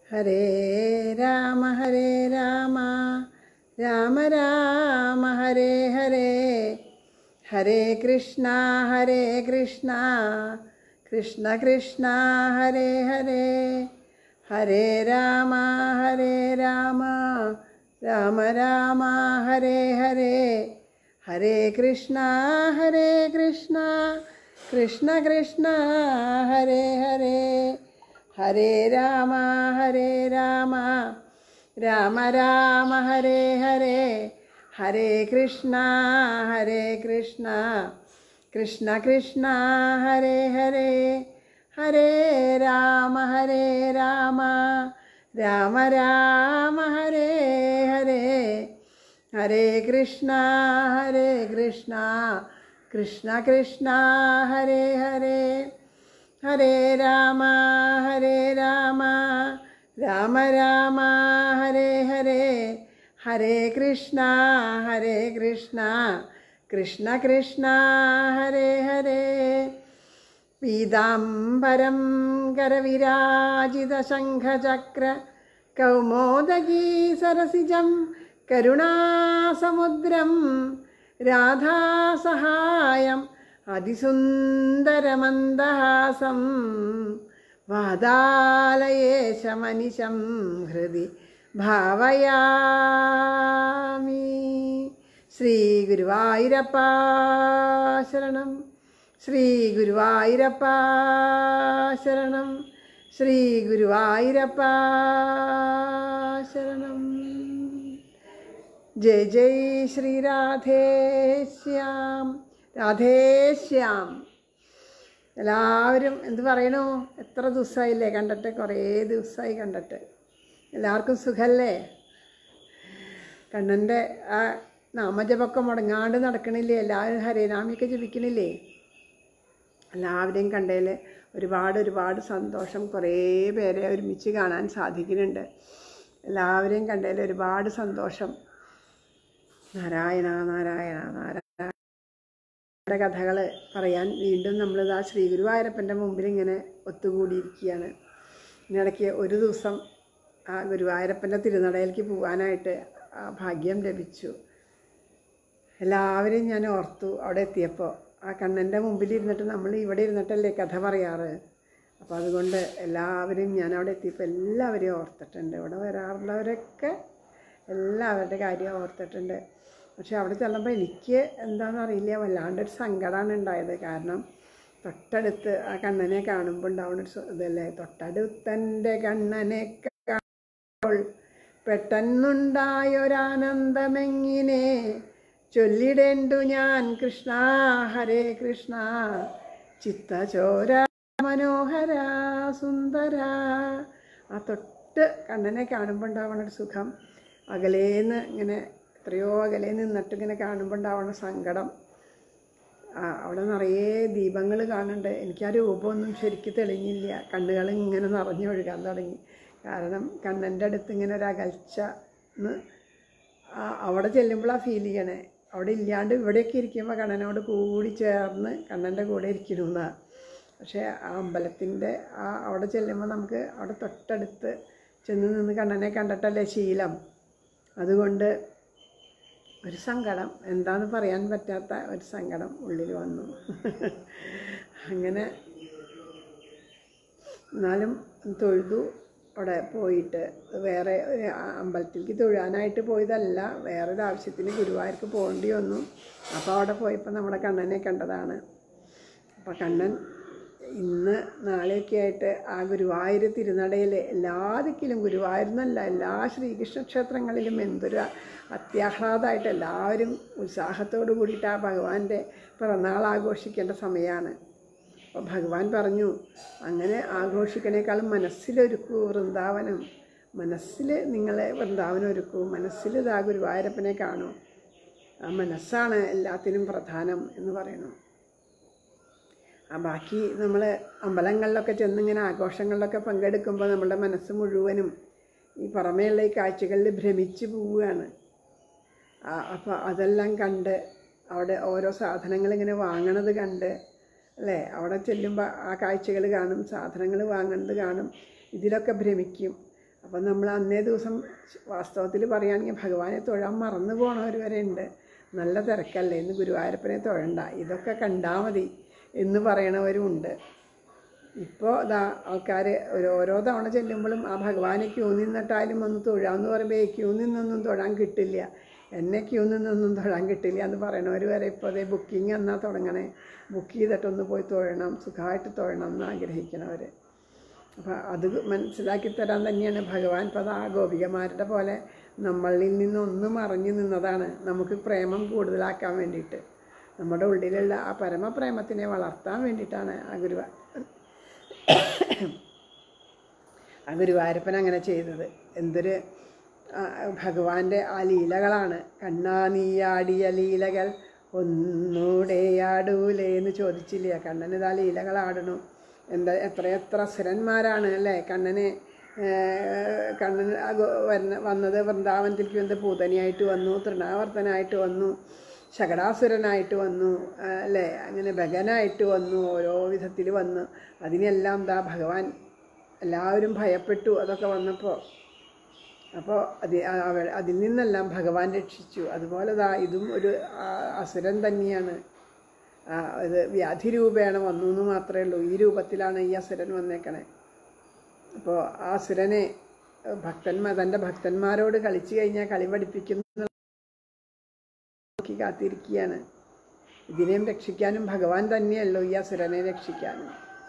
ഹരേ രാമ ഹരേ രാമ രാമ രാമ ഹരേ ഹരേ ഹരേ കൃഷ്ണ ഹരേ കൃഷ്ണ കൃഷ്ണ കൃഷ്ണ ഹരേ ഹരേ ഹരേ രാമ ഹരേ രാമ രാമ രാമ ഹരേ ഹരേ ഹരേ കൃഷ്ണ ഹരേ കൃഷ്ണ കൃഷ്ണ കൃഷ്ണ ഹരേ ഹരേ ഹരേ രാമ ഹരേ രാമ രാമ രാമ ഹരേ ഹരേ ഹരേ കൃഷ്ണ ഹരേ കൃഷ്ണ കൃഷ്ണ കൃഷ്ണ ഹരേ ഹരേ ഹരേ രാമ ഹരേ രാമ രാമ രാമ ഹരേ ഹരേ ഹരേ കൃഷ്ണ ഹരേ കൃഷ്ണ കൃഷ്ണ കൃഷ്ണ ഹരേ ഹരേ ഹരേ രാമ ഹരേ രാമ രാമ രാമ ഹരേ ഹരേ ഹരേ കൃഷ്ണ ഹരേ കൃഷ്ണ കൃഷ്ണ കൃഷ്ണ ഹരേ ഹരേ പീതാംബരം കരവിരാജിതശംഖചക്ര കൗമോദഗീ സരസിജം കരുണാസമുദ്രം രാധാസഹായം അതിസുന്ദരമന്ദഹാസം വാതാലയേശമനിശം ഹൃദി ഭാവയാമി ശ്രീ ഗുരുവായൂരപ്പ ശരണം ശ്രീ ഗുരുവായൂരപ്പ ശരണം ശ്രീ ഗുരുവായൂരപ്പ ശരണം ജയ് ജയ് ശ്രീ രാധേശ്യാം രാധേശ്യാം എല്ലാവരും എന്ത് പറയണു എത്ര ദിവസമായില്ലേ കണ്ടിട്ട് കുറേ ദിവസമായി കണ്ടിട്ട് എല്ലാവർക്കും സുഖല്ലേ കണ്ണൻ്റെ ആ നാമജപമൊക്കെ മുടങ്ങാണ്ട് നടക്കണില്ലേ എല്ലാവരും ഹരേനാമിയൊക്കെ ജപിക്കണില്ലേ എല്ലാവരെയും കണ്ടതിൽ ഒരുപാട് ഒരുപാട് സന്തോഷം കുറേ പേരെ ഒരുമിച്ച് കാണാൻ സാധിക്കുന്നുണ്ട് എല്ലാവരെയും കണ്ടതിൽ ഒരുപാട് സന്തോഷം നാരായണ നാരായണ നാരായണ കഥകൾ പറയാൻ വീണ്ടും നമ്മളിതാ ശ്രീ ഗുരുവായൂരപ്പൻ്റെ മുമ്പിൽ ഇങ്ങനെ ഒത്തുകൂടിയിരിക്കുകയാണ് ഇതിനിടയ്ക്ക് ഒരു ദിവസം ആ ഗുരുവായൂരപ്പൻ്റെ തിരുനടയിലേക്ക് പോകാനായിട്ട് ആ ഭാഗ്യം ലഭിച്ചു എല്ലാവരെയും ഞാൻ ഓർത്തു അവിടെ എത്തിയപ്പോൾ ആ കണ്ണൻ്റെ മുമ്പിൽ ഇരുന്നിട്ട് നമ്മൾ ഇവിടെ ഇരുന്നിട്ടല്ലേ കഥ പറയാറ് അപ്പോൾ അതുകൊണ്ട് എല്ലാവരെയും ഞാൻ അവിടെ എത്തിയപ്പോൾ എല്ലാവരെയും ഓർത്തിട്ടുണ്ട് ഇവിടെ വരാറുള്ളവരൊക്കെ എല്ലാവരുടെ കാര്യം ഓർത്തിട്ടുണ്ട് പക്ഷെ അവിടെ ചെല്ലുമ്പോൾ എനിക്ക് എന്താണെന്നറിയില്ല വല്ലാണ്ടൊരു സങ്കടമാണ് ഉണ്ടായത് കാരണം തൊട്ടടുത്ത് ആ കണ്ണനെ കാണുമ്പോൾ ഉണ്ടാവുന്ന ഒരു സു- ഇതല്ലേ തൊട്ടടുത്തൻ്റെ കണ്ണനെ കാണുമ്പോൾ പെട്ടെന്നുണ്ടായൊരാനന്ദമെങ്ങിനെ ചൊല്ലിടേണ്ടു ഞാൻ കൃഷ്ണ ഹരേ കൃഷ്ണ ചിത്തചോര മനോഹര സുന്ദര ആ തൊട്ട് കണ്ണനെ കാണുമ്പോൾ ഉണ്ടാവണ ഒരു സുഖം അകലേന്ന് ഇങ്ങനെ എത്രയോ അകലെ നിന്നിട്ട് ഇങ്ങനെ കാണുമ്പോൾ ഉണ്ടാവണ സങ്കടം ആ, അവിടെ നിറയെ ദീപങ്ങൾ കാണുന്നുണ്ട് എനിക്ക് ആ രൂപമൊന്നും ശരിക്ക് തെളിഞ്ഞില്ല കണ്ണുകൾ ഇങ്ങനെ നിറഞ്ഞൊഴുകാൻ തുടങ്ങി കാരണം കണ്ണൻ്റെ അടുത്ത് ഇങ്ങനെ ഒരു അകൽച്ച ന്ന് ആ, അവിടെ ചെല്ലുമ്പോഴാണ് ഫീൽ ചെയ്യണേ അവിടെ ഇല്ലാണ്ട് ഇവിടെയൊക്കെ ഇരിക്കുമ്പോൾ കണ്ണനോട് കൂടി ചേർന്ന് കണ്ണൻ്റെ കൂടെ ഇരിക്കണമെന്നാണ് പക്ഷേ ആ അമ്പലത്തിൻ്റെ ആ അവിടെ ചെല്ലുമ്പോൾ നമുക്ക് അവിടെ തൊട്ടടുത്ത് ചെന്ന് നിന്ന് കണ്ണനെ കണ്ടിട്ടല്ലേ ശീലം അതുകൊണ്ട് ഒരു സങ്കടം എന്താന്ന് പറയാൻ പറ്റാത്ത ഒരു സങ്കടം ഉള്ളിൽ വന്നു അങ്ങനെ എന്നാലും തൊഴുതു അവിടെ പോയിട്ട് വേറെ ഒരു അമ്പലത്തിലേക്ക് തൊഴാനായിട്ട് പോയതല്ല വേറൊരു ആവശ്യത്തിന് ഗുരുവായൂർക്ക് പോകേണ്ടി വന്നു അപ്പോൾ അവിടെ പോയപ്പോൾ നമ്മുടെ കണ്ണനെ കണ്ടതാണ് അപ്പോൾ കണ്ണൻ ഇന്ന് നാളെയൊക്കെ ആയിട്ട് ആ ഗുരുവായൂർ തിരുനടയിൽ എല്ലാ ദിക്കിലും ഗുരുവായൂർ എന്നല്ല എല്ലാ ശ്രീകൃഷ്ണ ക്ഷേത്രങ്ങളിലും എന്തൊരു അത്യാഹ്ലാദമായിട്ട് എല്ലാവരും ഉത്സാഹത്തോടു കൂടിയിട്ട് ആ ഭഗവാന്റെ പിറന്നാൾ ആഘോഷിക്കേണ്ട സമയമാണ് അപ്പോൾ ഭഗവാൻ പറഞ്ഞു അങ്ങനെ ആഘോഷിക്കണേക്കാളും മനസ്സിലൊരുക്കൂ വൃന്ദാവനം മനസ്സിൽ നിങ്ങളെ വൃന്ദാവനം ഒരുക്കൂ മനസ്സിൽ ഇതാ ഗുരുവായൂരപ്പനെ കാണൂ ആ മനസ്സാണ് എല്ലാത്തിനും പ്രധാനം എന്ന് പറയുന്നു ആ ബാക്കി നമ്മൾ അമ്പലങ്ങളിലൊക്കെ ചെന്നിങ്ങനെ ആഘോഷങ്ങളിലൊക്കെ പങ്കെടുക്കുമ്പോൾ നമ്മുടെ മനസ്സ് മുഴുവനും ഈ പുറമേയുള്ള ഈ കാഴ്ചകളിൽ ഭ്രമിച്ച് പോവുകയാണ് അപ്പോൾ അതെല്ലാം കണ്ട് അവിടെ ഓരോ സാധനങ്ങൾ ഇങ്ങനെ വാങ്ങണത് കണ്ട് അല്ലേ അവിടെ ചെല്ലുമ്പോൾ ആ കാഴ്ചകൾ കാണും സാധനങ്ങൾ വാങ്ങുന്നത് കാണും ഇതിലൊക്കെ ഭ്രമിക്കും അപ്പം നമ്മൾ അന്നേ ദിവസം വാസ്തവത്തിൽ പറയുകയാണെങ്കിൽ ഭഗവാനെ തൊഴാൻ മറന്നു പോണവർ വരെ ഉണ്ട് നല്ല തിരക്കല്ലേ ഇന്ന് ഗുരുവായൂരപ്പനെ തൊഴണ്ട ഇതൊക്കെ കണ്ടാൽ മതി എന്ന് പറയണവരും ഉണ്ട് ഇപ്പോൾ ഇതാ ആൾക്കാർ ഒരു ഓരോ തവണ ചെല്ലുമ്പോഴും ആ ഭഗവാനെ ക്യൂ നിന്നിട്ടായാലും ഒന്ന് തൊഴാമെന്ന് പറയുമ്പോൾ "ഏയ് ക്യൂ നിന്നൊന്നും തൊഴാൻ കിട്ടില്ല എന്നെ ക്യൂ നിന്നൊന്നും തൊഴാൻ കിട്ടില്ല എന്ന് പറയണവർ വരെ ഇപ്പോൾ അതേ ബുക്കിംഗ് എന്നാ തുടങ്ങണേ ബുക്ക് ചെയ്തിട്ടൊന്ന് പോയി തൊഴണം സുഖമായിട്ട് തൊഴണം എന്ന് ആഗ്രഹിക്കണവർ അപ്പം അത് മനസ്സിലാക്കി തരാൻ തന്നെയാണ് ഭഗവാൻ ഇപ്പം ആ ഗോപികമാരുടെ പോലെ നമ്മളിൽ നിന്നൊന്നും മറഞ്ഞു നിന്നതാണ് നമുക്ക് പ്രേമം കൂടുതലാക്കാൻ വേണ്ടിയിട്ട് നമ്മുടെ ഉള്ളിലുള്ള ആ പരമപ്രേമത്തിനെ വളർത്താൻ വേണ്ടിയിട്ടാണ് ആ ഗുരുവ ആ ഗുരുവായൂരപ്പൻ അങ്ങനെ ചെയ്തത് എന്തൊരു ആ, ഭഗവാന്റെ ആ ലീലകളാണ് കണ്ണാ നീയാടിയ ലീലകൾ ഒന്നൂടെ ആടൂലേ എന്ന് ചോദിച്ചില്ല കണ്ണൻ ഇതാ ലീലകൾ ആടണു എന്താ എത്ര എത്ര അസുരന്മാരാണ് അല്ലേ കണ്ണനെ ഏർ, കണ്ണൻ ആ ഗോ- വരുന്ന വന്നത് വൃന്ദാവനത്തിലേക്ക് വന്ന് പൂതനിയായിട്ട് വന്നു തൃണാവർത്തനായിട്ട് വന്നു ശകടാസുരനായിട്ട് വന്നു ആ, അല്ലേ അങ്ങനെ ഭഗനായിട്ട് വന്നു ഓരോ വിധത്തിൽ വന്നു അതിനെല്ലാം ദാ ഭഗവാൻ എല്ലാവരും ഭയപ്പെട്ടു അതൊക്കെ വന്നപ്പോൾ അപ്പോൾ അത് ആ- അവ- അതിൽ നിന്നെല്ലാം ഭഗവാൻ രക്ഷിച്ചു അതുപോലെ ദാ ഇതും ഒരു ആ, അസുരൻ തന്നെയാണ് ആ, ഇത് വ്യാധി രൂപേണ വന്നു എന്ന് മാത്രമേ ഉള്ളൂ ഈ രൂപത്തിലാണ് ഈ അസുരൻ വന്നേക്കണേ അപ്പോൾ ആ അസുരനെ ഭക്തന്മാർ തൻ്റെ ഭക്തന്മാരോട് കളിച്ചു കഴിഞ്ഞാൽ കളി പഠിപ്പിക്കുന്ന നോക്കി കാത്തിരിക്കുകയാണ് ഇതിനെയും രക്ഷിക്കാനും ഭഗവാൻ തന്നെയല്ലോ ഈ അസുരനെ രക്ഷിക്കാനും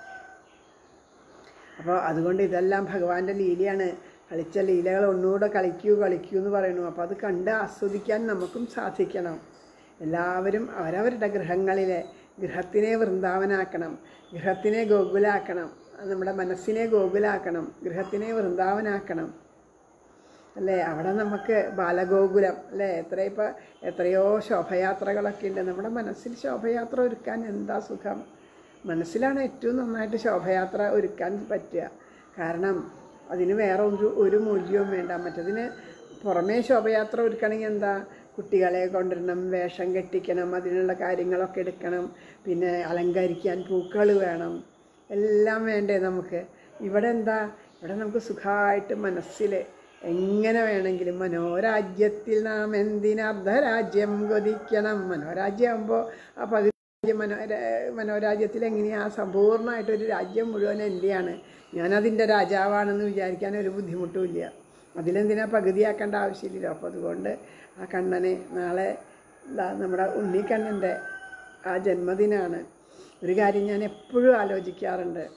അപ്പോൾ അതുകൊണ്ട് ഇതെല്ലാം ഭഗവാന്റെ ലീലയാണ് കളിച്ച ലീലകൾ ഒന്നുകൂടെ കളിക്കൂ കളിക്കൂ എന്ന് പറയുന്നു അപ്പോൾ അത് കണ്ട് ആസ്വദിക്കാൻ നമുക്കും സാധിക്കണം എല്ലാവരും അവരവരുടെ ഗൃഹങ്ങളിലെ ഗൃഹത്തിനെ വൃന്ദാവനാക്കണം ഗൃഹത്തിനെ ഗോകുലാക്കണം നമ്മുടെ മനസ്സിനെ ഗോകുലാക്കണം ഗൃഹത്തിനെ വൃന്ദാവനാക്കണം അല്ലേ അവിടെ നമുക്ക് ബാലഗോകുലം അല്ലേ എത്ര ഇപ്പോൾ എത്രയോ ശോഭയാത്രകളൊക്കെ ഉണ്ട് നമ്മുടെ മനസ്സിൽ ശോഭയാത്ര ഒരുക്കാൻ എന്താ സുഖം മനസ്സിലാണ് ഏറ്റവും നന്നായിട്ട് ശോഭയാത്ര ഒരുക്കാൻ പറ്റുക കാരണം അതിന് വേറെ ഒരു ഒരു മൂല്യവും വേണ്ട മറ്റതിന് പുറമേ ശോഭയാത്ര ഒരുക്കണമെങ്കിൽ എന്താ കുട്ടികളെ കൊണ്ടുവരണം വേഷം കെട്ടിക്കണം അതിനുള്ള കാര്യങ്ങളൊക്കെ എടുക്കണം പിന്നെ അലങ്കരിക്കാൻ പൂക്കൾ വേണം എല്ലാം വേണ്ടേ നമുക്ക് ഇവിടെ എന്താ ഇവിടെ നമുക്ക് സുഖമായിട്ട് മനസ്സിൽ എങ്ങനെ വേണമെങ്കിലും മനോരാജ്യത്തിൽ നാം എന്തിനർദ്ധരാജ്യം കൊതിക്കണം മനോരാജ്യമാകുമ്പോൾ ആ പകുതി രാജ്യം മനോര മനോരാജ്യത്തിൽ എങ്ങനെയാണ് സമ്പൂർണ്ണമായിട്ടൊരു രാജ്യം മുഴുവൻ എൻ്റെയാണ് ഞാനതിൻ്റെ രാജാവാണെന്ന് വിചാരിക്കാൻ ഒരു ബുദ്ധിമുട്ടുമില്ല അതിലെന്തിനാ പകുതിയാക്കേണ്ട ആവശ്യമില്ലല്ലോ അപ്പോൾ അതുകൊണ്ട് ആ കണ്ണനെ നാളെ ദാ നമ്മുടെ ഉണ്ണിക്കണ്ണൻ്റെ ആ ജന്മദിനാണ് ഒരു കാര്യം ഞാൻ എപ്പോഴും ആലോചിക്കാറുണ്ട്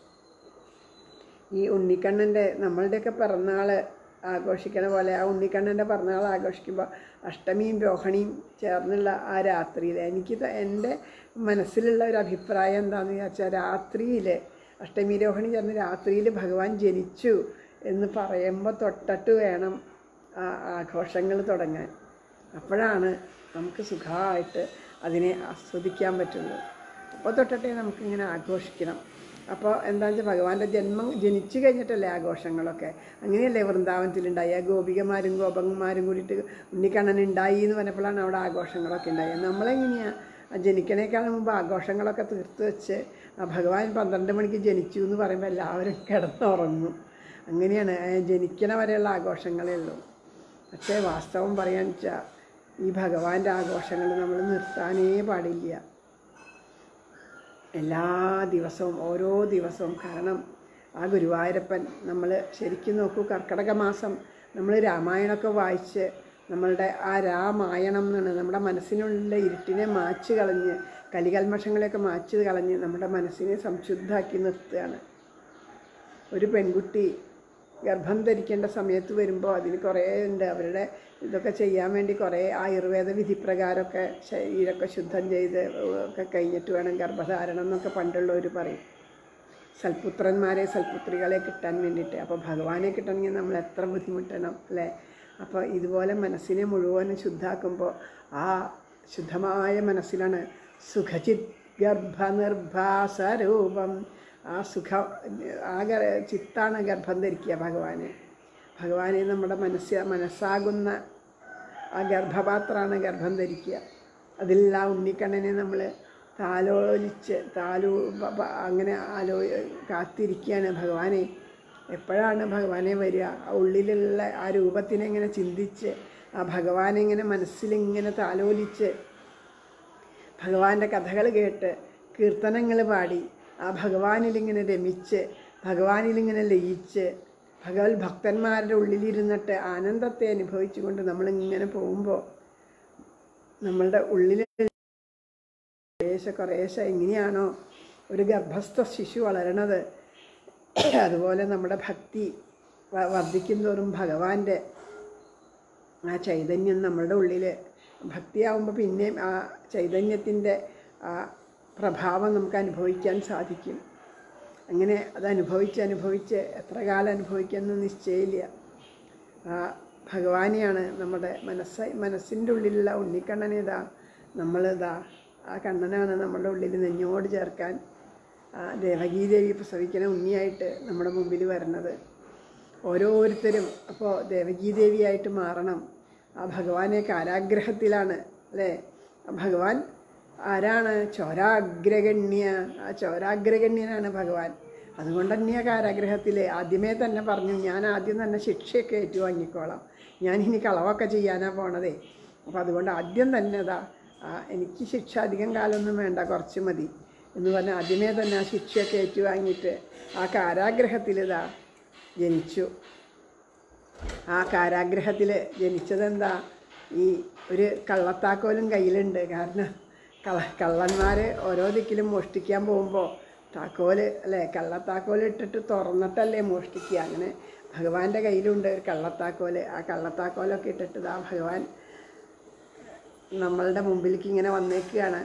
ഈ ഉണ്ണിക്കണ്ണൻ്റെ നമ്മളുടെയൊക്കെ പിറന്നാൾ ആഘോഷിക്കണ പോലെ ആ ഉണ്ണിക്കണ്ണൻ്റെ പിറന്നാൾ ആഘോഷിക്കുമ്പോൾ അഷ്ടമിയും രോഹിണിയും ചേർന്നുള്ള ആ രാത്രിയിൽ എനിക്ക് ത- എൻ്റെ മനസ്സിലുള്ള ഒരു അഭിപ്രായം എന്താണെന്ന് വിചാരിച്ചാൽ രാത്രിയിൽ അഷ്ടമി രോഹിണി ചേർന്ന് രാത്രിയിൽ ഭഗവാൻ ജനിച്ചു എന്ന് പറയുമ്പോൾ തൊട്ടിട്ട് വേണം ആ ആഘോഷങ്ങൾ തുടങ്ങാൻ അപ്പോഴാണ് നമുക്ക് സുഖമായിട്ട് അതിനെ ആസ്വദിക്കാൻ പറ്റുള്ളൂ അപ്പോൾ തൊട്ടിട്ടേ നമുക്കിങ്ങനെ ആഘോഷിക്കണം അപ്പോൾ എന്താണെന്ന് വെച്ചാൽ ഭഗവാന്റെ ജന്മം ജനിച്ചു കഴിഞ്ഞിട്ടല്ലേ ആഘോഷങ്ങളൊക്കെ അങ്ങനെയല്ലേ വൃന്ദാവനത്തിലുണ്ടായി ആ ഗോപികമാരും ഗോപന്മാരും കൂടിയിട്ട് ഉണ്ണിക്കണ്ണൻ ഉണ്ടായി എന്ന് പറഞ്ഞപ്പോഴാണ് അവിടെ ആഘോഷങ്ങളൊക്കെ ഉണ്ടായത് നമ്മളെങ്ങനെയാണ് ആ ജനിക്കണേക്കാളും മുമ്പ് ആഘോഷങ്ങളൊക്കെ തീർത്ത് വെച്ച് ആ ഭഗവാൻ പന്ത്രണ്ട് മണിക്ക് ജനിച്ചു എന്ന് പറയുമ്പോൾ എല്ലാവരും കിടന്നുറങ്ങും അങ്ങനെയാണ് ആ ജനിക്കണ വരെയുള്ള ആഘോഷങ്ങളേ ഉള്ളൂ പക്ഷേ വാസ്തവം പറയാൻ വെച്ചാൽ ഈ ഭഗവാന്റെ ആഘോഷങ്ങൾ നമ്മൾ നിർത്താനേ പാടില്ല എല്ലാ ദിവസവും ഓരോ ദിവസവും കാരണം ആ ഗുരുവായൂരപ്പൻ നമ്മൾ ശരിക്കും നോക്കൂ കർക്കിടക മാസം നമ്മൾ രാമായണമൊക്കെ വായിച്ച് നമ്മളുടെ ആ രാമായണം എന്നാണ് നമ്മുടെ മനസ്സിനുള്ളിലെ ഇരുട്ടിനെ മാച്ച് കളഞ്ഞ് കലികൽമഷങ്ങളെയൊക്കെ മാച്ച് കളഞ്ഞ് നമ്മുടെ മനസ്സിനെ സംശുദ്ധാക്കി നിർത്തുകയാണ് ഒരു പെൺകുട്ടി ഗർഭം ധരിക്കേണ്ട സമയത്ത് വരുമ്പോൾ അതിന് കുറേ ഉണ്ട് അവരുടെ ഇതൊക്കെ ചെയ്യാൻ വേണ്ടി കുറേ ആയുർവേദ വിധിപ്രകാരമൊക്കെ ശരീരമൊക്കെ ശുദ്ധം ചെയ്ത് ഒക്കെ കഴിഞ്ഞിട്ട് വേണം ഗർഭധാരണം എന്നൊക്കെ പണ്ടുള്ളവർ പറയും സൽപുത്രന്മാരെ സൽപുത്രികളെ കിട്ടാൻ വേണ്ടിയിട്ട് അപ്പോൾ ഭഗവാനെ കിട്ടണമെങ്കിൽ നമ്മൾ എത്ര ബുദ്ധിമുട്ടണം അല്ലേ അപ്പോൾ ഇതുപോലെ മനസ്സിനെ മുഴുവനും ശുദ്ധാക്കുമ്പോൾ ആ ശുദ്ധമായ മനസ്സിലാണ് സുഖചിത് ഗർഭനിർഭാസരൂപം ആ സുഖ ആ ഗ- ചിത്താണ് ഗർഭം ധരിക്കുക ഭഗവാനെ ഭഗവാനെ നമ്മുടെ മനസ്സ് മനസ്സാകുന്ന ആ ഗർഭപാത്രമാണ് ഗർഭം ധരിക്കുക അതിൽ ആ ഉണ്ണിക്കണ്ണനെ നമ്മൾ താലോലിച്ച് താലു പ- പ- അങ്ങനെ ആലോ കാത്തിരിക്കുകയാണ് ഭഗവാനെ എപ്പോഴാണ് ഭഗവാനെ വരിക ആ ഉള്ളിലുള്ള ആ രൂപത്തിനെ ഇങ്ങനെ ചിന്തിച്ച് ആ ഭഗവാനെ ഇങ്ങനെ മനസ്സിലിങ്ങനെ താലോലിച്ച് ഭഗവാന്റെ കഥകൾ കേട്ട് കീർത്തനങ്ങൾ പാടി ആ ഭഗവാനിലിങ്ങനെ രമിച്ച് ഭഗവാനിലിങ്ങനെ ലയിച്ച് ഭഗവത് ഭക്തന്മാരുടെ ഉള്ളിലിരുന്നിട്ട് ആനന്ദത്തെ അനുഭവിച്ചുകൊണ്ട് നമ്മളിങ്ങനെ പോകുമ്പോൾ നമ്മളുടെ ഉള്ളിൽ കുറേശ്ശെ കുറേശ്ശെ എങ്ങനെയാണോ ഒരു ഗർഭസ്ഥ ശിശു വളരണത് അതുപോലെ നമ്മുടെ ഭക്തി വ- വർദ്ധിക്കും തോറും ഭഗവാന്റെ ആ ചൈതന്യം നമ്മളുടെ ഉള്ളിൽ ഭക്തിയാവുമ്പോൾ പിന്നെയും ആ ചൈതന്യത്തിൻ്റെ ആ പ്രഭാവം നമുക്ക് അനുഭവിക്കാൻ സാധിക്കും അങ്ങനെ അത് അനുഭവിച്ച് അനുഭവിച്ച് എത്ര കാലം അനുഭവിക്കാമെന്ന് നിശ്ചയമില്ല ആ ഭഗവാനെയാണ് നമ്മുടെ മനസ്സ് മനസ്സിൻ്റെ ഉള്ളിലുള്ള ഉണ്ണിക്കണ്ണനേതാ നമ്മളിതാ ആ കണ്ണനാണ് നമ്മുടെ ഉള്ളിൽ നെഞ്ഞോട് ചേർക്കാൻ ആ ദേവകീദേവി പ്രസവിക്കുന്ന ഉണ്ണിയായിട്ട് നമ്മുടെ മുമ്പിൽ വരുന്നത് ഓരോരുത്തരും അപ്പോൾ ദേവകീദേവിയായിട്ട് മാറണം ആ ഭഗവാനെ കാരാഗ്രഹത്തിലാണ് അല്ലേ ആ ഭഗവാൻ ആരാണ് ചോരാഗ്രഗണ്യ ആ ചോരാഗ്രഗണ്യനാണ് ഭഗവാൻ അതുകൊണ്ട് തന്നെ കാരാഗ്രഹത്തിൽ ആദ്യമേ തന്നെ പറഞ്ഞു ഞാൻ ആദ്യം തന്നെ ശിക്ഷയൊക്കെ ഏറ്റുവാങ്ങിക്കോളാം ഞാൻ ഇനി കളവൊക്കെ ചെയ്യാനാണ് പോണതേ അപ്പോൾ അതുകൊണ്ട് ആദ്യം തന്നെ അതാ ആ, എനിക്ക് ശിക്ഷ അധികം കാലമൊന്നും വേണ്ട കുറച്ച് മതി എന്ന് പറഞ്ഞാൽ ആദ്യമേ തന്നെ ആ ശിക്ഷയൊക്കെ ഏറ്റുവാങ്ങിയിട്ട് ആ കാരാഗ്രഹത്തിൽ ഇതാ ജനിച്ചു ആ കാരാഗ്രഹത്തിൽ ജനിച്ചതെന്താ ഈ ഒരു കള്ളത്താക്കോലും കയ്യിലുണ്ട് കാരണം കള കള്ളന്മാർ ഓരോ ദിക്കിലും മോഷ്ടിക്കാൻ പോകുമ്പോൾ താക്കോല് അല്ലേ കള്ളത്താക്കോൽ ഇട്ടിട്ട് തുറന്നിട്ടല്ലേ മോഷ്ടിക്കുക അങ്ങനെ ഭഗവാന്റെ കയ്യിലുണ്ട് ഒരു കള്ളത്താക്കോല് ആ കള്ളത്താക്കോലൊക്കെ ഇട്ടിട്ട് ഇതാ ഭഗവാൻ നമ്മളുടെ മുമ്പിലേക്ക് ഇങ്ങനെ വന്നേക്കുകയാണ്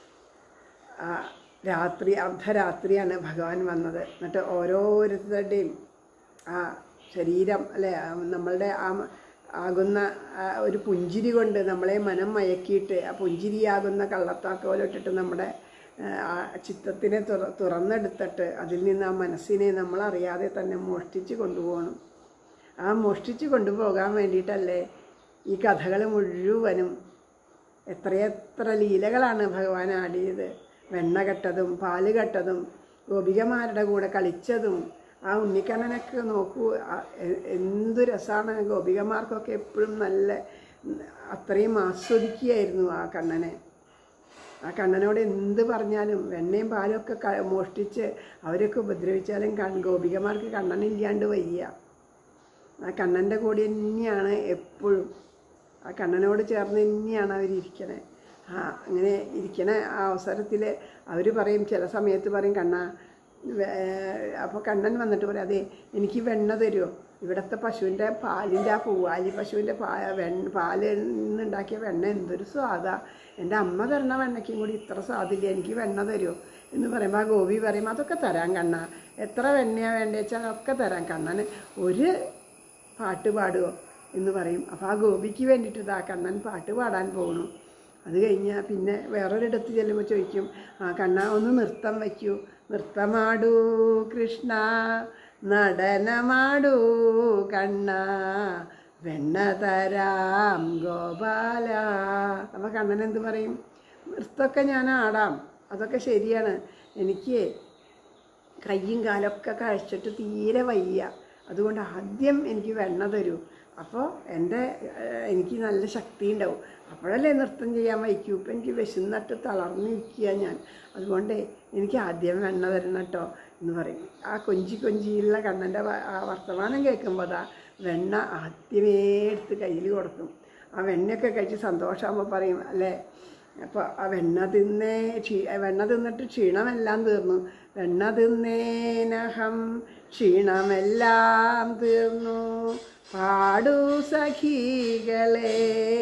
ആ രാത്രി അർദ്ധരാത്രിയാണ് ഭഗവാൻ വന്നത് എന്നിട്ട് ഓരോരുത്തരുടെയും ആ ശരീരം അല്ലേ ആ നമ്മളുടെ ആ ആകുന്ന ആ ഒരു പുഞ്ചിരി കൊണ്ട് നമ്മളെ മനം മയക്കിയിട്ട് ആ പുഞ്ചിരിയാകുന്ന കള്ളത്താക്കോലിട്ടിട്ട് നമ്മുടെ ആ ചിത്തത്തിനെ തുറ തുറന്നെടുത്തിട്ട് അതിൽ നിന്ന് ആ മനസ്സിനെ നമ്മളറിയാതെ തന്നെ മോഷ്ടിച്ച് കൊണ്ടുപോകണം ആ മോഷ്ടിച്ച് കൊണ്ടുപോകാൻ വേണ്ടിയിട്ടല്ലേ ഈ കഥകൾ മുഴുവനും എത്രയെത്ര ലീലകളാണ് ഭഗവാൻ ആടിയത് വെണ്ണ കെട്ടതും പാല് കെട്ടതും ഗോപികമാരുടെ കൂടെ കളിച്ചതും ആ ഉണ്ണിക്കണ്ണനൊക്കെ നോക്കൂ ആ എ- എന്തു രസമാണ് ഗോപികമാർക്കൊക്കെ എപ്പോഴും നല്ല ഉം, അത്രയും ആസ്വദിക്കുകയായിരുന്നു ആ കണ്ണനെ ആ കണ്ണനോട് എന്ത് പറഞ്ഞാലും വെണ്ണയും പാലും ഒക്കെ ക- മോഷ്ടിച്ച് അവരൊക്കെ ഉപദ്രവിച്ചാലും കൺ ഗോപികമാർക്ക് കണ്ണനില്ലാണ്ട് വയ്യ ആ കണ്ണൻ്റെ കൂടെ തന്നെയാണ് എപ്പോഴും ആ കണ്ണനോട് ചേർന്ന് തന്നെയാണ് അവരിയ്ക്കണേ ആ അങ്ങനെ ഇരിക്കണ ആ അവസരത്തിൽ അവർ പറയും ചില സമയത്ത് പറയും കണ്ണ അപ്പോൾ കണ്ണൻ വന്നിട്ട് പറയും അതെ എനിക്ക് വെണ്ണ തരുമോ ഇവിടുത്തെ പശുവിൻ്റെ പാലിൻ്റെ ആ പൂവാലി പശുവിൻ്റെ പാ വെണ്ണ പാലിൽ നിന്നുണ്ടാക്കിയ വെണ്ണ എന്തൊരു സ്വാദാ എൻ്റെ അമ്മ തരണ വെണ്ണയ്ക്കും കൂടി ഇത്ര സ്വാദില്ല എനിക്ക് വെണ്ണ തരുമോ എന്ന് പറയുമ്പോൾ ആ ഗോപി പറയും അതൊക്കെ തരാം കണ്ണ എത്ര വെണ്ണയാണ് വേണ്ടത് വെച്ചാൽ അതൊക്കെ തരാം കണ്ണന് ഒരു പാട്ട് പാടുമോ എന്ന് പറയും അപ്പോൾ ആ ഗോപിക്ക് വേണ്ടിയിട്ട് ഇതാ കണ്ണൻ പാട്ട് പാടാൻ പോകണു അത് കഴിഞ്ഞാൽ പിന്നെ വേറൊരിടത്ത് ചെല്ലുമ്പോൾ ചോദിക്കും ആ കണ്ണ ഒന്ന് നൃത്തം വയ്ക്കൂ നൃത്തമാടൂ കൃഷ്ണ നടനമാടൂ കണ്ണ വെണ്ണ തരാം ഗോപാല അപ്പോൾ കണ്ണൻ എന്ത് പറയും നൃത്തമൊക്കെ ഞാൻ ആടാം അതൊക്കെ ശരിയാണ് എനിക്ക് കയ്യും കാലൊക്കെ കഴിച്ചിട്ട് തീരെ വയ്യ അതുകൊണ്ട് ആദ്യം എനിക്ക് വെണ്ണ തരൂ അപ്പോൾ എൻ്റെ ഏഹ്, എനിക്ക് നല്ല ശക്തി ഉണ്ടാവും അപ്പോഴല്ലേ നൃത്തം ചെയ്യാൻ വയ്ക്കൂ ഇപ്പം എനിക്ക് വിശന്നിട്ട് തളർന്നിരിക്കുക ഞാൻ അതുകൊണ്ട് എനിക്ക് ആദ്യം വെണ്ണ തരണം കേട്ടോ എന്ന് പറയും ആ കൊഞ്ചി കൊഞ്ചിയുള്ള കണ്ണൻ്റെ വ- ആ വർത്തമാനം കേൾക്കുമ്പോൾ അതാ വെണ്ണ ആദ്യമേ എടുത്ത് കയ്യിൽ കൊടുക്കും ആ വെണ്ണയൊക്കെ കഴിച്ച് സന്തോഷമാകുമ്പോൾ പറയും അല്ലേ അപ്പോൾ ആ വെണ്ണ തിന്നേ ക്ഷീ വെണ്ണ തിന്നിട്ട് ക്ഷീണമെല്ലാം തീർന്നു വെണ്ണ തിന്നേനഹം ക്ഷീണമെല്ലാം തീർന്നു പാടൂ സഖീകളെ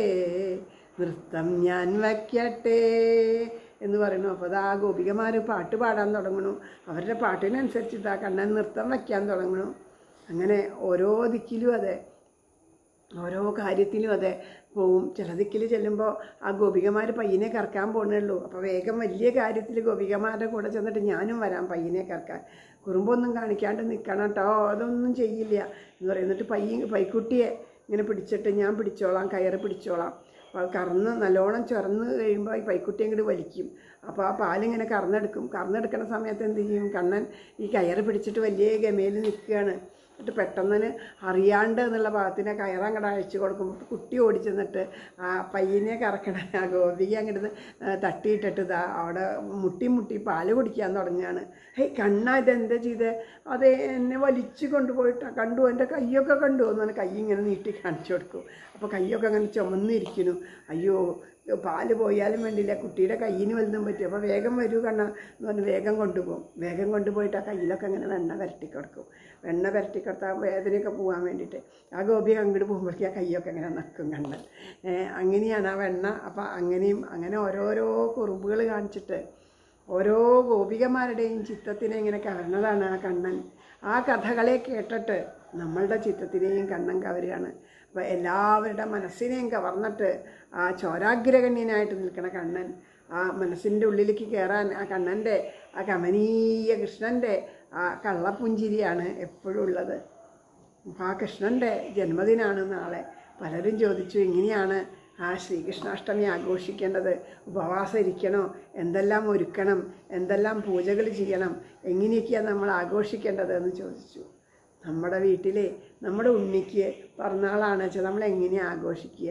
നൃത്തം ഞാൻ വയ്ക്കട്ടെ എന്ന് പറയുന്നു അപ്പോൾ ആ ഗോപികമാർ പാട്ട് പാടാൻ തുടങ്ങണു അവരുടെ പാട്ടിനനുസരിച്ച് ഇതാ കണ്ണൻ നൃത്തം വയ്ക്കാൻ തുടങ്ങണു അങ്ങനെ ഓരോ ദിക്കിലും അതെ ഓരോ കാര്യത്തിലും അതെ പോവും ചില ദിക്കിൽ ചെല്ലുമ്പോൾ ആ ഗോപികമാർ പയ്യനെ കറക്കാൻ പോകണുള്ളൂ അപ്പോൾ വേഗം വലിയ കാര്യത്തിൽ ഗോപികമാരുടെ കൂടെ ചെന്നിട്ട് ഞാനും വരാം പയ്യനെ കറക്കാൻ കുറുമ്പൊന്നും കാണിക്കാണ്ട് നിൽക്കണം കേട്ടോ അതൊന്നും ചെയ്യില്ല എന്ന് പറയും എന്നിട്ട് പയ്യ പൈക്കുട്ടിയെ ഇങ്ങനെ പിടിച്ചിട്ട് ഞാൻ പിടിച്ചോളാം കയറ് പിടിച്ചോളാം അപ്പോൾ അത് കറന്ന് നല്ലോണം ചുരന്ന് കഴിയുമ്പോൾ ഈ പൈക്കുട്ടി അങ്ങോട്ട് വലിക്കും അപ്പോൾ ആ പാലിങ്ങനെ കറന്നെടുക്കും കറന്നെടുക്കുന്ന സമയത്ത് എന്ത് ചെയ്യും കണ്ണൻ ഈ കയറ് പിടിച്ചിട്ട് വലിയ ഗമയിൽ നിൽക്കുകയാണ് എന്നിട്ട് പെട്ടെന്ന് അറിയാണ്ട് എന്നുള്ള ഭാഗത്തിനെ കയറങ്ങടെ അഴിച്ചു കൊടുക്കുമ്പോൾ കുട്ടി ഓടിച്ചെന്നിട്ട് ആ പയ്യനെ കറക്കണ ആ ഗോപിക അങ്ങോട്ട് തട്ടിയിട്ടിട്ട് ഇതാ അവിടെ മുട്ടി മുട്ടി പാല് കുടിക്കാൻ തുടങ്ങിയാണ് ഹേയ് കണ്ണ ഇതെന്താ ചെയ്തേ അത് എന്നെ വലിച്ചു കൊണ്ടുപോയിട്ട് കണ്ടു എൻ്റെ കയ്യൊക്കെ കണ്ടു എന്ന് കൈ ഇങ്ങനെ നീട്ടി കാണിച്ചു കൊടുക്കും അപ്പോൾ കയ്യൊക്കെ അങ്ങനെ ചുമന്നിരിക്കുന്നു അയ്യോ പാല് പോയാലും വേണ്ടില്ല കുട്ടിയുടെ കയ്യിന് വലുതും പറ്റും അപ്പോൾ വേഗം വരൂ കണ്ണ എന്ന് പറഞ്ഞ് വേഗം കൊണ്ടുപോകും വേഗം കൊണ്ടുപോയിട്ട് ആ കയ്യിലൊക്കെ അങ്ങനെ വെണ്ണ പുരട്ടി കൊടുക്കും വെണ്ണ പുരട്ടി കൊടുത്താൽ വേദനയൊക്കെ പോകാൻ വേണ്ടിയിട്ട് ആ ഗോപി അങ്ങോട്ട് പോകുമ്പോഴേക്കും ആ കയ്യൊക്കെ അങ്ങനെ നക്കും കണ്ണൻ ഏ, അങ്ങനെയാണ് ആ വെണ്ണ അപ്പോൾ അങ്ങനെയും അങ്ങനെ ഓരോരോ കുറുമ്പുകൾ കാണിച്ചിട്ട് ഓരോ ഗോപികമാരുടെയും ചിത്തത്തിനെ ഇങ്ങനെ കവരണതാണ് ആ കണ്ണൻ ആ കഥകളെ കേട്ടിട്ട് നമ്മളുടെ ചിത്തത്തിനെയും കണ്ണൻ കവരുകയാണ് അപ്പോൾ എല്ലാവരുടെ മനസ്സിനെയും കവർന്നിട്ട് ആ ചോരാഗ്രകണ്യനായിട്ട് നിൽക്കുന്ന കണ്ണൻ ആ മനസ്സിൻ്റെ ഉള്ളിലേക്ക് കയറാൻ ആ കണ്ണൻ്റെ ആ കമനീയ കൃഷ്ണൻ്റെ ആ കള്ളപ്പുഞ്ചിരിയാണ് എപ്പോഴും ഉള്ളത് അപ്പോൾ ആ കൃഷ്ണൻ്റെ ജന്മദിനമാണ് നാളെ പലരും ചോദിച്ചു എങ്ങനെയാണ് ആ ശ്രീകൃഷ്ണാഷ്ടമി ആഘോഷിക്കേണ്ടത് ഉപവാസം ഇരിക്കണോ എന്തെല്ലാം ഒരുക്കണം എന്തെല്ലാം പൂജകൾ ചെയ്യണം എങ്ങനെയൊക്കെയാണ് നമ്മൾ ആഘോഷിക്കേണ്ടത് എന്ന് ചോദിച്ചു നമ്മുടെ വീട്ടിലെ നമ്മുടെ ഉണ്ണിക്ക് പിറന്നാളാണ് വെച്ചാൽ നമ്മൾ എങ്ങനെയാണ് ആഘോഷിക്കുക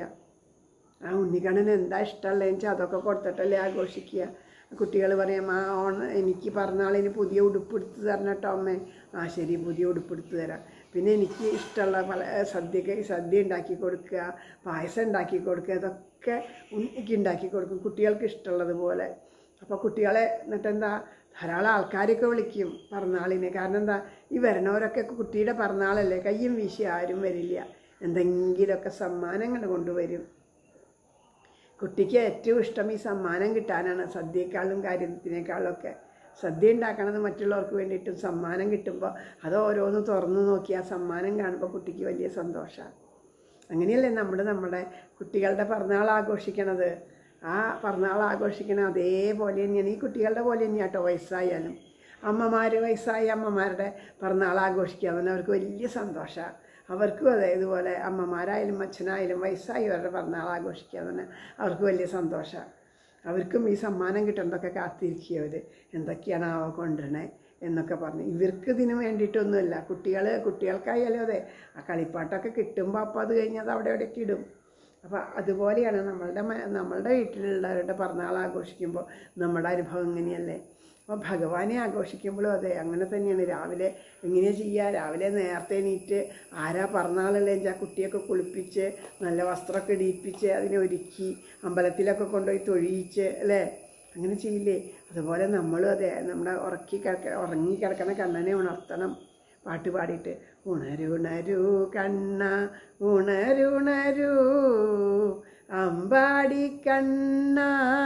ആ ഉണ്ണിക്കണ്ണന് എന്താ ഇഷ്ടമുള്ളതെന്ന് വെച്ചാൽ അതൊക്കെ കൊടുത്തിട്ടല്ലേ ആഘോഷിക്കുക കുട്ടികൾ പറയും ആ ഓണ എനിക്ക് പിറന്നാളിന് പുതിയ ഉടുപ്പ് എടുത്ത് തരണം കേട്ടോ അമ്മേ ആ ശരി പുതിയ ഉടുപ്പ് എടുത്ത് തരാം പിന്നെ എനിക്ക് ഇഷ്ടമുള്ള പല സദ്യക്ക് സദ്യ ഉണ്ടാക്കി കൊടുക്കുക പായസം ഉണ്ടാക്കി കൊടുക്കുക ഇതൊക്കെ ഉണ്ണിക്ക് ഉണ്ടാക്കി കൊടുക്കും കുട്ടികൾക്ക് ഇഷ്ടമുള്ളതുപോലെ അപ്പോൾ കുട്ടികളെ എന്നിട്ട് എന്താ ധാരാളം ആൾക്കാരൊക്കെ വിളിക്കും പിറന്നാളിന് കാരണം എന്താ ഈ വരണവരൊക്കെ കുട്ടിയുടെ പിറന്നാളല്ലേ കയ്യും വീശി ആരും വരില്ല എന്തെങ്കിലുമൊക്കെ സമ്മാനങ്ങൾ കൊണ്ടുവരും കുട്ടിക്ക് ഏറ്റവും ഇഷ്ടം ഈ സമ്മാനം കിട്ടാനാണ് സദ്യയെക്കാളും കാര്യത്തിനേക്കാളും ഒക്കെ സദ്യ ഉണ്ടാക്കണത് മറ്റുള്ളവർക്ക് വേണ്ടിയിട്ടും സമ്മാനം കിട്ടുമ്പോൾ അത് ഓരോന്ന് തുറന്നു നോക്കി ആ സമ്മാനം കാണുമ്പോൾ കുട്ടിക്ക് വലിയ സന്തോഷമാണ് അങ്ങനെയല്ലേ നമ്മൾ നമ്മുടെ കുട്ടികളുടെ പിറന്നാൾ ആഘോഷിക്കണത് ആ പിറന്നാൾ ആഘോഷിക്കണ അതേപോലെ തന്നെയാണ് ഈ കുട്ടികളുടെ പോലെ തന്നെയാണ് കേട്ടോ വയസ്സായാലും അമ്മമാർ വയസ്സായ അമ്മമാരുടെ പിറന്നാൾ ആഘോഷിക്കുക എന്ന് അവർക്ക് വലിയ സന്തോഷമാണ് അവർക്കും അതെ ഇതുപോലെ അമ്മമാരായാലും അച്ഛനായാലും വയസ്സായവരുടെ പിറന്നാൾ ആഘോഷിക്കുക എന്ന് പറഞ്ഞാൽ അവർക്ക് വലിയ സന്തോഷമാണ് അവർക്കും ഈ സമ്മാനം കിട്ടുന്നതൊക്കെ കാത്തിരിക്കുക അവർ എന്തൊക്കെയാണ് അവ കൊണ്ടുവരണേ എന്നൊക്കെ പറഞ്ഞു ഇവർക്ക് ഇതിന് വേണ്ടിയിട്ടൊന്നുമില്ല കുട്ടികൾ കുട്ടികൾക്കായാലും അതെ ആ കളിപ്പാട്ടൊക്കെ കിട്ടുമ്പോൾ അപ്പോൾ അത് കഴിഞ്ഞ് അത് അവിടെ എവിടെയൊക്കെ ഇടും അപ്പോൾ അതുപോലെയാണ് നമ്മളുടെ മ- നമ്മളുടെ വീട്ടിലുള്ളവരുടെ പിറന്നാൾ ആഘോഷിക്കുമ്പോൾ നമ്മുടെ അനുഭവം ഇങ്ങനെയല്ലേ അപ്പോൾ ഭഗവാനെ ആഘോഷിക്കുമ്പോഴും അതെ അങ്ങനെ തന്നെയാണ് രാവിലെ എങ്ങനെയാ ചെയ്യുക രാവിലെ നേരത്തെ എണീറ്റ് ആരാ പിറന്നാളുള്ള ആ കുട്ടിയൊക്കെ കുളിപ്പിച്ച് നല്ല വസ്ത്രമൊക്കെ ഇടിയിപ്പിച്ച് അതിനെ ഒരുക്കി അമ്പലത്തിലൊക്കെ കൊണ്ടുപോയി തൊഴിയിച്ച് അല്ലേ അങ്ങനെ ചെയ്യില്ലേ അതുപോലെ നമ്മളും അതെ നമ്മുടെ ഉറക്കി കിടക്ക ഉറങ്ങി കിടക്കണ കണ്ണനെ ഉണർത്തണം പാട്ട് പാടിയിട്ട് ഉണരുണരു കണ്ണ ഉണരുണരു അമ്പാടി കണ്ണ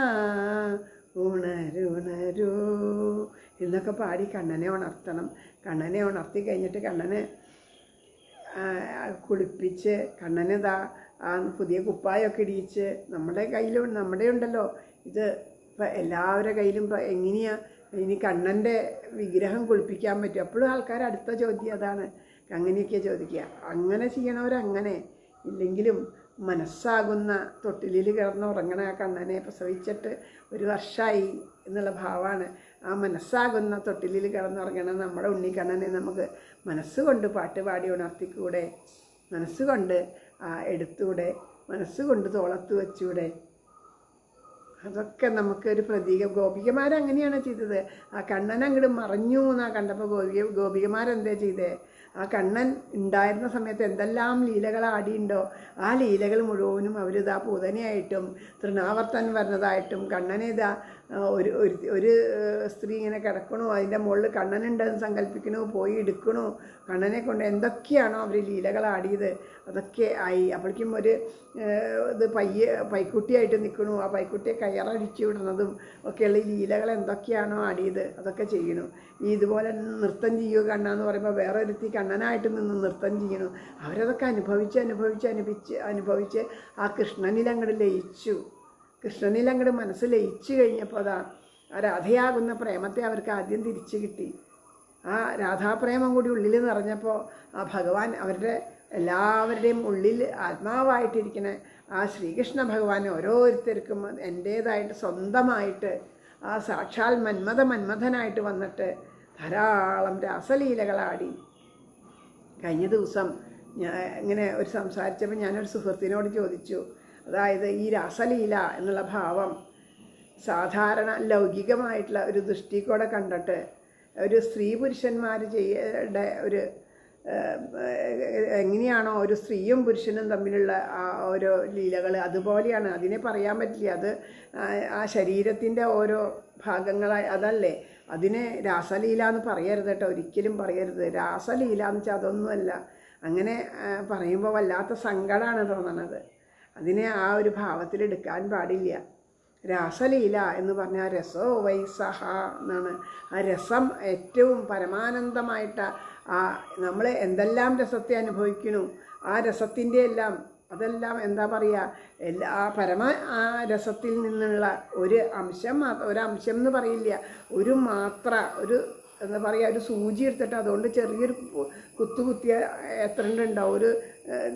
ഉണരുണരു എന്നൊക്കെ പാടി കണ്ണനെ ഉണർത്തണം കണ്ണനെ ഉണർത്തി കഴിഞ്ഞിട്ട് കണ്ണനെ ആ, കുളിപ്പിച്ച് കണ്ണന് ഇതാ ആ പുതിയ കുപ്പായൊക്കെ ഇടിയിച്ച് നമ്മുടെ കയ്യിലും നമ്മുടെ ഉണ്ടല്ലോ ഇത് ഇപ്പം എല്ലാവരുടെ കയ്യിലും ഇപ്പം എങ്ങനെയാ ഇനി കണ്ണൻ്റെ വിഗ്രഹം കുളിപ്പിക്കാൻ പറ്റും അപ്പോഴും ആൾക്കാർ അടുത്ത ചോദ്യം അതാണ് അങ്ങനെയൊക്കെ ചോദിക്കുക അങ്ങനെ ചെയ്യണവരങ്ങനെ ഇല്ലെങ്കിലും മനസ്സാകുന്ന തൊട്ടിലിൽ കിടന്ന് ഉറങ്ങണ ആ കണ്ണനെ പ്രസവിച്ചിട്ട് ഒരു വർഷമായി എന്നുള്ള ഭാവമാണ് ആ മനസ്സാകുന്ന തൊട്ടിലിൽ കിടന്നുറങ്ങണ നമ്മുടെ ഉണ്ണിക്കണ്ണനെ നമുക്ക് മനസ്സുകൊണ്ട് പാട്ട് പാടി ഉണർത്തിക്കൂടെ മനസ്സുകൊണ്ട് ആ എടുത്തൂടെ മനസ്സുകൊണ്ട് തോളത്ത് വെച്ചൂടെ അതൊക്കെ നമുക്കൊരു പ്രതീകം ഗോപികമാരങ്ങനെയാണ് ചെയ്തത് ആ കണ്ണൻ അങ്ങോട്ട് മറഞ്ഞു എന്നാ കണ്ടപ്പോൾ ഗോപിക ഗോപികമാരെന്താ ചെയ്തേ ആ കണ്ണൻ ഉണ്ടായിരുന്ന സമയത്ത് എന്തെല്ലാം ലീലകൾ ആടിയുണ്ടോ ആ ലീലകൾ മുഴുവനും അവരിതാ പൂതനയായിട്ടും തൃണാവർത്തൻ വരുന്നതായിട്ടും കണ്ണനെ ഇതാ ആ, ഒരു ഒരു ഒരു ഏഹ്, സ്ത്രീ ഇങ്ങനെ കിടക്കണു അതിൻ്റെ മുകളിൽ കണ്ണനുണ്ടെന്ന് സങ്കല്പിക്കണു പോയി എടുക്കണു കണ്ണനെ കൊണ്ട് എന്തൊക്കെയാണോ അവർ ലീലകൾ ആടിയത് അതൊക്കെ ആയി അപ്പോഴേക്കും ഒരു ഏഹ്, ഇത് പയ്യെ പൈക്കുട്ടിയായിട്ട് നിൽക്കണു ആ പൈക്കുട്ടിയെ കയറടിച്ചു വിടുന്നതും ഒക്കെയുള്ള ഈ ലീലകൾ എന്തൊക്കെയാണോ ആടിയത് അതൊക്കെ ചെയ്യണു ഈ ഇതുപോലെ നൃത്തം ചെയ്യുക കണ്ണാന്ന് പറയുമ്പോൾ വേറെ ഒരുത്തി കണ്ണനായിട്ട് നിന്ന് നൃത്തം ചെയ്യണു അവരതൊക്കെ അനുഭവിച്ച് അനുഭവിച്ച് അനുഭവിച്ച് അനുഭവിച്ച് ആ കൃഷ്ണനിൽ അങ്ങോട്ട് ലയിച്ചു കൃഷ്ണനിൽ അങ്ങോട്ട് മനസ്സ് ലയിച്ചു കഴിഞ്ഞപ്പോൾ അതാ ആ രാധയാകുന്ന പ്രേമത്തെ അവർക്ക് ആദ്യം തിരിച്ചു കിട്ടി ആ രാധാപ്രേമം കൂടി ഉള്ളിൽ നിറഞ്ഞപ്പോൾ ആ ഭഗവാൻ അവരുടെ എല്ലാവരുടെയും ഉള്ളിൽ ആത്മാവായിട്ടിരിക്കുന്ന ആ ശ്രീകൃഷ്ണ ഭഗവാൻ ഓരോരുത്തർക്കും എൻ്റേതായിട്ട് സ്വന്തമായിട്ട് ആ സാക്ഷാൽ മന്മഥ മന്മഥനായിട്ട് വന്നിട്ട് ധാരാളം രാസലീലകളാടി കഴിഞ്ഞ ദിവസം ഞാൻ ഇങ്ങനെ ഒരു സംസാരിച്ചപ്പോൾ ഞാനൊരു സുഹൃത്തിനോട് ചോദിച്ചു അതായത് ഈ രാസലീല എന്നുള്ള ഭാവം സാധാരണ ലൗകികമായിട്ടുള്ള ഒരു ദൃഷ്ടിക്കൂടെ കണ്ടിട്ട് ഒരു സ്ത്രീ പുരുഷന്മാർ ചെയ്യേണ്ട ഒരു ഏഹ്, ഏഹ്, എങ്ങനെയാണോ ഒരു സ്ത്രീയും പുരുഷനും തമ്മിലുള്ള ആ ഓരോ ലീലകൾ അതുപോലെയാണ് അതിനെ പറയാൻ പറ്റില്ല അത് ആ- ആ ശരീരത്തിൻ്റെ ഓരോ ഭാഗങ്ങളായി അതല്ലേ അതിനെ രാസലീല എന്ന് പറയരുത് കേട്ടോ ഒരിക്കലും പറയരുത് രാസലീല എന്ന് വെച്ചാൽ അതൊന്നുമല്ല അങ്ങനെ ആ, പറയുമ്പോൾ വല്ലാത്ത സങ്കടമാണ് തോന്നണത് അതിനെ ആ ഒരു ഭാവത്തിലെടുക്കാൻ പാടില്ല രാസലീല എന്ന് പറഞ്ഞാൽ രസോ വൈസഹ എന്നാണ് ആ രസം ഏറ്റവും പരമാനന്ദമായിട്ട് ആ നമ്മൾ എന്തെല്ലാം രസത്തെ അനുഭവിക്കുന്നു ആ രസത്തിൻ്റെ എല്ലാം അതെല്ലാം എന്താ പറയുക എല്ലാ ആ പരമ ആ രസത്തിൽ നിന്നുള്ള ഒരു അംശം മാത്രം ഒരു അംശം എന്ന് പറയില്ല ഒരു മാത്ര ഒരു എന്താ പറയുക ഒരു സൂചി എടുത്തിട്ട് അതുകൊണ്ട് ചെറിയൊരു കു- കുത്തു കുത്തിയ എത്ര ഉണ്ടാവും ഒരു ഏഹ്,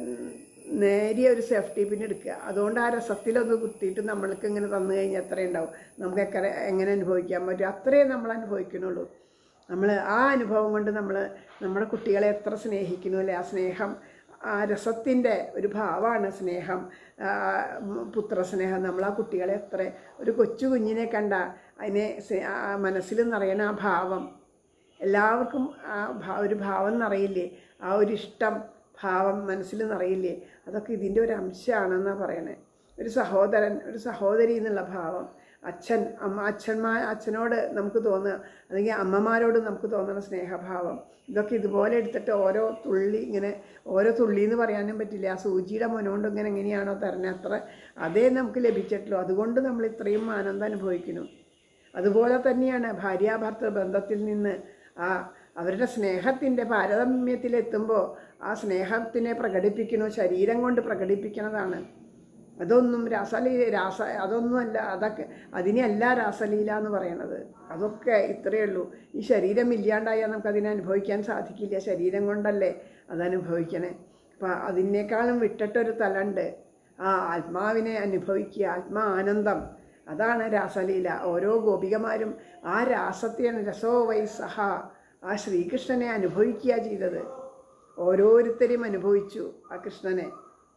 നേരിയ ഒരു സേഫ്റ്റി പിൻ എടുക്കുക അതുകൊണ്ട് ആ രസത്തിലൊന്ന് കുത്തിയിട്ട് നമ്മൾക്ക് ഇങ്ങനെ തന്നു കഴിഞ്ഞാൽ എത്ര ഉണ്ടാവും നമുക്ക് എത്ര എങ്ങനെ അനുഭവിക്കാൻ പറ്റും അത്രയേ നമ്മൾ അനുഭവിക്കുന്നുള്ളൂ നമ്മൾ ആ അനുഭവം കൊണ്ട് നമ്മൾ നമ്മുടെ കുട്ടികളെ എത്ര സ്നേഹിക്കുന്നു അല്ലേ ആ സ്നേഹം ആ രസത്തിൻ്റെ ഒരു ഭാവമാണ് സ്നേഹം ആ, ഉം, പുത്രസ്നേഹം നമ്മൾ ആ കുട്ടികളെ എത്ര ഒരു കൊച്ചു കുഞ്ഞിനെ കണ്ട അതിനെ സ്നേ- ആ മനസ്സിൽ നിറയണ ആ ഭാവം എല്ലാവർക്കും ആ ഭാ ഒരു ഭാവം നിറയില്ലേ ആ ഒരു ഇഷ്ടം ഭാവം മനസ്സിൽ നിറയില്ലേ അതൊക്കെ ഇതിൻ്റെ ഒരു അംശമാണെന്നാണ് പറയണേ ഒരു സഹോദരൻ ഒരു സഹോദരി എന്നുള്ള ഭാവം അച്ഛൻ അമ്മ അച്ഛന്മാർ അച്ഛനോട് നമുക്ക് തോന്നുക അല്ലെങ്കിൽ അമ്മമാരോട് നമുക്ക് തോന്നുന്ന സ്നേഹഭാവം ഇതൊക്കെ ഇതുപോലെ എടുത്തിട്ട് ഓരോ തുള്ളി ഇങ്ങനെ ഓരോ തുള്ളി എന്ന് പറയാനും പറ്റില്ല ആ സൂചിയുടെ മുനോണ്ട് ഇങ്ങനെ എങ്ങനെയാണോ തരണേ അത്ര അതേ നമുക്ക് ലഭിച്ചിട്ടുള്ളൂ അതുകൊണ്ട് നമ്മൾ ഇത്രയും ആനന്ദം അനുഭവിക്കുന്നു അതുപോലെ തന്നെയാണ് ഭാര്യാഭർത്തൃ ബന്ധത്തിൽ നിന്ന് ആ അവരുടെ സ്നേഹത്തിൻ്റെ പാരതമ്യത്തിലെത്തുമ്പോൾ ആ സ്നേഹത്തിനെ പ്രകടിപ്പിക്കണോ ശരീരം കൊണ്ട് പ്രകടിപ്പിക്കുന്നതാണ് അതൊന്നും രാസലീല രാസ അതൊന്നുമല്ല അതൊക്കെ അതിനെയല്ല രാസലീല എന്ന് പറയണത് അതൊക്കെ ഇത്രയേ ഉള്ളൂ ഈ ശരീരം ഇല്ലാണ്ടായാൽ നമുക്ക് അതിനെ അനുഭവിക്കാൻ സാധിക്കില്ല ശരീരം കൊണ്ടല്ലേ അതനുഭവിക്കണേ അപ്പം അതിനേക്കാളും വിട്ടിട്ടൊരു തലണ്ട് ആ ആത്മാവിനെ അനുഭവിക്കുക ആത്മാ ആനന്ദം അതാണ് രാസലീല ഓരോ ഗോപികമാരും ആ രാസത്തെയാണ് രസോ വൈ സഹ ആ ശ്രീകൃഷ്ണനെ അനുഭവിക്കുക ചെയ്തത് ഓരോരുത്തരും അനുഭവിച്ചു ആ കൃഷ്ണനെ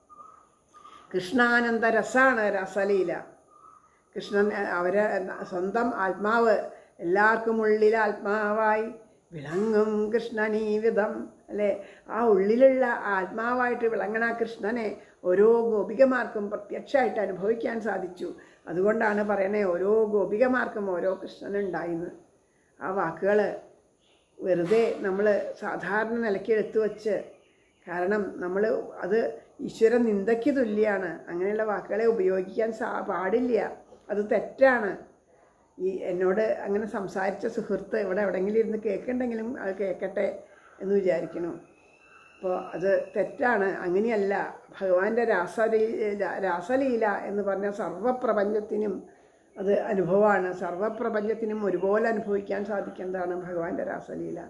കൃഷ്ണാനന്ദ രസാണ് രാസലീല കൃഷ്ണൻ അഹ് അവരെ സ്വന്തം ആത്മാവ് എല്ലാവർക്കും ഉള്ളിൽ ആത്മാവായി വിളങ്ങും കൃഷ്ണനീ വിധം അല്ലേ ആ ഉള്ളിലുള്ള ആത്മാവായിട്ട് വിളങ്ങണ ആ കൃഷ്ണനെ ഓരോ ഗോപികമാർക്കും പ്രത്യക്ഷമായിട്ട് അനുഭവിക്കാൻ സാധിച്ചു അതുകൊണ്ടാണ് പറയണേ ഓരോ ഗോപികമാർക്കും ഓരോ കൃഷ്ണനുണ്ടായിന്ന് ആ വാക്കുകൾ വെറുതെ നമ്മൾ സാധാരണ നിലയ്ക്ക് എടുത്തു വച്ച് കാരണം നമ്മൾ അത് ഈശ്വര നിന്ദയ്ക്ക് തുല്യമാണ് അങ്ങനെയുള്ള വാക്കുകളെ ഉപയോഗിക്കാൻ സാ പാടില്ല അത് തെറ്റാണ് ഈ എന്നോട് അങ്ങനെ സംസാരിച്ച സുഹൃത്ത് ഇവിടെ എവിടെയെങ്കിലും ഇരുന്ന് കേൾക്കുന്നുണ്ടെങ്കിലും അത് കേൾക്കട്ടെ എന്ന് വിചാരിക്കുന്നു അപ്പോൾ അത് തെറ്റാണ് അങ്ങനെയല്ല ഭഗവാന്റെ രാസലീ രാസലീല എന്ന് പറഞ്ഞ സർവപ്രപഞ്ചത്തിനും അത് അനുഭവമാണ് സർവപ്രപഞ്ചത്തിനും ഒരുപോലെ അനുഭവിക്കാൻ സാധിക്കുന്നതാണ് ഭഗവാന്റെ രാസലീല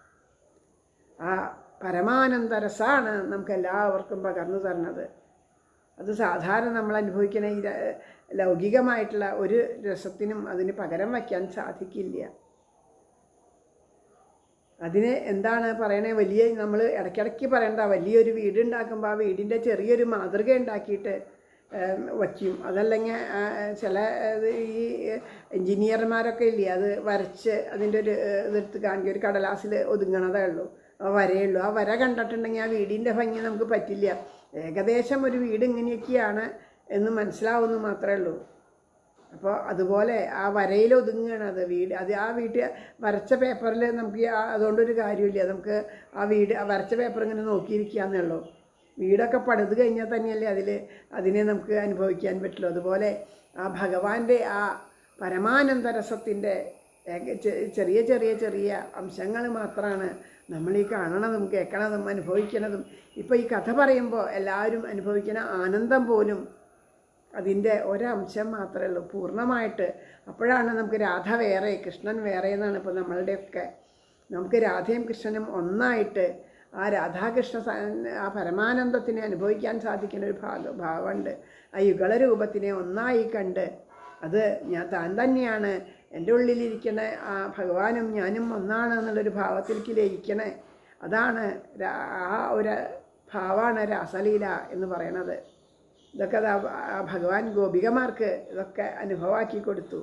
ആ പരമാനന്ദ രസാണ് നമുക്ക് എല്ലാവർക്കും പകർന്നു തരുന്നത് അത് സാധാരണ നമ്മൾ അനുഭവിക്കുന്ന ഈ ര- ലൗകികമായിട്ടുള്ള ഒരു രസത്തിനും അതിന് പകരം വയ്ക്കാൻ സാധിക്കില്ല അതിന് എന്താണ് പറയണേ വലിയ നമ്മൾ ഇടയ്ക്കിടയ്ക്ക് പറയണ്ട വലിയൊരു വീട് ഉണ്ടാക്കുമ്പോൾ ആ വീടിൻ്റെ ചെറിയൊരു മാതൃക ഉണ്ടാക്കിയിട്ട് ഏം, വയ്ക്കും അതല്ലെങ്കിൽ ആ, ചില ഇത് ഈ എൻജിനീയർമാരൊക്കെ ഇല്ലേ അത് വരച്ച് അതിൻ്റെ ഒരു ഏ, ഇതെടുത്ത് കാണിക്കുക ഒരു കടലാസിൽ ഒതുങ്ങണതേ ഉള്ളൂ ആ വരയുള്ളൂ ആ വര കണ്ടിട്ടുണ്ടെങ്കിൽ ആ വീടിൻ്റെ ഭംഗി നമുക്ക് പറ്റില്ല ഏകദേശം ഒരു വീട് ഇങ്ങനെയൊക്കെയാണ് എന്ന് മനസ്സിലാവുന്നു മാത്രമേ ഉള്ളൂ അപ്പോൾ അതുപോലെ ആ വരയിൽ ഒതുങ്ങുകയാണ് അത് വീട് അത് ആ വീട്ടിൽ വരച്ച പേപ്പറിൽ നമുക്ക് ഈ ആ- അതുകൊണ്ടൊരു കാര്യമില്ല നമുക്ക് ആ വീട് ആ വരച്ച പേപ്പർ ഇങ്ങനെ നോക്കിയിരിക്കാന്നേ ഉള്ളൂ വീടൊക്കെ പണിത് കഴിഞ്ഞാൽ തന്നെയല്ലേ അതിൽ അതിനെ നമുക്ക് അനുഭവിക്കാൻ പറ്റുള്ളൂ അതുപോലെ ആ ഭഗവാന്റെ ആ പരമാനന്ദ രസത്തിൻ്റെ ഏക- ചെ- ചെറിയ ചെറിയ ചെറിയ അംശങ്ങൾ മാത്രമാണ് നമ്മൾ ഈ കാണണതും കേൾക്കണതും അനുഭവിക്കണതും ഇപ്പോൾ ഈ കഥ പറയുമ്പോൾ എല്ലാവരും അനുഭവിക്കുന്ന ആനന്ദം പോലും അതിൻ്റെ ഒരംശം മാത്രമേ ഉള്ളൂ പൂർണ്ണമായിട്ട് അപ്പോഴാണ് നമുക്ക് രാധ വേറെ കൃഷ്ണൻ വേറെ എന്നാണ് ഇപ്പോൾ നമ്മളുടെയൊക്കെ നമുക്ക് രാധയും കൃഷ്ണനും ഒന്നായിട്ട് ആ രാധാകൃഷ്ണ സ- ആ പരമാനന്ദത്തിനെ അനുഭവിക്കാൻ സാധിക്കുന്ന ഒരു ഭാഗ ഭാവമുണ്ട് ആ യുഗള രൂപത്തിനെ ഒന്നായി കണ്ട് അത് ഞാൻ താൻ തന്നെയാണ് എൻ്റെ ഉള്ളിലിരിക്കുന്ന ആ ഭഗവാനും ഞാനും ഒന്നാണ് എന്നുള്ളൊരു ഭാവത്തിലേക്ക് ലയിക്കണേ അതാണ് രാ- ആ ഒരു ഭാവമാണ് രാസലീല എന്ന് പറയണത് ഇതൊക്കെ ദാ ആ ഭഗവാൻ ഗോപികമാർക്ക് ഇതൊക്കെ അനുഭവമാക്കി കൊടുത്തു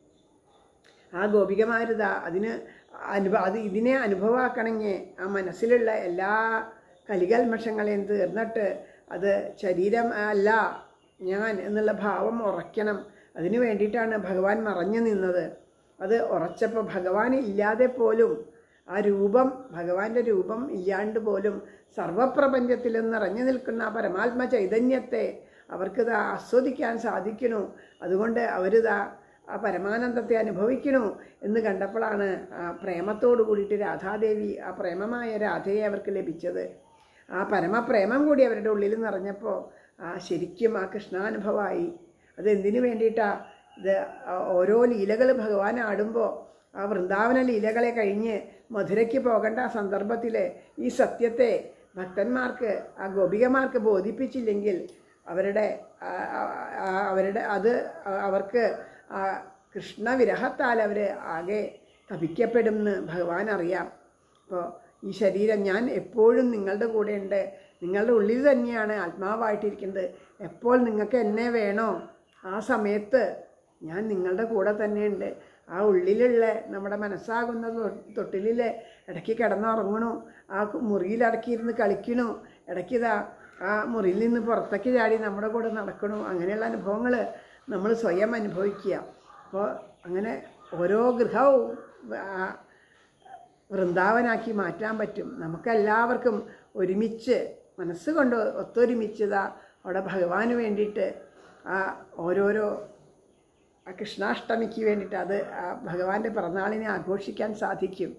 ആ ഗോപികമാരിതാ അതിന് അനുഭവ അത് ഇതിനെ അനുഭവമാക്കണമെങ്കിൽ ആ മനസ്സിലുള്ള എല്ലാ കലികൽമഷങ്ങളെയും തീർന്നിട്ട് അത് ശരീരം അല്ല ഞാൻ എന്നുള്ള ഭാവം ഉറയ്ക്കണം അതിനു വേണ്ടിയിട്ടാണ് ഭഗവാൻ മറഞ്ഞു നിന്നത് അത് ഉറച്ചപ്പോൾ ഭഗവാൻ ഇല്ലാതെ പോലും ആ രൂപം ഭഗവാന്റെ രൂപം ഇല്ലാണ്ട് പോലും സർവപ്രപഞ്ചത്തിലും നിറഞ്ഞു നിൽക്കുന്ന ആ പരമാത്മ ചൈതന്യത്തെ അവർക്കിത് ആസ്വദിക്കാൻ സാധിക്കണു അതുകൊണ്ട് അവരിതാ ആ പരമാനന്ദത്തെ അനുഭവിക്കണു എന്ന് കണ്ടപ്പോഴാണ് ആ പ്രേമത്തോടു കൂടിയിട്ട് രാധാദേവി ആ പ്രേമമായ രാധയെ അവർക്ക് ലഭിച്ചത് ആ പരമപ്രേമം കൂടി അവരുടെ ഉള്ളിൽ നിറഞ്ഞപ്പോൾ ആ ശരിക്കും ആ കൃഷ്ണാനുഭവമായി അത് എന്തിനു വേണ്ടിയിട്ടാ ഇത് ആ ഓരോ ലീലകൾ ഭഗവാൻ ആടുമ്പോൾ ആ വൃന്ദാവന ലീലകളെ കഴിഞ്ഞ് മധുരയ്ക്ക് പോകേണ്ട ആ സന്ദർഭത്തിൽ ഈ സത്യത്തെ ഭക്തന്മാർക്ക് ആ ഗോപികമാർക്ക് ബോധിപ്പിച്ചില്ലെങ്കിൽ അവരുടെ ആ- ആ- ആ- അവരുടെ അത് അവർക്ക് ആ കൃഷ്ണവിരഹത്താൽ അവർ ആകെ തപിക്കപ്പെടുമെന്ന് ഭഗവാൻ അറിയാം അപ്പോൾ ഈ ശരീരം ഞാൻ എപ്പോഴും നിങ്ങളുടെ കൂടെ ഉണ്ട് നിങ്ങളുടെ ഉള്ളിൽ തന്നെയാണ് ആത്മാവായിട്ടിരിക്കുന്നത് എപ്പോൾ നിങ്ങൾക്ക് എന്നെ വേണോ ആ സമയത്ത് ഞാൻ നിങ്ങളുടെ കൂടെ തന്നെയുണ്ട് ആ ഉള്ളിലുള്ള നമ്മുടെ മനസ്സാകുന്ന തൊ- തൊട്ടിലിൽ ഇടയ്ക്ക് കിടന്നുറങ്ങണു ആ കു- മുറിയിൽ അടക്കിയിരുന്ന് കളിക്കണു ഇടയ്ക്കിതാ ആ മുറിയിൽ നിന്ന് പുറത്തേക്ക് ചാടി നമ്മുടെ കൂടെ നടക്കണു അങ്ങനെയുള്ള അനുഭവങ്ങൾ നമ്മൾ സ്വയം അനുഭവിക്കുക അപ്പോൾ അങ്ങനെ ഓരോ ഗൃഹവും ആ വൃന്ദാവനാക്കി മാറ്റാൻ പറ്റും നമുക്കെല്ലാവർക്കും ഒരുമിച്ച് മനസ്സുകൊണ്ട് ഒത്തൊരുമിച്ചതാ അവിടെ ഭഗവാന് വേണ്ടിയിട്ട് ആ ഓരോരോ ആ കൃഷ്ണാഷ്ടമിക്ക് വേണ്ടിയിട്ട് അത് ആ ഭഗവാന്റെ പിറന്നാളിനെ ആഘോഷിക്കാൻ സാധിക്കും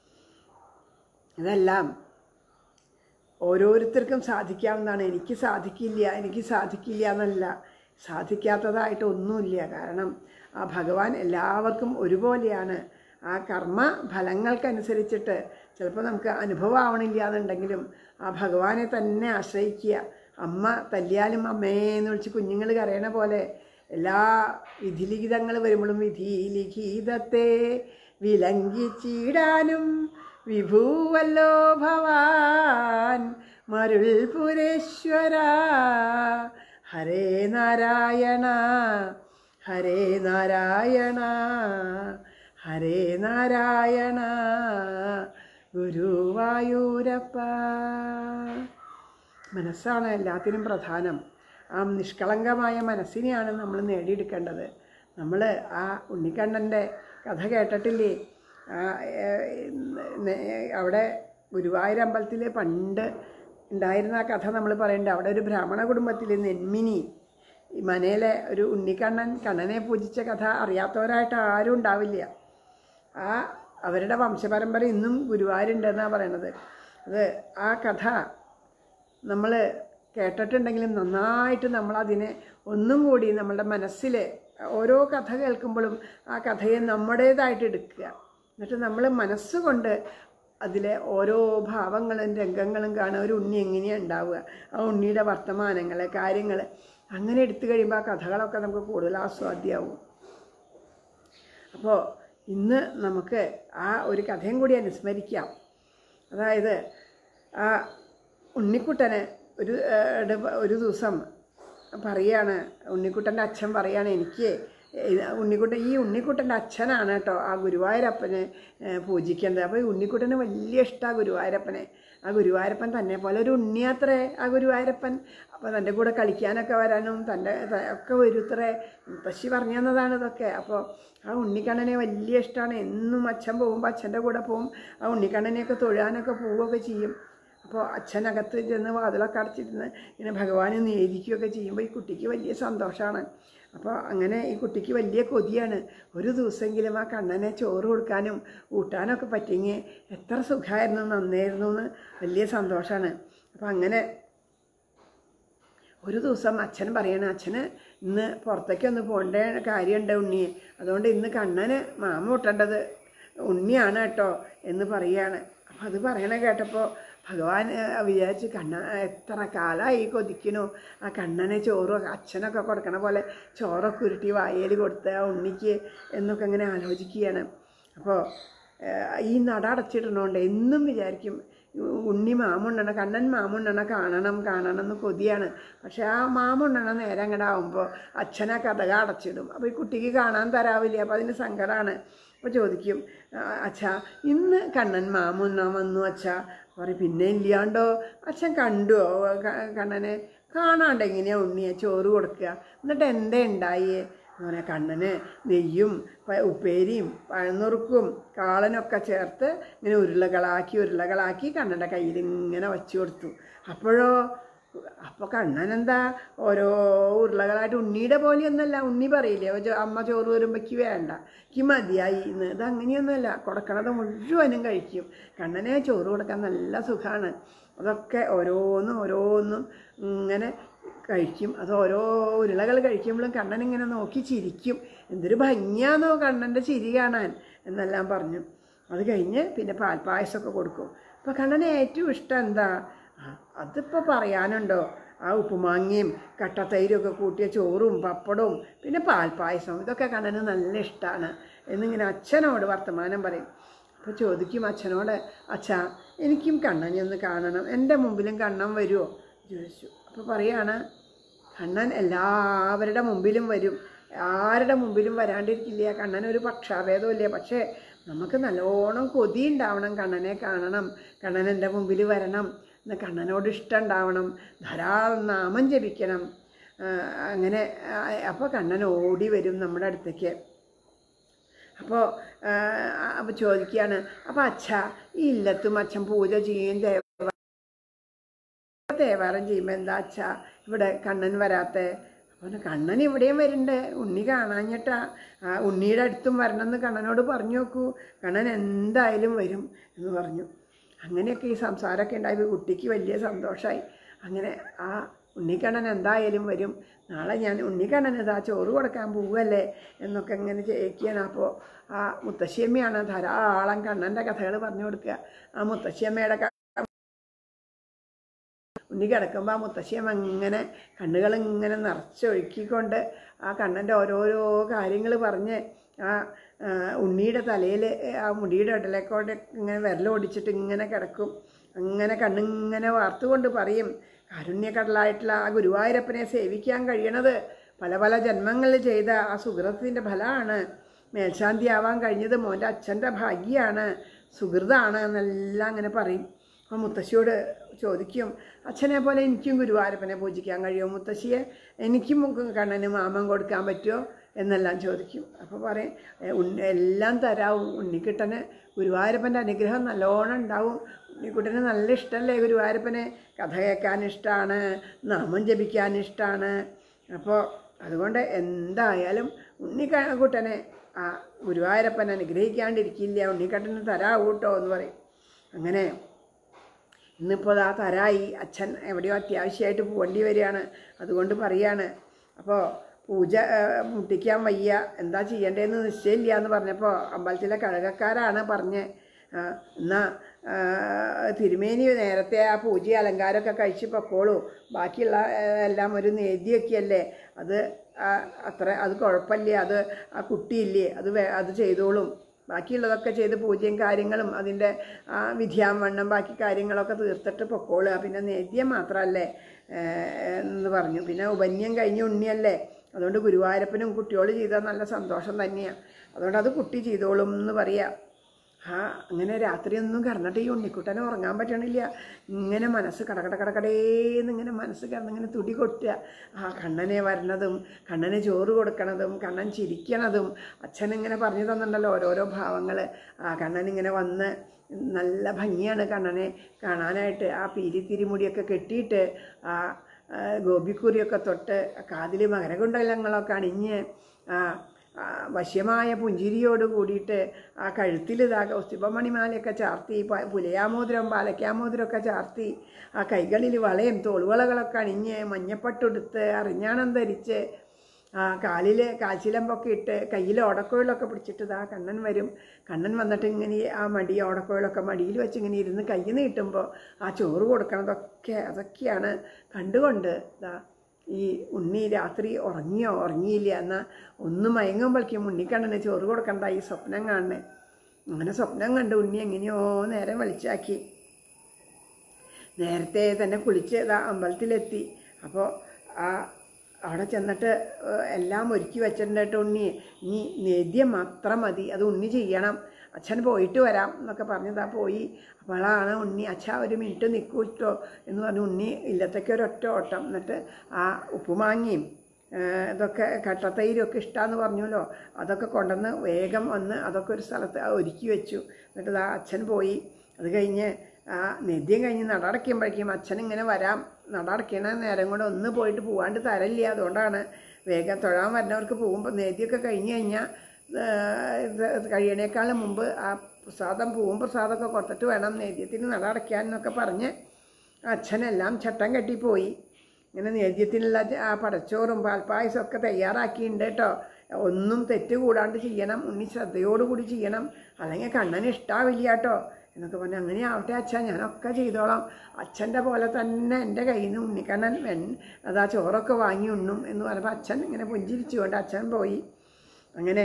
ഇതെല്ലാം ഓരോരുത്തർക്കും സാധിക്കാവുന്നതാണ് എനിക്ക് സാധിക്കില്ല എനിക്ക് സാധിക്കില്ല എന്നല്ല സാധിക്കാത്തതായിട്ട് ഒന്നുമില്ല കാരണം ആ ഭഗവാൻ എല്ലാവർക്കും ഒരുപോലെയാണ് ആ കർമ്മ ഫലങ്ങൾക്കനുസരിച്ചിട്ട് ചിലപ്പോൾ നമുക്ക് അനുഭവമാവണില്ല എന്നുണ്ടെങ്കിലും ആ ഭഗവാനെ തന്നെ ആശ്രയിക്കുക അമ്മ തല്ലിയാലും അമ്മേന്ന് വിളിച്ച് കുഞ്ഞുങ്ങൾ കരയണ പോലെ എല്ലാ വിധിലിഖിതങ്ങൾ വരുമ്പോഴും വിധി ലിഖിതത്തെ വിലങ്കിച്ചിടാനും വിഭൂവല്ലോ ഭവാൻ മരുൾപുരേശ്വര ഹരേ നാരായണ ഹരേ നാരായണ ഹരേ നാരായണ ഗുരുവായൂരപ്പ മനസ്സാണ് എല്ലാത്തിനും പ്രധാനം ആ നിഷ്കളങ്കമായ മനസ്സിനെയാണ് നമ്മൾ നേടിയെടുക്കേണ്ടത് നമ്മൾ ആ ഉണ്ണിക്കണ്ണൻ്റെ കഥ കേട്ടിട്ടില്ലേ ആ, ഏ, നെ- അവിടെ ഗുരുവായൂർ അമ്പലത്തിൽ പണ്ട് ഉണ്ടായിരുന്ന ആ കഥ നമ്മൾ പറയണ്ട അവിടെ ഒരു ബ്രാഹ്മണ കുടുംബത്തിൽ നെന്മിനി ഈ മനയിലെ ഒരു ഉണ്ണിക്കണ്ണൻ കണ്ണനെ പൂജിച്ച കഥ അറിയാത്തവരായിട്ട് ആരും ഉണ്ടാവില്ല ആ അവരുടെ വംശപരമ്പര ഇന്നും ഗുരുവായൂരുണ്ടെന്നാണ് പറയണത് അത് ആ കഥ നമ്മൾ കേട്ടിട്ടുണ്ടെങ്കിലും നന്നായിട്ട് നമ്മളതിനെ ഒന്നും കൂടി നമ്മളുടെ മനസ്സിൽ ഓരോ കഥ കേൾക്കുമ്പോഴും ആ കഥയെ നമ്മുടേതായിട്ട് എടുക്കുക എന്നിട്ട് നമ്മൾ മനസ്സുകൊണ്ട് അതിലെ ഓരോ ഭാവങ്ങളും രംഗങ്ങളും കാണുക ഒരു ഉണ്ണി എങ്ങനെയാണ് ഉണ്ടാവുക ആ ഉണ്ണിയുടെ വർത്തമാനങ്ങൾ കാര്യങ്ങൾ അങ്ങനെ എടുത്തു കഴിയുമ്പോൾ ആ കഥകളൊക്കെ നമുക്ക് കൂടുതൽ ആസ്വാദ്യമാവും അപ്പോൾ ഇന്ന് നമുക്ക് ആ ഒരു കഥയും കൂടി അനുസ്മരിക്കാം അതായത് ആ ഉണ്ണിക്കുട്ടന് ഒരു ഏഹ്, ഇട- ഒരു ദിവസം പറയാണ് ഉണ്ണിക്കുട്ടൻ്റെ അച്ഛൻ പറയാണ് എനിക്ക് ഇത് ഉണ്ണിക്കുട്ടൻ ഈ ഉണ്ണിക്കുട്ടൻ്റെ അച്ഛനാണ് കേട്ടോ ആ ഗുരുവായൂരപ്പനെ ഏഹ്, പൂജിക്കുന്നത് അപ്പോൾ ഈ ഉണ്ണിക്കുട്ടന് വലിയ ഇഷ്ടമാണ് ഗുരുവായൂരപ്പനെ ആ ഗുരുവായൂരപ്പൻ തന്നെ പോലെ ഒരു ഉണ്ണിയാത്രേ ആ ഗുരുവായൂരപ്പൻ അപ്പോൾ തൻ്റെ കൂടെ കളിക്കാനൊക്കെ വരാനും തൻ്റെ ത- ഒക്കെ വരുത്രേ മുത്തശ്ശി പറഞ്ഞു തന്നതാണ് ഇതൊക്കെ അപ്പോൾ ആ ഉണ്ണിക്കണ്ണനെ വലിയ ഇഷ്ടമാണ് എന്നും അച്ഛൻ പോകുമ്പോൾ അച്ഛൻ്റെ കൂടെ പോകും ആ ഉണ്ണിക്കണ്ണനെയൊക്കെ തൊഴാനൊക്കെ പോവുകയൊക്കെ ചെയ്യും അപ്പോൾ അച്ഛനകത്ത് ചെന്ന് വാതിലൊക്കെ അടച്ചിരുന്ന് ഇങ്ങനെ ഭഗവാനെ നേദിക്കുകയൊക്കെ ചെയ്യുമ്പോൾ ഈ കുട്ടിക്ക് വലിയ സന്തോഷമാണ് അപ്പോൾ അങ്ങനെ ഈ കുട്ടിക്ക് വലിയ കൊതിയാണ് ഒരു ദിവസമെങ്കിലും ആ കണ്ണനെ ചോറ് കൊടുക്കാനും ഊട്ടാനൊക്കെ പറ്റിയെങ്കിൽ എത്ര സുഖമായിരുന്നു നന്നായിരുന്നു എന്ന് വലിയ സന്തോഷമാണ് അപ്പോൾ അങ്ങനെ ഒരു ദിവസം അച്ഛൻ പറയണ അച്ഛന് ഇന്ന് പുറത്തേക്കൊന്ന് പോകേണ്ട കാര്യമുണ്ട് ഉണ്ണിയെ അതുകൊണ്ട് ഇന്ന് കണ്ണന് മാമ മുട്ടേണ്ടത് ഉണ്ണിയാണ് കേട്ടോ എന്ന് പറയാണ് അപ്പം അത് പറയണ കേട്ടപ്പോൾ ഭഗവാൻ ഏഹ്, വിചാരിച്ച് കണ്ണ എത്ര കാലമായി കൊതിക്കണു ആ കണ്ണനെ ചോറും അച്ഛനൊക്കെ കൊടുക്കണ പോലെ ചോറൊക്കെ ഉരുട്ടി വായേൽ കൊടുത്ത് ആ ഉണ്ണിക്ക് എന്നൊക്കെ ഇങ്ങനെ ആലോചിക്കുകയാണ് അപ്പോൾ ഈ നട അടച്ചിടണോണ്ട് എന്നും വിചാരിക്കും ഉണ്ണി മാമുണ്ണണ കണ്ണൻ മാമുണ്ണണ കാണണം കാണണം എന്ന് കൊതിയാണ് പക്ഷെ ആ മാമുണ്ണണ നേരം അങ്ങോട്ട് ആവുമ്പോൾ അച്ഛനെ കഥക അടച്ചിടും അപ്പോൾ ഈ കുട്ടിക്ക് കാണാൻ തരാവില്ല അപ്പോൾ അതിന് സങ്കടമാണ് അപ്പോൾ ചോദിക്കും "ആ, അച്ഛാ ഇന്ന് കണ്ണൻ മാമുണ്ണാൻ വന്നു അച്ഛാ പറയും പിന്നെ ഇല്ലാണ്ടോ അച്ഛൻ കണ്ടുവോ ക- കണ്ണനെ കാണാണ്ട് എങ്ങനെയാ ഉണ്ണിയെ ചോറ് കൊടുക്കുക എന്നിട്ട് എന്തേ ഉണ്ടായേ എന്ന് പറഞ്ഞാൽ കണ്ണന് നെയ്യും പ- ഉപ്പേരിയും പഴനുറുക്കും കാളനൊക്കെ ചേർത്ത് ഇങ്ങനെ ഉരുളകളാക്കി ഉരുളകളാക്കി കണ്ണൻ്റെ കയ്യിൽ ഇങ്ങനെ വച്ചു കൊടുത്തു അപ്പോഴോ അപ്പോൾ കണ്ണൻ എന്താ ഓരോ ഉരുളകളായിട്ട് ഉണ്ണിയുടെ പോലെയൊന്നുമല്ല ഉണ്ണി പറയില്ലേ "അവ ചോ- അമ്മ ചോറ് വരുമ്പോഴേക്ക് വേണ്ട എനിക്ക് മതിയായി ഇന്ന് ഇത് അങ്ങനെയൊന്നുമല്ല കൊടുക്കണത് മുഴുവനും കഴിക്കും കണ്ണനെ ചോറ് കൊടുക്കാൻ നല്ല സുഖമാണ് അതൊക്കെ ഓരോന്നും ഓരോന്നും ഇങ്ങനെ കഴിക്കും അത് ഓരോ ഉരുളകൾ കഴിക്കുമ്പോഴും കണ്ണൻ ഇങ്ങനെ നോക്കി ചിരിക്കും എന്തൊരു ഭംഗിയാന്നോ കണ്ണൻ്റെ ചിരി കാണാൻ എന്നെല്ലാം പറഞ്ഞു അത് കഴിഞ്ഞ് പിന്നെ പാൽപ്പായസമൊക്കെ കൊടുക്കും അപ്പോൾ കണ്ണന് ഏറ്റവും ഇഷ്ടം എന്താ ആ, അതിപ്പോൾ പറയാനുണ്ടോ ആ ഉപ്പുമാങ്ങയും കട്ടത്തൈരും ഒക്കെ കൂട്ടിയ ചോറും പപ്പടവും പിന്നെ പാൽപ്പായസവും ഇതൊക്കെ കണ്ണന് നല്ല ഇഷ്ടമാണ് എന്നിങ്ങനെ അച്ഛനോട് വർത്തമാനം പറയും അപ്പോൾ ചോദിക്കും അച്ഛനോട് അച്ഛാ എനിക്കും കണ്ണനെ ഒന്ന് കാണണം എൻ്റെ മുമ്പിലും കണ്ണൻ വരുമോ ചോദിച്ചു അപ്പോൾ പറയാണ് കണ്ണൻ എല്ലാവരുടെ മുമ്പിലും വരും ആരുടെ മുമ്പിലും വരാണ്ടിരിക്കില്ല കണ്ണൻ ഒരു പക്ഷാഭേദമില്ല പക്ഷേ നമുക്ക് നല്ലോണം കൊതി ഉണ്ടാവണം കണ്ണനെ കാണണം കണ്ണൻ എൻ്റെ മുമ്പിൽ വരണം എന്ന് കണ്ണനോട് ഇഷ്ടം ഉണ്ടാവണം ധാരാളം നാമം ജപിക്കണം ആ, അങ്ങനെ അപ്പോൾ കണ്ണൻ ഓടി വരും നമ്മുടെ അടുത്തേക്ക് അപ്പോൾ അപ്പോൾ ചോദിക്കുകയാണ് അപ്പോൾ അച്ഛ ഈ ഇല്ലത്തും അച്ഛൻ പൂജ ചെയ്യും ദേവ തേവാരം ചെയ്യുമ്പോൾ എന്താ അച്ഛാ ഇവിടെ കണ്ണൻ വരാത്തെ അപ്പോൾ കണ്ണൻ ഇവിടെയും വരുന്നുണ്ട് ഉണ്ണി കാണാഞ്ഞിട്ടാ ആ ഉണ്ണിയുടെ അടുത്തും വരണമെന്ന് കണ്ണനോട് പറഞ്ഞു നോക്കൂ കണ്ണൻ എന്തായാലും വരും എന്ന് പറഞ്ഞു അങ്ങനെയൊക്കെ ഈ സംസാരമൊക്കെ ഉണ്ടായി കുട്ടിക്ക് വലിയ സന്തോഷമായി അങ്ങനെ ആ ഉണ്ണിക്കണ്ണൻ എന്തായാലും വരും നാളെ ഞാൻ ഉണ്ണിക്കണ്ണൻ ഇതാ ചോറ് കൊടുക്കാൻ പോവുകയല്ലേ എന്നൊക്കെ ഇങ്ങനെ ചോദിക്കുകയാണ് അപ്പോൾ ആ മുത്തശ്ശിയമ്മയാണ് ധാരാളം കണ്ണൻ്റെ കഥകൾ പറഞ്ഞു കൊടുക്കുക ആ മുത്തശ്ശിയമ്മയുടെ ക- ഉണ്ണി കിടക്കുമ്പോൾ ആ മുത്തശ്ശിയമ്മ ഇങ്ങനെ കണ്ണുകൾ ഇങ്ങനെ നിറച്ചൊഴുക്കിക്കൊണ്ട് ആ കണ്ണൻ്റെ ഓരോരോ കാര്യങ്ങൾ പറഞ്ഞ് ആ ആ, ഉണ്ണിയുടെ തലയിൽ ആ മുടിയുടെ ഇടലേക്കോടെ ഇങ്ങനെ വിരലോടിച്ചിട്ട് ഇങ്ങനെ കിടക്കും അങ്ങനെ കണ്ണിങ്ങനെ വാർത്തുകൊണ്ട് പറയും കാരുണ്യക്കടലായിട്ടുള്ള ആ ഗുരുവായൂരപ്പനെ സേവിക്കാൻ കഴിയണത് പല പല ജന്മങ്ങളിൽ ചെയ്ത ആ സുഹൃത്തിൻ്റെ ഫലമാണ് മേൽശാന്തി ആവാൻ കഴിഞ്ഞത് മോൻ്റെ അച്ഛൻ്റെ ഭാഗ്യമാണ് സുഹൃതാണ് എന്നെല്ലാം അങ്ങനെ പറയും അപ്പോൾ മുത്തശ്ശിയോട് ചോദിക്കും അച്ഛനെ പോലെ എനിക്കും ഗുരുവായൂരപ്പനെ പൂജിക്കാൻ കഴിയുമോ മുത്തശ്ശിയെ എനിക്കും കണ്ണന് മാമം കൊടുക്കാൻ പറ്റുമോ എന്നെല്ലാം ചോദിക്കും അപ്പോൾ പറയും "ഏ, ഉണ്ണി എല്ലാം തരാവും ഉണ്ണിക്കുട്ടന് ഗുരുവായൂരപ്പൻ്റെ അനുഗ്രഹം നല്ലോണം ഉണ്ടാവും ഉണ്ണിക്കുട്ടന് നല്ല ഇഷ്ടമല്ലേ ഗുരുവായൂരപ്പനെ കഥ കേൾക്കാൻ ഇഷ്ടമാണ് നാമം ജപിക്കാൻ ഇഷ്ടമാണ് അപ്പോൾ അതുകൊണ്ട് എന്തായാലും ഉണ്ണിക്കുട്ടനെ ആ ഗുരുവായൂരപ്പൻ അനുഗ്രഹിക്കാണ്ടിരിക്കില്ല ഉണ്ണിക്കട്ടന് തരാവൂട്ടോ എന്ന് പറയും അങ്ങനെ ഇന്നിപ്പോൾ ആ തരായി അച്ഛൻ എവിടെയോ അത്യാവശ്യമായിട്ട് പോകേണ്ടി വരികയാണ് അതുകൊണ്ട് പറയാണ് അപ്പോൾ പൂജ ആ, മുട്ടിക്കാൻ വയ്യ എന്താ ചെയ്യേണ്ടതെന്ന് നിശ്ചയമില്ല എന്ന് പറഞ്ഞപ്പോൾ അമ്പലത്തിലെ കഴകക്കാരാണ് പറഞ്ഞ് ആ, എന്നാ ആ, തിരുമേനി നേരത്തെ ആ പൂജ അലങ്കാരമൊക്കെ കഴിച്ച് പൊക്കോളൂ ബാക്കിയുള്ള ആ, എല്ലാം ഒരു നേദ്യമൊക്കെയല്ലേ അത് ആ, അത്ര അത് കുഴപ്പമില്ല അത് ആ കുട്ടിയില്ലേ അത് വേ- അത് ചെയ്തോളും ബാക്കിയുള്ളതൊക്കെ ചെയ്ത് പൂജയും കാര്യങ്ങളും അതിൻ്റെ ആ വിധിയാവണ്ണം ബാക്കി കാര്യങ്ങളൊക്കെ തീർത്തിട്ട് പൊക്കോളുക പിന്നെ നേദ്യം മാത്രമല്ലേ ഏഹ്, എന്ന് പറഞ്ഞു പിന്നെ ഉപന്യം കഴിഞ്ഞ ഉണ്ണിയല്ലേ അതുകൊണ്ട് ഗുരുവായൂരപ്പനും കുട്ടിയോട് ചെയ്താൽ നല്ല സന്തോഷം തന്നെയാണ് അതുകൊണ്ട് അത് കുട്ടി ചെയ്തോളും എന്ന് പറയാം ആ അങ്ങനെ രാത്രിയൊന്നും കിടന്നിട്ട് ഈ ഉണ്ണിക്കുട്ടനെ ഉറങ്ങാൻ പറ്റണില്ല ഇങ്ങനെ മനസ്സ് കടകട കടകടേന്ന് ഇങ്ങനെ മനസ്സ് കിടന്ന് ഇങ്ങനെ തുടി കൊട്ടുക ആ കണ്ണനെ വരണതും കണ്ണന് ചോറ് കൊടുക്കണതും കണ്ണൻ ചിരിക്കണതും അച്ഛൻ ഇങ്ങനെ പറഞ്ഞു തന്നിട്ടുണ്ടല്ലോ ഓരോരോ ഭാവങ്ങൾ ആ കണ്ണൻ ഇങ്ങനെ വന്ന് നല്ല ഭംഗിയാണ് കണ്ണനെ കാണാനായിട്ട് ആ പീരി തിരിമുടിയൊക്കെ കെട്ടിയിട്ട് ആ ആ, ഗോപിക്കുറിയൊക്കെ തൊട്ട് കാതിൽ മകരകുണ്ടലങ്ങളൊക്കെ അണിഞ്ഞ് ആ ആ വശ്യമായ പുഞ്ചിരിയോട് കൂടിയിട്ട് ആ കഴുത്തിൽ ഇതാ കൗസ്തുഭമണിമാലയൊക്കെ ചാർത്തി പ- പുലയാമോതിരം പാലക്കാമോതിരമൊക്കെ ചാർത്തി ആ കൈകളിൽ വളയും തോളുവളകളൊക്കെ അണിഞ്ഞ് മഞ്ഞപ്പട്ടെടുത്ത് അറിഞ്ഞാണം ധരിച്ച് ആ കാലിൽ കാൽച്ചിലമ്പൊക്കെ ഇട്ട് കയ്യിൽ ഓടക്കോയിലൊക്കെ പിടിച്ചിട്ട് ഇതാ കണ്ണൻ വരും കണ്ണൻ വന്നിട്ട് ഇങ്ങനെ ഈ ആ മടി ഓടക്കോയിലൊക്കെ മടിയിൽ വെച്ച് ഇങ്ങനെ ഇരുന്ന് കൈ നീട്ടുമ്പോൾ ആ ചോറ് കൊടുക്കണതൊക്കെ അതൊക്കെയാണ് കണ്ടുകൊണ്ട് ഇതാ ഈ ഉണ്ണി രാത്രി ഉറങ്ങിയോ ഉറങ്ങിയില്ല എന്നാൽ ഒന്ന് മയങ്ങുമ്പോഴേക്കും ഉണ്ണിക്കണ്ണന് ചോറ് കൊടുക്കണ്ട ഈ സ്വപ്നം കാണണേ അങ്ങനെ സ്വപ്നം കണ്ട് ഉണ്ണി എങ്ങനെയോ നേരെ വെളിച്ചാക്കി നേരത്തെ തന്നെ കുളിച്ച് ഇതാ അമ്പലത്തിലെത്തി അപ്പോൾ ആ അവിടെ ചെന്നിട്ട് ഏഹ്, എല്ലാം ഒരുക്കി വെച്ചിട്ടുണ്ട് കേട്ടോ ഉണ്ണി ഇനി നേദ്യം മാത്രം മതി അത് ഉണ്ണി ചെയ്യണം അച്ഛൻ പോയിട്ട് വരാം എന്നൊക്കെ പറഞ്ഞതാ പോയി അപ്പോഴാണ് ഉണ്ണി അച്ഛ ഒരു മിനിറ്റ് നിൽക്കൂട്ടോ എന്ന് പറഞ്ഞ് ഉണ്ണി ഇല്ലത്തേക്ക് ഒരൊറ്റ ഓട്ടം എന്നിട്ട് ആ ഉപ്പുമാങ്ങിയും ഏഹ്, ഇതൊക്കെ കട്ടത്തൈരൊക്കെ ഇഷ്ടമാന്ന് പറഞ്ഞല്ലോ അതൊക്കെ കൊണ്ടുവന്ന് വേഗം വന്ന് അതൊക്കെ ഒരു സ്ഥലത്ത് ഒരുക്കി വെച്ചു എന്നിട്ട് ഇതാ അച്ഛൻ പോയി അത് കഴിഞ്ഞ് ആ നിദ്യം കഴിഞ്ഞ് നടടയ്ക്കുമ്പോഴേക്കും അച്ഛൻ ഇങ്ങനെ വരാം നടടയ്ക്കണ നേരം കൊണ്ട് ഒന്ന് പോയിട്ട് പോവാണ്ട് തരല്ല അതുകൊണ്ടാണ് വേഗം തൊഴാൻ വരുന്നവർക്ക് പോകുമ്പോൾ നേദ്യമൊക്കെ കഴിഞ്ഞ് കഴിഞ്ഞാൽ ഇത് കഴിയണേക്കാളും മുമ്പ് ആ പ്രസാദം പൂവും പ്രസാദമൊക്കെ കൊടുത്തിട്ട് വേണം നേദ്യത്തിന് നടടയ്ക്കാൻ എന്നൊക്കെ പറഞ്ഞ് അച്ഛനെല്ലാം ചട്ടം കെട്ടിപ്പോയി ഇങ്ങനെ നേദ്യത്തിനുള്ള ആ പടച്ചോറും പാൽപ്പായസം ഒക്കെ തയ്യാറാക്കിയിട്ടുണ്ട് കേട്ടോ ഒന്നും തെറ്റ് കൂടാണ്ട് ചെയ്യണം ഉണ്ണി ശ്രദ്ധയോടുകൂടി ചെയ്യണം അല്ലെങ്കിൽ കണ്ണന് ഇഷ്ടാവില്ല കേട്ടോ എന്നൊക്കെ പറഞ്ഞ് അങ്ങനെ ആവട്ടെ അച്ഛൻ ഞാനൊക്കെ ചെയ്തോളാം അച്ഛൻ്റെ പോലെ തന്നെ എൻ്റെ കയ്യിൽ നിന്ന് ഉണ്ണിക്കണ്ണൻ വെൺ അതാ ചോറൊക്കെ വാങ്ങി ഉണ്ണും എന്ന് പറഞ്ഞപ്പോൾ അച്ഛൻ ഇങ്ങനെ പുഞ്ചിരിച്ചുകൊണ്ട് അച്ഛൻ പോയി അങ്ങനെ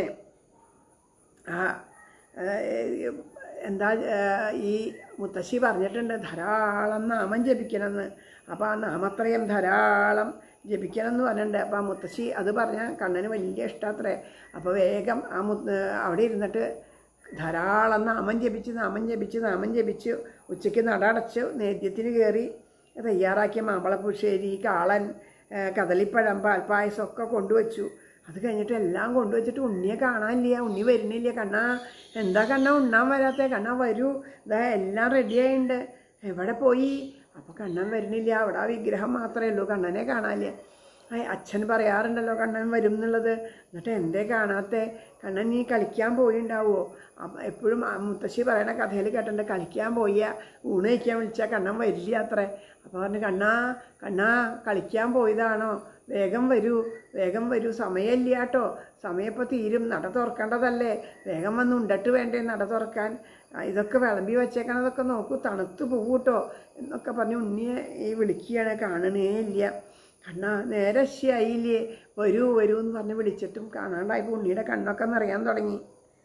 ആ ഏഹ്, എന്താ ഏഹ്, ഈ മുത്തശ്ശി പറഞ്ഞിട്ടുണ്ട് ധാരാളം നാമം ജപിക്കണമെന്ന് അപ്പോൾ ആ നാമത്രയം ധാരാളം ജപിക്കണം എന്ന് പറഞ്ഞിട്ടുണ്ട് അപ്പോൾ ആ മുത്തശ്ശി അത് പറഞ്ഞാൽ കണ്ണന് വലിയ ഇഷ്ടമത്രേ അപ്പോൾ വേഗം ആ മു അവിടെ ഇരുന്നിട്ട് ധാരാളം നാമം ജപിച്ച് നാമം ജപിച്ച് നാമം ജപിച്ച് ഉച്ചയ്ക്ക് നടടച്ച് നേദ്യത്തിന് കയറി തയ്യാറാക്കിയ മാമ്പളപ്പുശ്ശേരി കാളൻ ഏഹ്, കദളിപ്പഴം പാൽപ്പായസം ഒക്കെ കൊണ്ടുവച്ചു അത് കഴിഞ്ഞിട്ട് എല്ലാം കൊണ്ടുവച്ചിട്ട് ഉണ്ണിയെ കാണാനില്ല ഉണ്ണി വരുന്നില്ല കണ്ണാ എന്താ കണ്ണാ ഉണ്ണാൻ വരാത്ത കണ്ണാ വരൂ ഇതാ എല്ലാം റെഡിയായിട്ടുണ്ട് എവിടെ പോയി അപ്പോൾ കണ്ണൻ വരുന്നില്ല അവിടെ ആ വിഗ്രഹം മാത്രമേ ഉള്ളൂ കണ്ണനെ കാണാനില്ല ആ അച്ഛൻ പറയാറുണ്ടല്ലോ കണ്ണൻ വരും എന്നുള്ളത് എന്നിട്ട് എന്തേ കാണാത്തെ കണ്ണൻ നീ കളിക്കാൻ പോയിണ്ടാവുമോ അപ്പം എപ്പോഴും ആ മുത്തശ്ശി പറയണ കഥയിൽ കേട്ടിട്ടുണ്ട് കളിക്കാൻ പോയ ഊണ് കഴിക്കാൻ വിളിച്ചാൽ കണ്ണൻ വരില്ല അത്രേ അപ്പോൾ പറഞ്ഞു കണ്ണാ കണ്ണാ കളിക്കാൻ പോയതാണോ വേഗം വരൂ വേഗം വരൂ സമയമില്ല കേട്ടോ സമയം ഇപ്പോൾ തീരും നട തുറക്കേണ്ടതല്ലേ വേഗം വന്ന് ഉണ്ടിട്ട് വേണ്ടേ നട തുറക്കാൻ ആ, ഇതൊക്കെ വിളമ്പി വെച്ചേക്കണതൊക്കെ നോക്കൂ തണുത്ത് പോകൂട്ടോ എന്നൊക്കെ പറഞ്ഞ് ഉണ്ണിയെ ഈ വിളിക്കുകയാണ് കാണണേ ഇല്ല കണ്ണാ നേരെ ശരിയായില്ലേ വരൂ വരൂ എന്ന് പറഞ്ഞ് വിളിച്ചിട്ടും കാണാണ്ടായപ്പോൾ ഉണ്ണിയുടെ കണ്ണൊക്കെ നിറയാൻ തുടങ്ങി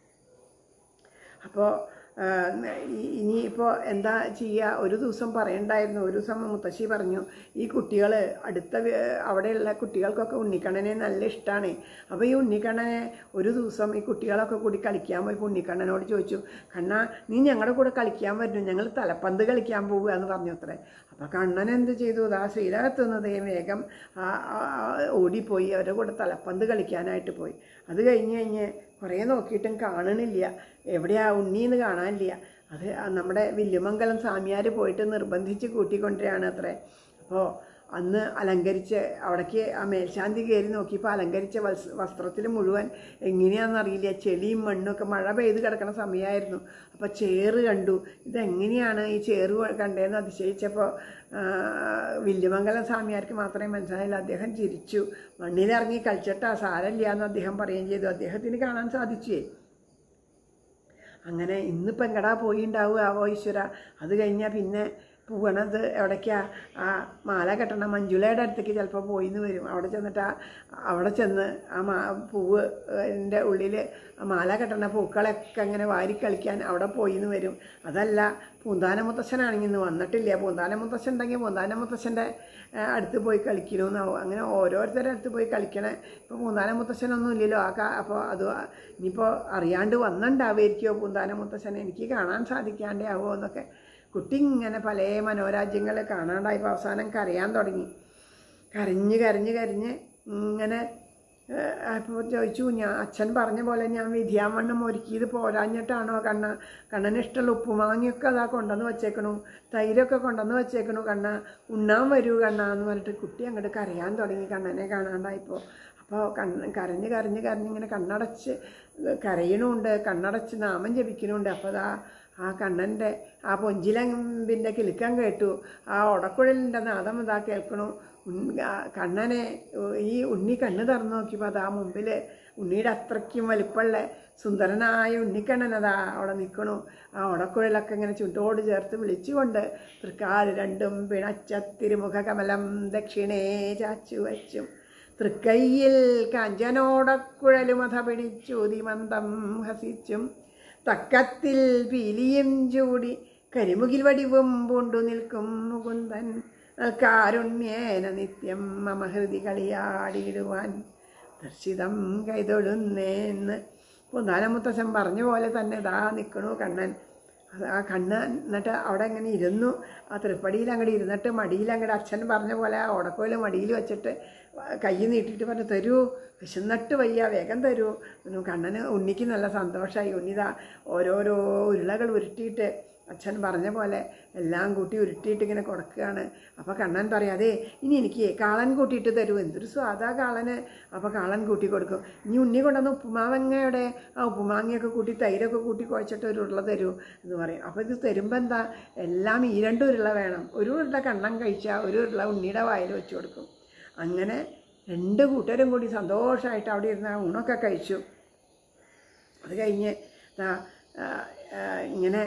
അപ്പോൾ ഇനി ഇപ്പോൾ എന്താ ചെയ്യുക ഒരു ദിവസം പറയണ്ടായിരുന്നു ഒരു ദിവസം മുത്തശ്ശി പറഞ്ഞു ഈ കുട്ടികൾ അടുത്ത വി- അവിടെയുള്ള കുട്ടികൾക്കൊക്കെ ഉണ്ണിക്കണ്ണനെ നല്ല ഇഷ്ടമാണ് അപ്പോൾ ഈ ഉണ്ണിക്കണ്ണനെ ഒരു ദിവസം ഈ കുട്ടികളൊക്കെ കൂടി കളിക്കാൻ പോയി ഉണ്ണിക്കണ്ണനോട് ചോദിച്ചു കണ്ണാ നീ ഞങ്ങളുടെ കൂടെ കളിക്കാൻ വരുന്നു ഞങ്ങൾ തലപ്പന്ത് കളിക്കാൻ പോവുക എന്ന് പറഞ്ഞു അത്രേ അപ്പോൾ കണ്ണൻ എന്ത് ചെയ്തു ആ ശ്രീലകത്തുനിന്നതേ വേഗം ആ ആ- ആ ഓടിപ്പോയി അവരുടെ കൂടെ തലപ്പന്ത് കളിക്കാനായിട്ട് പോയി അത് കഴിഞ്ഞ് കഴിഞ്ഞ് കുറേ നോക്കിയിട്ടും കാണണില്ല എവിടെയാ ഉണ്ണീന്ന് കാണാനില്ല അത് ആ നമ്മുടെ വില്ലുമംഗലം സ്വാമിയാർ പോയിട്ട് നിർബന്ധിച്ച് കൂട്ടിക്കൊണ്ടിരാണ് അത്രേ അപ്പോൾ അന്ന് അലങ്കരിച്ച് അവിടേക്ക് ആ മേൽശാന്തി കയറി നോക്കിയപ്പോൾ അലങ്കരിച്ച വസ് വസ്ത്രത്തിൽ മുഴുവൻ എങ്ങനെയാണെന്നറിയില്ല ചെളിയും മണ്ണൊക്കെ മഴ പെയ്ത് കിടക്കുന്ന സമയമായിരുന്നു അപ്പോൾ ചേറ് കണ്ടു ഇതെങ്ങനെയാണ് ഈ ചേറ് കണ്ടതെന്ന് അതിശയിച്ചപ്പോൾ വില്യമംഗലം സ്വാമിയാർക്ക് മാത്രമേ മനസ്സിലായില്ല അദ്ദേഹം ചിരിച്ചു മണ്ണിലിറങ്ങി കളിച്ചിട്ടാ സാരമില്ല എന്ന് അദ്ദേഹം പറയുകയും ചെയ്തു അദ്ദേഹത്തിന് കാണാൻ സാധിച്ചേ അങ്ങനെ ഇന്നിപ്പോൾ എങ്ങടാ പോയിണ്ടാവുക ആവോ ഈശ്വര അത് കഴിഞ്ഞാൽ പിന്നെ പോകണത് എവിടേക്കാ ആ മാല കെട്ടണ മഞ്ജുളയുടെ അടുത്തേക്ക് ചിലപ്പോൾ പോയിന്ന് വരും അവിടെ ചെന്നിട്ട് ആ അവിടെ ചെന്ന് ആ മാ പൂവ് എൻ്റെ ഉള്ളിൽ ആ മാല കെട്ടണ പൂക്കളൊക്കെ അങ്ങനെ വാരി കളിക്കാൻ അവിടെ പോയിന്ന് വരും അതല്ല പൂന്താന മുത്തശ്ശനാണെങ്കിൽ ഇന്ന് വന്നിട്ടില്ല പൂന്താന മുത്തശ്ശൻ ഉണ്ടെങ്കിൽ പൂന്താന മുത്തശ്ശൻ്റെ ആ, അടുത്ത് പോയി കളിക്കണമെന്നാവും അങ്ങനെ ഓരോരുത്തരുടെ അടുത്ത് പോയി കളിക്കണേ ഇപ്പോൾ പൂന്താന മുത്തശ്ശനൊന്നും ഇല്ലല്ലോ ആ കാ അപ്പോൾ അത് ഇനിയിപ്പോൾ അറിയാണ്ട് വന്നിട്ടുണ്ടാവുമായിരിക്കുമോ പൂന്താന മുത്തശ്ശൻ എനിക്ക് കാണാൻ സാധിക്കാണ്ടേ ആവുമോ എന്നൊക്കെ കുട്ടി ഇങ്ങനെ പല മനോരാജ്യങ്ങൾ കാണാണ്ടായപ്പോൾ അവസാനം കരയാൻ തുടങ്ങി കരഞ്ഞ് കരഞ്ഞ് കരഞ്ഞ് ഇങ്ങനെ അപ്പോൾ ചോദിച്ചു ഞാൻ അച്ഛൻ പറഞ്ഞ പോലെ ഞാൻ വിധിയാവണ്ണം ഒരുക്കിയത് പോരാഞ്ഞിട്ടാണോ കണ്ണ കണ്ണന് ഇഷ്ടമുള്ള ഉപ്പുമാങ്ങിയൊക്കെ അതാ കൊണ്ടുവന്ന് വെച്ചേക്കണു തൈരൊക്കെ കൊണ്ടുവന്ന് വെച്ചേക്കണു കണ്ണ ഉണ്ണാൻ വരൂ കണ്ണ എന്ന് പറഞ്ഞിട്ട് കുട്ടി അങ്ങോട്ട് കരയാൻ തുടങ്ങി കണ്ണനെ കാണാണ്ടായപ്പോൾ അപ്പോൾ കണ്ണ് കരഞ്ഞ് കരഞ്ഞ് കരഞ്ഞ് ഇങ്ങനെ കണ്ണടച്ച് കരയണുണ്ട് കണ്ണടച്ച് നാമം ജപിക്കണുണ്ട് അപ്പോൾ അതാ ആ കണ്ണൻ്റെ ആ പൊഞ്ചിലമ്പിൻ്റെ കിലുക്കം കേട്ടു ആ ഉടക്കുഴലിൻ്റെ നാദം ഇതാ കേൾക്കണു ഉൺ- ആ കണ്ണനെ ഈ ഉണ്ണി കണ്ണ് തുറന്നു നോക്കിയപ്പോൾ അതാ മുമ്പിൽ ഉണ്ണിയുടെ അത്രയ്ക്കും വലിപ്പമുള്ള സുന്ദരനായ ഉണ്ണിക്കണ്ണൻ അതാ അവിടെ നിൽക്കണു ആ ഉടക്കുഴലൊക്കെ ഇങ്ങനെ ചുണ്ടോട് ചേർത്ത് വിളിച്ചുകൊണ്ട് തൃക്കാല് രണ്ടും പിണച്ച തിരുമുഖ കമലം ദക്ഷിണേ ചാച്ചു വച്ചും തൃക്കൈയിൽ കാഞ്ചനോടക്കുഴലുമഥ പിടിച്ചു മന്ദം ഹസിച്ചും തക്കത്തിൽ പീലിയും ചൂടി കരിമുകിൽ വടിവും പൂണ്ടു നിൽക്കും മുകുന്ദൻ കാരുണ്യേന നിത്യം മമ ഹൃദി കളിയാടിയിടുവാൻ ദർശിതം കൈതൊഴുന്നേന്ന് പൊന്നാനമുത്തച്ഛൻ പറഞ്ഞ പോലെ തന്നെ ദാ നിൽക്കണു കണ്ണൻ അത് ആ കണ്ണ് എന്നിട്ട് അവിടെ ഇങ്ങനെ ഇരുന്നു ആ തൃപ്പടിയിൽ അങ്ങോട്ട് ഇരുന്നിട്ട് മടിയിൽ അങ്ങോട്ട് അച്ഛൻ പറഞ്ഞ പോലെ ആ ഉടക്കോല് മടിയിൽ വെച്ചിട്ട് കൈ നീട്ടിയിട്ട് പറഞ്ഞു തരൂ വിശന്നിട്ട് വയ്യ വേഗം തരൂ എന്നു കണ്ണന് ഉണ്ണിക്ക് നല്ല സന്തോഷമായി ഉണ്ണിതാ ഓരോരോ ഉരുളകൾ ഉരുട്ടിയിട്ട് അച്ഛൻ പറഞ്ഞ പോലെ എല്ലാം കൂട്ടി ഉരുട്ടിയിട്ട് ഇങ്ങനെ കൊടുക്കുകയാണ് അപ്പോൾ കണ്ണൻ പറയും അതെ ഇനി എനിക്ക് കാളൻ കൂട്ടിയിട്ട് തരൂ എന്തൊരു സ്വാദാ കാളന് അപ്പോൾ കാളൻ കൂട്ടി കൊടുക്കും ഇനി ഉണ്ണി കൊണ്ടുവന്ന് ഉപ്പുമാവങ്ങയുടെ ആ ഉപ്പുമാങ്ങയൊക്കെ കൂട്ടി തൈരൊക്കെ കൂട്ടി കുഴച്ചിട്ട് ഒരു ഉരുള തരൂ എന്ന് പറയും അപ്പോൾ ഇത് തരുമ്പോൾ എന്താ എല്ലാം ഈ രണ്ട് ഉരുള വേണം ഒരു ഉരുള കണ്ണൻ കഴിച്ചാൽ ഒരു ഉരുള ഉണ്ണിയുടെ വായിൽ വെച്ച് കൊടുക്കും അങ്ങനെ രണ്ട് കൂട്ടരും കൂടി സന്തോഷമായിട്ട് അവിടെ ഇരുന്ന് ആ ഊണൊക്കെ കഴിച്ചു അത് കഴിഞ്ഞ് ദാ, ആ, ആ, ഇങ്ങനെ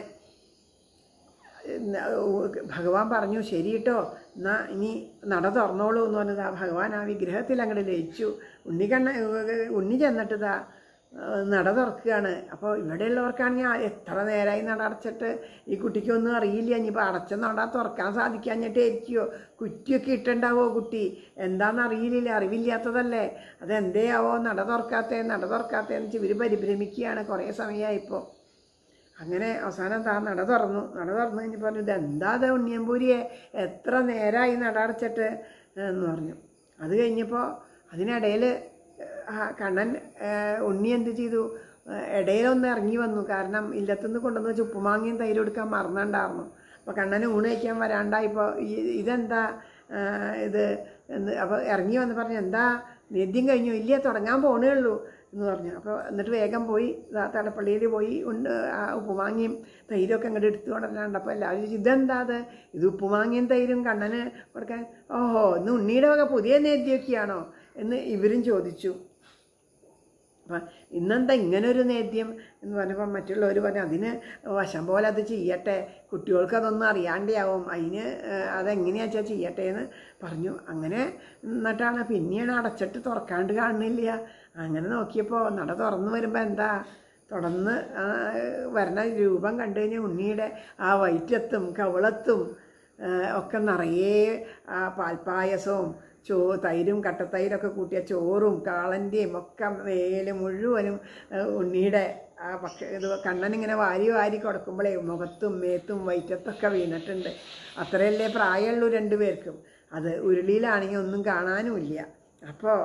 ന- ഭഗവാൻ പറഞ്ഞു ശരി കേട്ടോ എന്നാ ഇനി നട തുറന്നോളൂ എന്ന് പറഞ്ഞത് ആ ഭഗവാൻ ആ വിഗ്രഹത്തിൽ അങ്ങോട്ട് ലയിച്ചു ഉണ്ണിക്കണ്ണ ഉണ്ണി ചെന്നിട്ട് ഇതാ നട തുറക്കുകയാണ് അപ്പോൾ ഇവിടെയുള്ളവർക്കാണെങ്കിൽ ആ എത്ര നേരമായി നട അടച്ചിട്ട് ഈ കുട്ടിക്കൊന്നും അറിയില്ല ഇനിയിപ്പോൾ അടച്ച നട തുറക്കാൻ സാധിക്കാഞ്ഞിട്ടായിരിക്കുമോ കുറ്റിയൊക്കെ ഇട്ടുണ്ടാവോ കുട്ടി എന്താണെന്ന് അറിയില്ല അറിവില്ലാത്തതല്ലേ അതെന്തേ ആവോ നട തുറക്കാത്തേ നട തുറക്കാത്തേന്ന് വെച്ച് ഇവർ പരിഭ്രമിക്കുകയാണ് കുറേ സമയമായിപ്പോൾ അങ്ങനെ അവസാനം താ നട തുറന്നു നട തുറന്നു കഴിഞ്ഞപ്പോൾ പറഞ്ഞു ഇതെന്താ ഇത് ഉണ്ണിയമ്പൂരിയെ എത്ര നേരമായി നട അടച്ചിട്ട് എന്ന് പറഞ്ഞു അത് കഴിഞ്ഞപ്പോൾ അതിനിടയിൽ കണ്ണൻ ആ, ഉണ്ണി എന്ത് ചെയ്തു ആ, ഇടയിലൊന്ന് ഇറങ്ങി വന്നു കാരണം ഇല്ലത്തുനിന്ന് കൊണ്ടുവന്ന് വെച്ച് ഉപ്പുമാങ്ങയും തൈര് കൊടുക്കാൻ മറന്നുണ്ടായിരുന്നു അപ്പോൾ കണ്ണന് ഊണ് കഴിക്കാൻ വരാണ്ടായപ്പോൾ ഈ- ഇതെന്താ ആ, ഇത് എന്ന് അപ്പോൾ ഇറങ്ങി വന്ന് പറഞ്ഞു എന്താ നേദ്യം കഴിഞ്ഞു ഇല്ല തുടങ്ങാൻ പോണേ ഉള്ളൂ എന്ന് പറഞ്ഞു അപ്പോൾ എന്നിട്ട് വേഗം പോയി ദാ തടപ്പള്ളിയിൽ പോയി ഉണ്ട് ആ ഉപ്പുമാങ്ങയും തൈരൊക്കെ അങ്ങോട്ട് എടുത്തു കൊണ്ടുവരാണ്ട് അപ്പോൾ എല്ലാവരും ചോദിച്ചു ഇതെന്താ അത് ഇത് ഉപ്പുമാങ്ങയും തൈരും കണ്ണന് കൊടുക്കാൻ ഓഹോ ഇന്ന് ഉണ്ണിയുടെ വക പുതിയ നേദ്യമൊക്കെയാണോ എന്ന് ഇവരും ചോദിച്ചു അപ്പം ഇന്നെന്താ ഇങ്ങനൊരു നേദ്യം എന്ന് പറഞ്ഞപ്പോൾ മറ്റുള്ളവർ പറഞ്ഞു അതിന് വശം പോലെ അത് ചെയ്യട്ടെ കുട്ടികൾക്ക് അതൊന്നും അറിയാണ്ടാവും അതിന് ഏഹ്, അതെങ്ങനെയാ വെച്ചാൽ ചെയ്യട്ടെ എന്ന് പറഞ്ഞു അങ്ങനെ എന്നിട്ടാണ് പിന്നെയാണ് അടച്ചിട്ട് തുറക്കാണ്ട് കാണുന്നില്ല അങ്ങനെ നോക്കിയപ്പോൾ നട തുറന്നു വരുമ്പോൾ എന്താ തുടർന്ന് ആ, വരണ രൂപം കണ്ടു കഴിഞ്ഞാൽ ഉണ്ണിയുടെ ആ വയറ്റത്തും കവിളത്തും ആ, ഒക്കെ നിറയെ ആ പാൽപ്പായസവും ചോ തൈരും കട്ടത്തൈരൊക്കെ കൂട്ടിയ ചോറും കാളൻ്റെയും ഒക്കെ മേല് മുഴുവനും ആ, ഉണ്ണിയുടെ ആ പക്ഷേ ഇത് കണ്ണനിങ്ങനെ വാരി വാരി കൊടുക്കുമ്പോഴേ മുഖത്തും മേത്തും വയറ്റത്തൊക്കെ വീണിട്ടുണ്ട് അത്രയല്ലേ പ്രായമുള്ളൂ രണ്ടു പേർക്കും അത് ഉരുളിയിലാണെങ്കിൽ ഒന്നും കാണാനുമില്ല അപ്പോൾ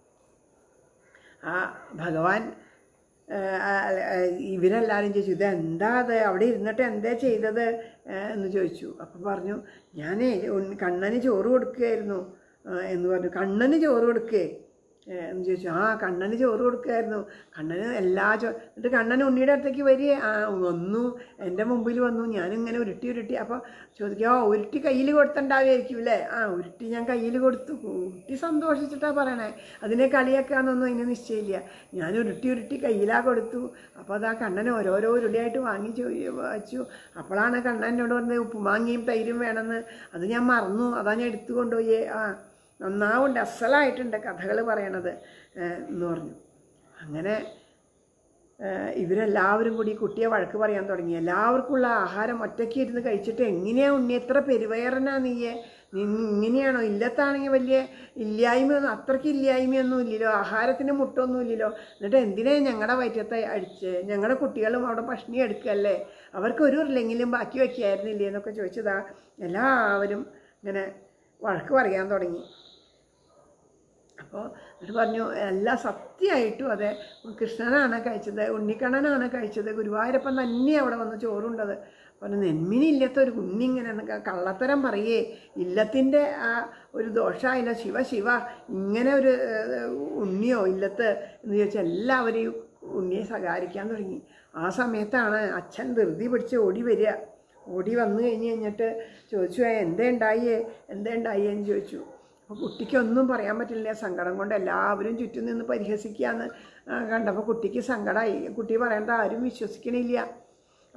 ആ ഭഗവാൻ ആ, ആ, ആ, ഇവരെല്ലാവരും ചോദിച്ചു ഇത് എന്താ അത് അവിടെ ഇരുന്നിട്ട് എന്താ ചെയ്തത് ആ, എന്ന് ചോദിച്ചു അപ്പം പറഞ്ഞു ഞാനേ ഉണ്ണി- കണ്ണന് ചോറ് കൊടുക്കുകയായിരുന്നു ആ, എന്ന് പറഞ്ഞു കണ്ണന് ചോറ് കൊടുക്കേ ഏ, എന്ന് ചോദിച്ചു ആ കണ്ണന് ചോറ് കൊടുക്കുമായിരുന്നു കണ്ണന് എല്ലാ ചോ എന്നിട്ട് കണ്ണൻ ഉണ്ണിയുടെ അടുത്തേക്ക് വരികയെ ആ വന്നു എൻ്റെ മുമ്പിൽ വന്നു ഞാനിങ്ങനെ ഉരുട്ടി ഉരുട്ടി അപ്പോൾ ചോദിക്കുക ഓ ഉരുട്ടി കയ്യിൽ കൊടുത്തിട്ടുണ്ടാവുമായിരിക്കും അല്ലേ ആ ഉരുട്ടി ഞാൻ കയ്യിൽ കൊടുത്തു ഉരുട്ടി സന്തോഷിച്ചിട്ടാണ് പറയണേ അതിനെ കളിയാക്കാന്നൊന്നും അതിന് നിശ്ചയമില്ല ഞാൻ ഉരുട്ടി ഉരുട്ടി കയ്യിലാ കൊടുത്തു അപ്പോൾ അതാ കണ്ണൻ ഓരോരോ ഉരുളിയായിട്ട് വാങ്ങി ചോ വച്ചു അപ്പോഴാണ് കണ്ണൻ എന്നോട് പറഞ്ഞത് ഉപ്പുമാങ്ങിയും തൈരും വേണമെന്ന് അത് ഞാൻ മറന്നു അതാ ഞാൻ എടുത്തു കൊണ്ടുപോയി ആ നന്നാവുണ്ട് അസലായിട്ടുണ്ട് കഥകൾ പറയണത് ഏഹ് എന്ന് പറഞ്ഞു അങ്ങനെ ഏഹ് ഇവരെല്ലാവരും കൂടി ഈ കുട്ടിയെ വഴക്ക് പറയാൻ തുടങ്ങി എല്ലാവർക്കുള്ള ആഹാരം ഒറ്റയ്ക്ക് ഇരുന്ന് കഴിച്ചിട്ട് എങ്ങനെയാ ഉണ്ണി എത്ര പെരുവയറനാ നീയെ നീ ഇങ്ങനെയാണോ ഇല്ലത്താണെങ്കിൽ വലിയ ഇല്ലായ്മയൊന്നും അത്രയ്ക്ക് ഇല്ലായ്മയൊന്നും ഇല്ലല്ലോ ആഹാരത്തിന് മുട്ടൊന്നും ഇല്ലല്ലോ എന്നിട്ട് എന്തിനാ ഞങ്ങളുടെ വയറ്റത്തെ അടിച്ച് ഞങ്ങളുടെ കുട്ടികളും അവിടെ പഷ്ണി എടുക്കല്ലേ അവർക്ക് ഒരു ഉരുളെങ്കിലും ബാക്കി വയ്ക്കായിരുന്നില്ലേ എന്നൊക്കെ ചോദിച്ചതാ എല്ലാവരും ഇങ്ങനെ വഴക്ക് പറയാൻ തുടങ്ങി അപ്പോൾ എന്നിട്ട് പറഞ്ഞു എല്ലാ സത്യമായിട്ടും അതെ കൃഷ്ണനാണ് കഴിച്ചത് ഉണ്ണിക്കണ്ണനാണ് കഴിച്ചത് ഗുരുവായൂരപ്പൻ തന്നെ അവിടെ വന്ന് ചോറുണ്ടത് പറഞ്ഞു നെന്മിനില്ലാത്ത ഒരു കുഞ്ഞി ഇങ്ങനെ എന്നൊക്കെ കള്ളത്തരം പറയേ ഇല്ലത്തിൻ്റെ ആ ഒരു ദോഷമായില്ല ശിവ ശിവ ഇങ്ങനെ ഒരു ഏഹ്, ഉണ്ണിയോ ഇല്ലത്ത് എന്ന് ചോദിച്ചാൽ എല്ലാവരെയും ഉണ്ണിയെ സഹായിക്കാൻ തുടങ്ങി ആ സമയത്താണ് അച്ഛൻ ധൃതി പിടിച്ച് ഓടി വരിക ഓടി വന്നു കഴിഞ്ഞ് കഴിഞ്ഞിട്ട് ചോദിച്ചു "ഏ, എന്തേ ഉണ്ടായേ എന്തേ ഉണ്ടായേ എന്ന് ചോദിച്ചു അപ്പോൾ കുട്ടിക്കൊന്നും പറയാൻ പറ്റില്ല സങ്കടം കൊണ്ട് എല്ലാവരും ചുറ്റും നിന്ന് പരിഹസിക്കുകയെന്ന് കണ്ടപ്പോൾ കുട്ടിക്ക് സങ്കടമായി കുട്ടി പറയേണ്ട ആരും വിശ്വസിക്കണില്ല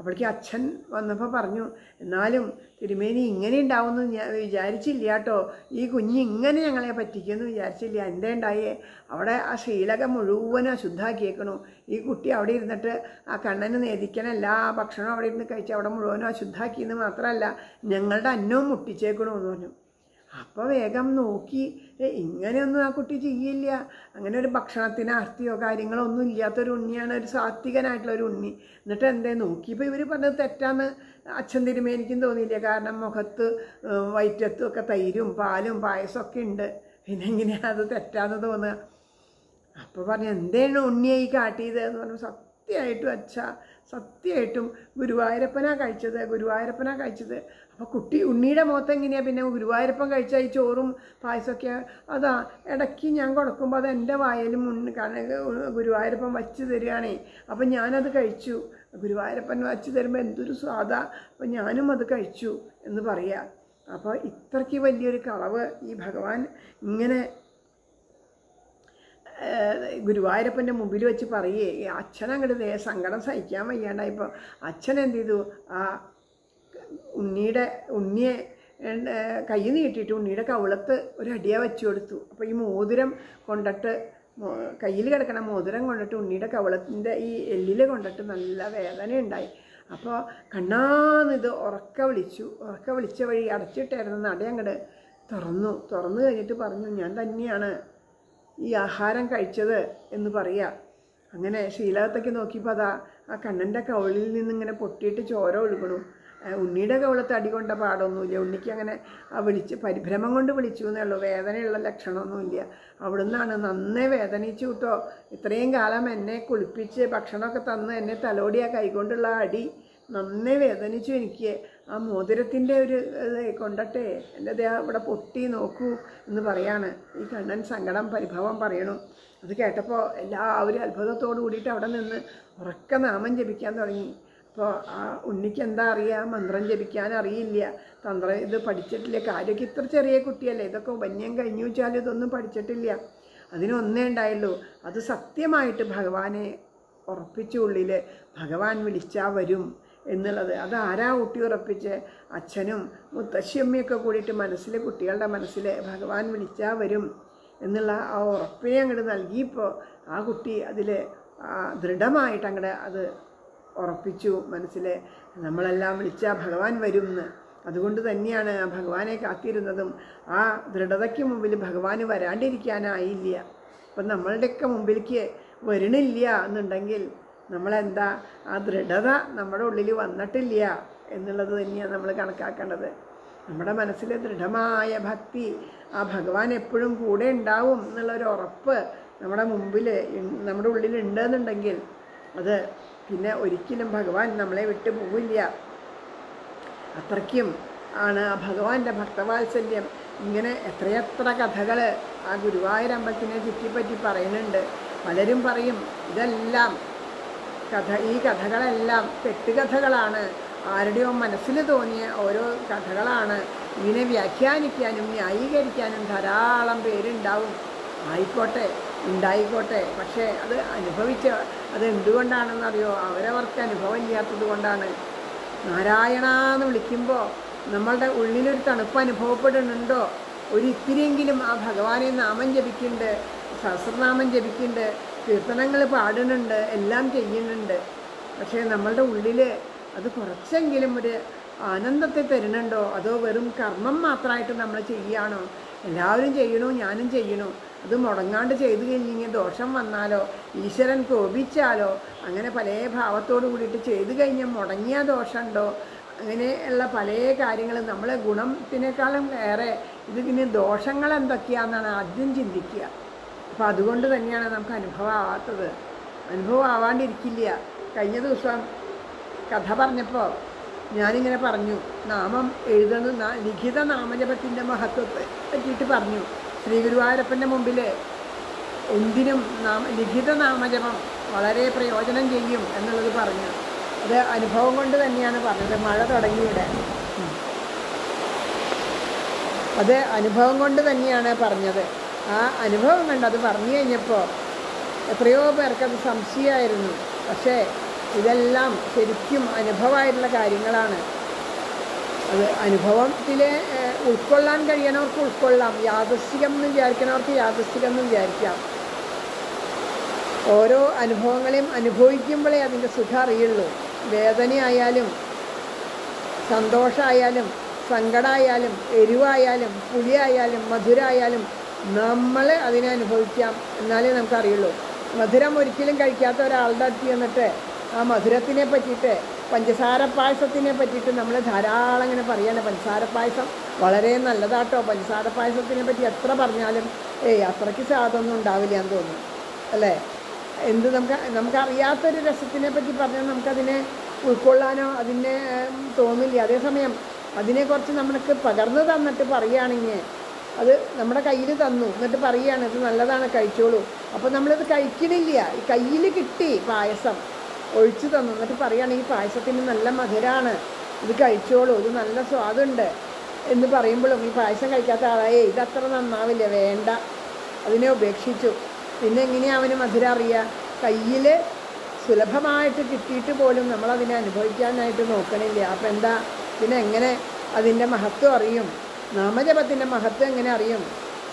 അപ്പോഴേക്ക് അച്ഛൻ വന്നപ്പോൾ പറഞ്ഞു എന്നാലും തിരുമേനി ഇങ്ങനെ ഉണ്ടാവുമെന്ന് ഞാൻ വിചാരിച്ചില്ല കേട്ടോ ഈ കുഞ്ഞ് ഇങ്ങനെ ഞങ്ങളെ പറ്റിക്കുമെന്ന് വിചാരിച്ചില്ല എൻ്റെ ഉണ്ടായേ അവിടെ ആ ശീലകം മുഴുവനും അശുദ്ധാക്കിയേക്കണു ഈ കുട്ടി അവിടെ ഇരുന്നിട്ട് ആ കണ്ണന് നേദിക്കണ എല്ലാ ഭക്ഷണവും അവിടെ ഇരുന്ന് കഴിച്ച് അവിടെ മുഴുവനും അശുദ്ധാക്കിയെന്ന് മാത്രമല്ല ഞങ്ങളുടെ അന്നവും മുട്ടിച്ചേക്കണു എന്ന് പറഞ്ഞു അപ്പോൾ വേഗം നോക്കി "ഏ, ഇങ്ങനെയൊന്നും ആ കുട്ടി ചെയ്യില്ല അങ്ങനെ ഒരു ഭക്ഷണത്തിന് ആർത്തിയോ കാര്യങ്ങളോ ഒന്നും ഇല്ലാത്തൊരു ഉണ്ണിയാണ് ഒരു സാത്വികനായിട്ടുള്ള ഒരു ഉണ്ണി എന്നിട്ട് എന്തേ നോക്കിയപ്പോൾ ഇവർ പറഞ്ഞത് തെറ്റാന്ന് അച്ഛൻ തിരുമേനിക്കും തോന്നിയില്ല കാരണം മുഖത്ത് ഏഹ്, വയറ്റത്തും ഒക്കെ തൈരും പാലും പായസമൊക്കെ ഉണ്ട് പിന്നെ എങ്ങനെയാണ് അത് തെറ്റാന്ന് തോന്നുക അപ്പോൾ പറഞ്ഞു എന്തേണ് ഉണ്ണിയെ ഈ കാട്ടിയത് എന്ന് പറഞ്ഞു സത്യമായിട്ടും അച്ഛ സത്യമായിട്ടും ഗുരുവായൂരപ്പനാ കഴിച്ചത് ഗുരുവായൂരപ്പനാ കഴിച്ചത് അപ്പോൾ കുട്ടി ഉണ്ണിയുടെ മുഖത്ത് എങ്ങനെയാണ് പിന്നെ ഗുരുവായൂരപ്പൻ കഴിച്ച ഈ ചോറും പായസമൊക്കെ അതാ ഇടയ്ക്ക് ഞാൻ കൊടുക്കുമ്പോൾ അത് എൻ്റെ വായലും മുന്നിൽ കാണ- ഗുരുവായൂരപ്പൻ വച്ച് തരികയാണേ അപ്പം ഞാനത് കഴിച്ചു ഗുരുവായൂരപ്പൻ വച്ച് തരുമ്പോൾ എന്തൊരു സ്വാദാ അപ്പം ഞാനും അത് കഴിച്ചു എന്ന് പറയാ അപ്പോൾ ഇത്രയ്ക്ക് വലിയൊരു കളവ് ഈ ഭഗവാൻ ഇങ്ങനെ ഏഹ് ഗുരുവായൂരപ്പൻ്റെ മുമ്പിൽ വെച്ച് പറയേ ഈ അച്ഛൻ അങ്ങോട്ട് ദേ സങ്കടം സഹിക്കാൻ വയ്യാണ്ടായപ്പോൾ അച്ഛൻ എന്ത് ചെയ്തു ആ ഉണ്ണിയുടെ ഉണ്ണിയെ ഏഹ് കൈ നീട്ടിയിട്ട് ഉണ്ണിയുടെ കവിളത്ത് ഒരു അടിയ വെച്ചു കൊടുത്തു അപ്പോൾ ഈ മോതിരം കൊണ്ടിട്ട് കയ്യിൽ കിടക്കണ മോതിരം കൊണ്ടിട്ട് ഉണ്ണിയുടെ കവിളത്തിൻ്റെ ഈ എല്ലിൽ കൊണ്ടിട്ട് നല്ല വേദന ഉണ്ടായി അപ്പോൾ കണ്ണാന്നിത് ഉറക്ക വിളിച്ചു ഉറക്ക വിളിച്ച വഴി അടച്ചിട്ടായിരുന്നു നട അങ്ങോട്ട് തുറന്നു തുറന്നു കഴിഞ്ഞിട്ട് പറഞ്ഞു ഞാൻ തന്നെയാണ് ഈ ആഹാരം കഴിച്ചത് എന്ന് പറയുക അങ്ങനെ ശീലകത്തേക്ക് നോക്കിയപ്പോൾ അതാ ആ കണ്ണൻ്റെ കവിളിൽ നിന്നിങ്ങനെ പൊട്ടിയിട്ട് ചോര ഒഴുകണു ആ ഉണ്ണിയുടെ കവിളത്ത് അടി കൊണ്ട പാടൊന്നുമില്ല ഉണ്ണിക്ക് അങ്ങനെ ആ വിളിച്ച് പരിഭ്രമം കൊണ്ട് വിളിച്ചു എന്നേ ഉള്ളൂ വേദനയുള്ള ലക്ഷണമൊന്നുമില്ല അവിടുന്നാണ് നന്നേ വേദനിച്ചു കേട്ടോ ഇത്രയും കാലം എന്നെ കുളിപ്പിച്ച് ഭക്ഷണമൊക്കെ തന്ന് എന്നെ തലോടി ആ കൈകൊണ്ടുള്ള അടി നന്നേ വേദനിച്ചു എനിക്ക് ആ മോതിരത്തിൻ്റെ ഒരു ഇത് കൊണ്ടട്ടെ എൻ്റെ ദേഹം ഇവിടെ പൊട്ടി നോക്കൂ എന്ന് പറയാണ് ഈ കണ്ണൻ സങ്കടം പരിഭവം പറയണു അത് കേട്ടപ്പോൾ എല്ലാവരും അത്ഭുതത്തോട് കൂടിയിട്ട് അവിടെ നിന്ന് ഉറക്ക നാമം ജപിക്കാൻ തുടങ്ങി അപ്പോൾ ആ ഉണ്ണിക്ക് എന്താ അറിയുക മന്ത്രം ജപിക്കാൻ അറിയില്ല തന്ത്രം ഇത് പഠിച്ചിട്ടില്ല കാര്യമൊക്കെ ഇത്ര ചെറിയ കുട്ടിയല്ലേ ഇതൊക്കെ വന്യം കഴിഞ്ഞു വെച്ചാൽ ഇതൊന്നും പഠിച്ചിട്ടില്ല അതിനൊന്നേ ഉണ്ടായുള്ളൂ അത് സത്യമായിട്ട് ഭഗവാനെ ഉറപ്പിച്ച ഉള്ളിൽ ഭഗവാൻ വിളിച്ചാൽ വരും എന്നുള്ളത് അത് ആരാ ഊട്ടി ഉറപ്പിച്ച് അച്ഛനും മുത്തശ്ശിയമ്മയൊക്കെ കൂടിയിട്ട് മനസ്സിൽ കുട്ടികളുടെ മനസ്സിൽ ഭഗവാൻ വിളിച്ചാൽ വരും എന്നുള്ള ആ ഉറപ്പിനെ അങ്ങോട്ട് നൽകിയപ്പോൾ ആ കുട്ടി അതിൽ ദൃഢമായിട്ട് അങ്ങോട്ട് അത് ഉറപ്പിച്ചു മനസ്സിൽ നമ്മളെല്ലാം വിളിച്ചാൽ ഭഗവാൻ വരും എന്ന് അതുകൊണ്ട് തന്നെയാണ് ആ ഭഗവാനെ കാത്തിരുന്നതും ആ ദൃഢതയ്ക്ക് മുമ്പിൽ ഭഗവാന് വരാണ്ടിരിക്കാനായില്ല അപ്പം നമ്മളുടെയൊക്കെ മുമ്പിലേക്ക് വരണില്ല എന്നുണ്ടെങ്കിൽ നമ്മളെന്താ ആ ദൃഢത നമ്മുടെ ഉള്ളിൽ വന്നിട്ടില്ല എന്നുള്ളത് തന്നെയാണ് നമ്മൾ കണക്കാക്കേണ്ടത് നമ്മുടെ മനസ്സിൽ ദൃഢമായ ഭക്തി ആ ഭഗവാൻ എപ്പോഴും കൂടെ ഉണ്ടാവും എന്നുള്ളൊരു ഉറപ്പ് നമ്മുടെ മുമ്പിൽ ഇൻ- നമ്മുടെ ഉള്ളിൽ ഉണ്ടെന്നുണ്ടെങ്കിൽ അത് പിന്നെ ഒരിക്കലും ഭഗവാൻ നമ്മളെ വിട്ടു പോവില്ല അത്രയ്ക്കും ആണ് ആ ഭഗവാന്റെ ഭക്തവാത്സല്യം ഇങ്ങനെ എത്രയെത്ര കഥകൾ ആ ഗുരുവായൂരമ്പലത്തിനെ ചുറ്റിപ്പറ്റി പറയുന്നുണ്ട് പലരും പറയും ഇതെല്ലാം കഥ ഈ കഥകളെല്ലാം തെറ്റുകഥകളാണ് ആരുടെയോ മനസ്സിൽ തോന്നിയ ഓരോ കഥകളാണ് ഇതിനെ വ്യാഖ്യാനിക്കാനും ന്യായീകരിക്കാനും ധാരാളം പേരുണ്ടാവും ആയിക്കോട്ടെ ഉണ്ടായിക്കോട്ടെ പക്ഷേ അത് അനുഭവിച്ച അത് എന്തുകൊണ്ടാണെന്നറിയോ അവരവർക്ക് അനുഭവം ഇല്ലാത്തത് കൊണ്ടാണ് നാരായണ എന്ന് വിളിക്കുമ്പോൾ നമ്മളുടെ ഉള്ളിലൊരു തണുപ്പ് അനുഭവപ്പെടുന്നുണ്ടോ ഒരു ഇത്തിരിയെങ്കിലും ആ ഭഗവാനെ നാമം ജപിക്കുന്നുണ്ട് സഹസ്രനാമം ജപിക്കുന്നുണ്ട് കീർത്തനങ്ങൾ പാടുന്നുണ്ട് എല്ലാം ചെയ്യുന്നുണ്ട് പക്ഷേ നമ്മളുടെ ഉള്ളിൽ അത് കുറച്ചെങ്കിലും ഒരു ആനന്ദത്തെ തരുന്നുണ്ടോ അതോ വെറും കർമ്മം മാത്രമായിട്ട് നമ്മൾ ചെയ്യുകയാണോ എല്ലാവരും ചെയ്യണോ ഞാനും ചെയ്യണോ അത് മുടങ്ങാണ്ട് ചെയ്തു കഴിഞ്ഞെങ്കിൽ ദോഷം വന്നാലോ ഈശ്വരൻ കോപിച്ചാലോ അങ്ങനെ പല ഭാവത്തോട് കൂടിയിട്ട് ചെയ്തു കഴിഞ്ഞാൽ മുടങ്ങിയ ദോഷമുണ്ടോ അങ്ങനെയുള്ള പല കാര്യങ്ങളും നമ്മളെ ഗുണത്തിനേക്കാളും ഏറെ ഇതിന് ദോഷങ്ങൾ എന്തൊക്കെയാണെന്നാണ് ആദ്യം ചിന്തിക്കുക അപ്പോൾ അതുകൊണ്ട് തന്നെയാണ് നമുക്ക് അനുഭവം ആവാത്തത് അനുഭവം ആവാണ്ടിരിക്കില്ല കഴിഞ്ഞ ദിവസം കഥ പറഞ്ഞപ്പോൾ ഞാനിങ്ങനെ പറഞ്ഞു നാമം എഴുതുന്ന നാ- ലിഖിത നാമജപത്തിൻ്റെ മഹത്വത്തെ പറ്റിയിട്ട് പറഞ്ഞു ശ്രീ ഗുരുവായൂരപ്പൻ്റെ മുമ്പിൽ എന്തിനും നാമ ലിഖിത നാമജപം വളരെ പ്രയോജനം ചെയ്യും എന്നുള്ളത് പറഞ്ഞു അത് അനുഭവം കൊണ്ട് തന്നെയാണ് പറഞ്ഞത് മഴ തുടങ്ങിയുടെ ഉം. അത് അനുഭവം കൊണ്ട് തന്നെയാണ് പറഞ്ഞത് ആ അനുഭവം കണ്ട് അത് പറഞ്ഞു കഴിഞ്ഞപ്പോൾ എത്രയോ പേർക്കത് സംശയമായിരുന്നു പക്ഷേ ഇതെല്ലാം ശരിക്കും അനുഭവമായിട്ടുള്ള കാര്യങ്ങളാണ് അത് അനുഭവത്തിൽ ഉൾക്കൊള്ളാൻ കഴിയണവർക്ക് ഉൾക്കൊള്ളാം യാദൃശ്ചികം എന്ന് വിചാരിക്കണവർക്ക് യാദൃശ്ചികം എന്ന് വിചാരിക്കാം ഓരോ അനുഭവങ്ങളെയും അനുഭവിക്കുമ്പോഴേ അതിൻ്റെ സുഖം അറിയുള്ളൂ വേദനയായാലും സന്തോഷമായാലും സങ്കടമായാലും എരിവായാലും പുളിയായാലും മധുരമായാലും നമ്മൾ അതിനെ അനുഭവിക്കാം എന്നാലേ നമുക്കറിയുള്ളൂ മധുരം ഒരിക്കലും കഴിക്കാത്ത ഒരാളുടെ അടുത്ത് ചെന്നിട്ട് ആ മധുരത്തിനെ പറ്റിയിട്ട് പഞ്ചസാര പായസത്തിനെ പറ്റിയിട്ട് നമ്മൾ ധാരാളം ഇങ്ങനെ പറയാണ് പഞ്ചസാര പായസം വളരെ നല്ലതാട്ടോ പഞ്ചസാര പായസത്തിനെ പറ്റി എത്ര പറഞ്ഞാലും ഏയ് അത്രയ്ക്ക് സ്വാദൊന്നും ഉണ്ടാവില്ല എന്ന് തോന്നുന്നു അല്ലേ എന്ത് നമുക്ക് നമുക്കറിയാത്തൊരു രസത്തിനെ പറ്റി പറഞ്ഞാൽ നമുക്കതിനെ ഉൾക്കൊള്ളാനോ അതിനെ ഉം, തോന്നില്ല അതേസമയം അതിനെക്കുറിച്ച് നമ്മൾക്ക് പകർന്നു തന്നിട്ട് പറയുകയാണെങ്കിൽ അത് നമ്മുടെ കയ്യിൽ തന്നു എന്നിട്ട് പറയുകയാണ് ഇത് നല്ലതാണ് കഴിച്ചോളൂ അപ്പോൾ നമ്മളിത് കഴിക്കണില്ല ഈ കയ്യിൽ കിട്ടി പായസം ഒഴിച്ചു തന്നു എന്നിട്ട് പറയുകയാണ് ഈ പായസത്തിന് നല്ല മധുരമാണ് ഇത് കഴിച്ചോളൂ ഇത് നല്ല സ്വാദുണ്ട് എന്ന് പറയുമ്പോഴും ഈ പായസം കഴിക്കാത്ത ആളായേ ഇതത്ര നന്നാവില്ല വേണ്ട അതിനെ ഉപേക്ഷിച്ചു പിന്നെ എങ്ങനെയാണ് അവന് മധുരം അറിയുക കയ്യിൽ സുലഭമായിട്ട് കിട്ടിയിട്ട് പോലും നമ്മളതിനെ അനുഭവിക്കാനായിട്ട് നോക്കണില്ല അപ്പം എന്താ പിന്നെ എങ്ങനെ അതിൻ്റെ മഹത്വം അറിയും നാമജപത്തിൻ്റെ മഹത്വം എങ്ങനെ അറിയും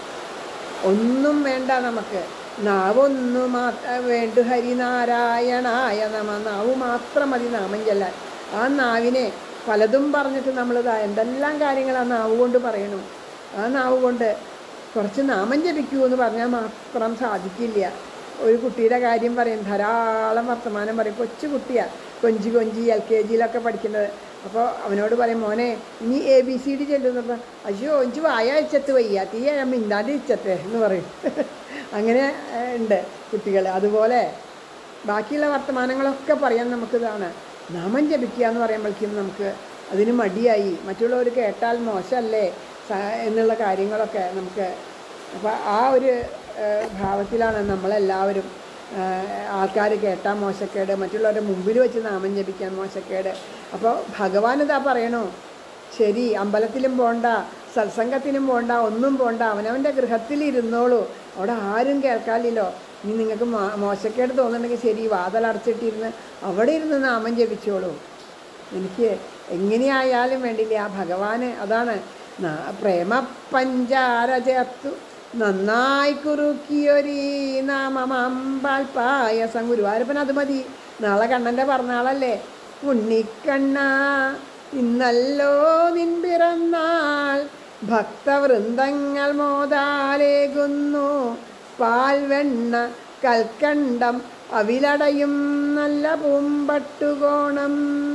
ഒന്നും വേണ്ട നമുക്ക് നാവൊന്നു മാത്ര വേണ്ടു ഹരിനാരായണായ നമ നാവ് മാത്രം മതി നാമം ചെല്ലാൻ ആ നാവിനെ പലതും പറഞ്ഞിട്ട് നമ്മളിതാ എന്തെല്ലാം കാര്യങ്ങൾ ആ നാവ് കൊണ്ട് പറയണു ആ നാവ് കൊണ്ട് കുറച്ച് നാമം ജപിക്കൂ എന്ന് പറഞ്ഞാൽ മാത്രം സാധിക്കില്ല ഒരു കുട്ടിയുടെ കാര്യം പറയും ധാരാളം വർത്തമാനം പറയും കൊച്ചു കുട്ടിയാണ് കൊഞ്ചി കൊഞ്ചി എൽ കെ ജിയിലൊക്കെ പഠിക്കുന്നത് അപ്പോൾ അവനോട് പറയും മോനെ ഇനി എ ബി സി ഡി ചെല്ലുന്നപ്പോൾ അയ്യോ ഒഞ്ച് വായ അയച്ചത്ത് വയ്യ തീ ഞാൻ മിണ്ടാണ്ട് ഇച്ചത്തെ എന്ന് പറയും അങ്ങനെ ഏഹ്, ഉണ്ട് കുട്ടികൾ അതുപോലെ ബാക്കിയുള്ള വർത്തമാനങ്ങളൊക്കെ പറയാൻ നമുക്കിതാണ് നാമം ജപിക്കുക എന്ന് പറയുമ്പോഴേക്കും നമുക്ക് അതിന് മടിയായി മറ്റുള്ളവർ കേട്ടാൽ മോശമല്ലേ സ- എന്നുള്ള കാര്യങ്ങളൊക്കെ നമുക്ക് അപ്പോൾ ആ ഒരു ഏഹ്, ഭാവത്തിലാണ് നമ്മളെല്ലാവരും ആൾക്കാർ കേട്ടാൽ മോശക്കേട് മറ്റുള്ളവരുടെ മുമ്പിൽ വെച്ച് നാമം ജപിക്കാൻ മോശക്കേട് അപ്പോൾ ഭഗവാൻ ഇതാ പറയണോ ശരി അമ്പലത്തിലും പോണ്ട സത്സംഗത്തിനും പോണ്ട ഒന്നും പോണ്ട അവനവൻ്റെ ഗൃഹത്തിലിരുന്നോളൂ അവിടെ ആരും കേൾക്കാനില്ലല്ലോ ഇനി നിങ്ങൾക്ക് മോ- മോശക്കേട് തോന്നുന്നുണ്ടെങ്കിൽ ശരി വാതലടച്ചിട്ടിരുന്ന് അവിടെ ഇരുന്ന് നാമം ജപിച്ചോളൂ എനിക്ക് എങ്ങനെയായാലും വേണ്ടില്ല ആ ഭഗവാന് അതാണ് ന- പ്രേമ പഞ്ചാര ചേർത്തു നന്നായി കുറുക്കിയൊരീ നാമമാമ്പാൽ പായസം ഗുരുവായൂരപ്പൻ അത് മതി നാളെ കണ്ണൻ്റെ പറഞ്ഞാളല്ലേ ഉണ്ണിക്കണ്ണ ഇന്നല്ലോ നിൻ പിറന്നാൾ ഭക്തവൃന്ദങ്ങൾ മോതാലേകുന്നു പാൽവെണ്ണ കൽക്കണ്ടം അവിലടയും നല്ല പൂമ്പട്ടുകോണം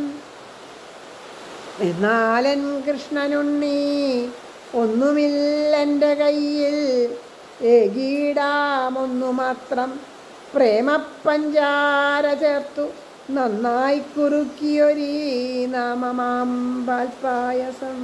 എന്നാലൻ കൃഷ്ണനുണ്ണി ഒന്നുമില്ലെൻ്റെ കയ്യിൽ ഏകീടാമൊന്നു മാത്രം പ്രേമപ്പഞ്ചാര ചേർത്തു നന്നായി കുറുക്കിയൊരീ നാമമാമ്പാൽ പായസം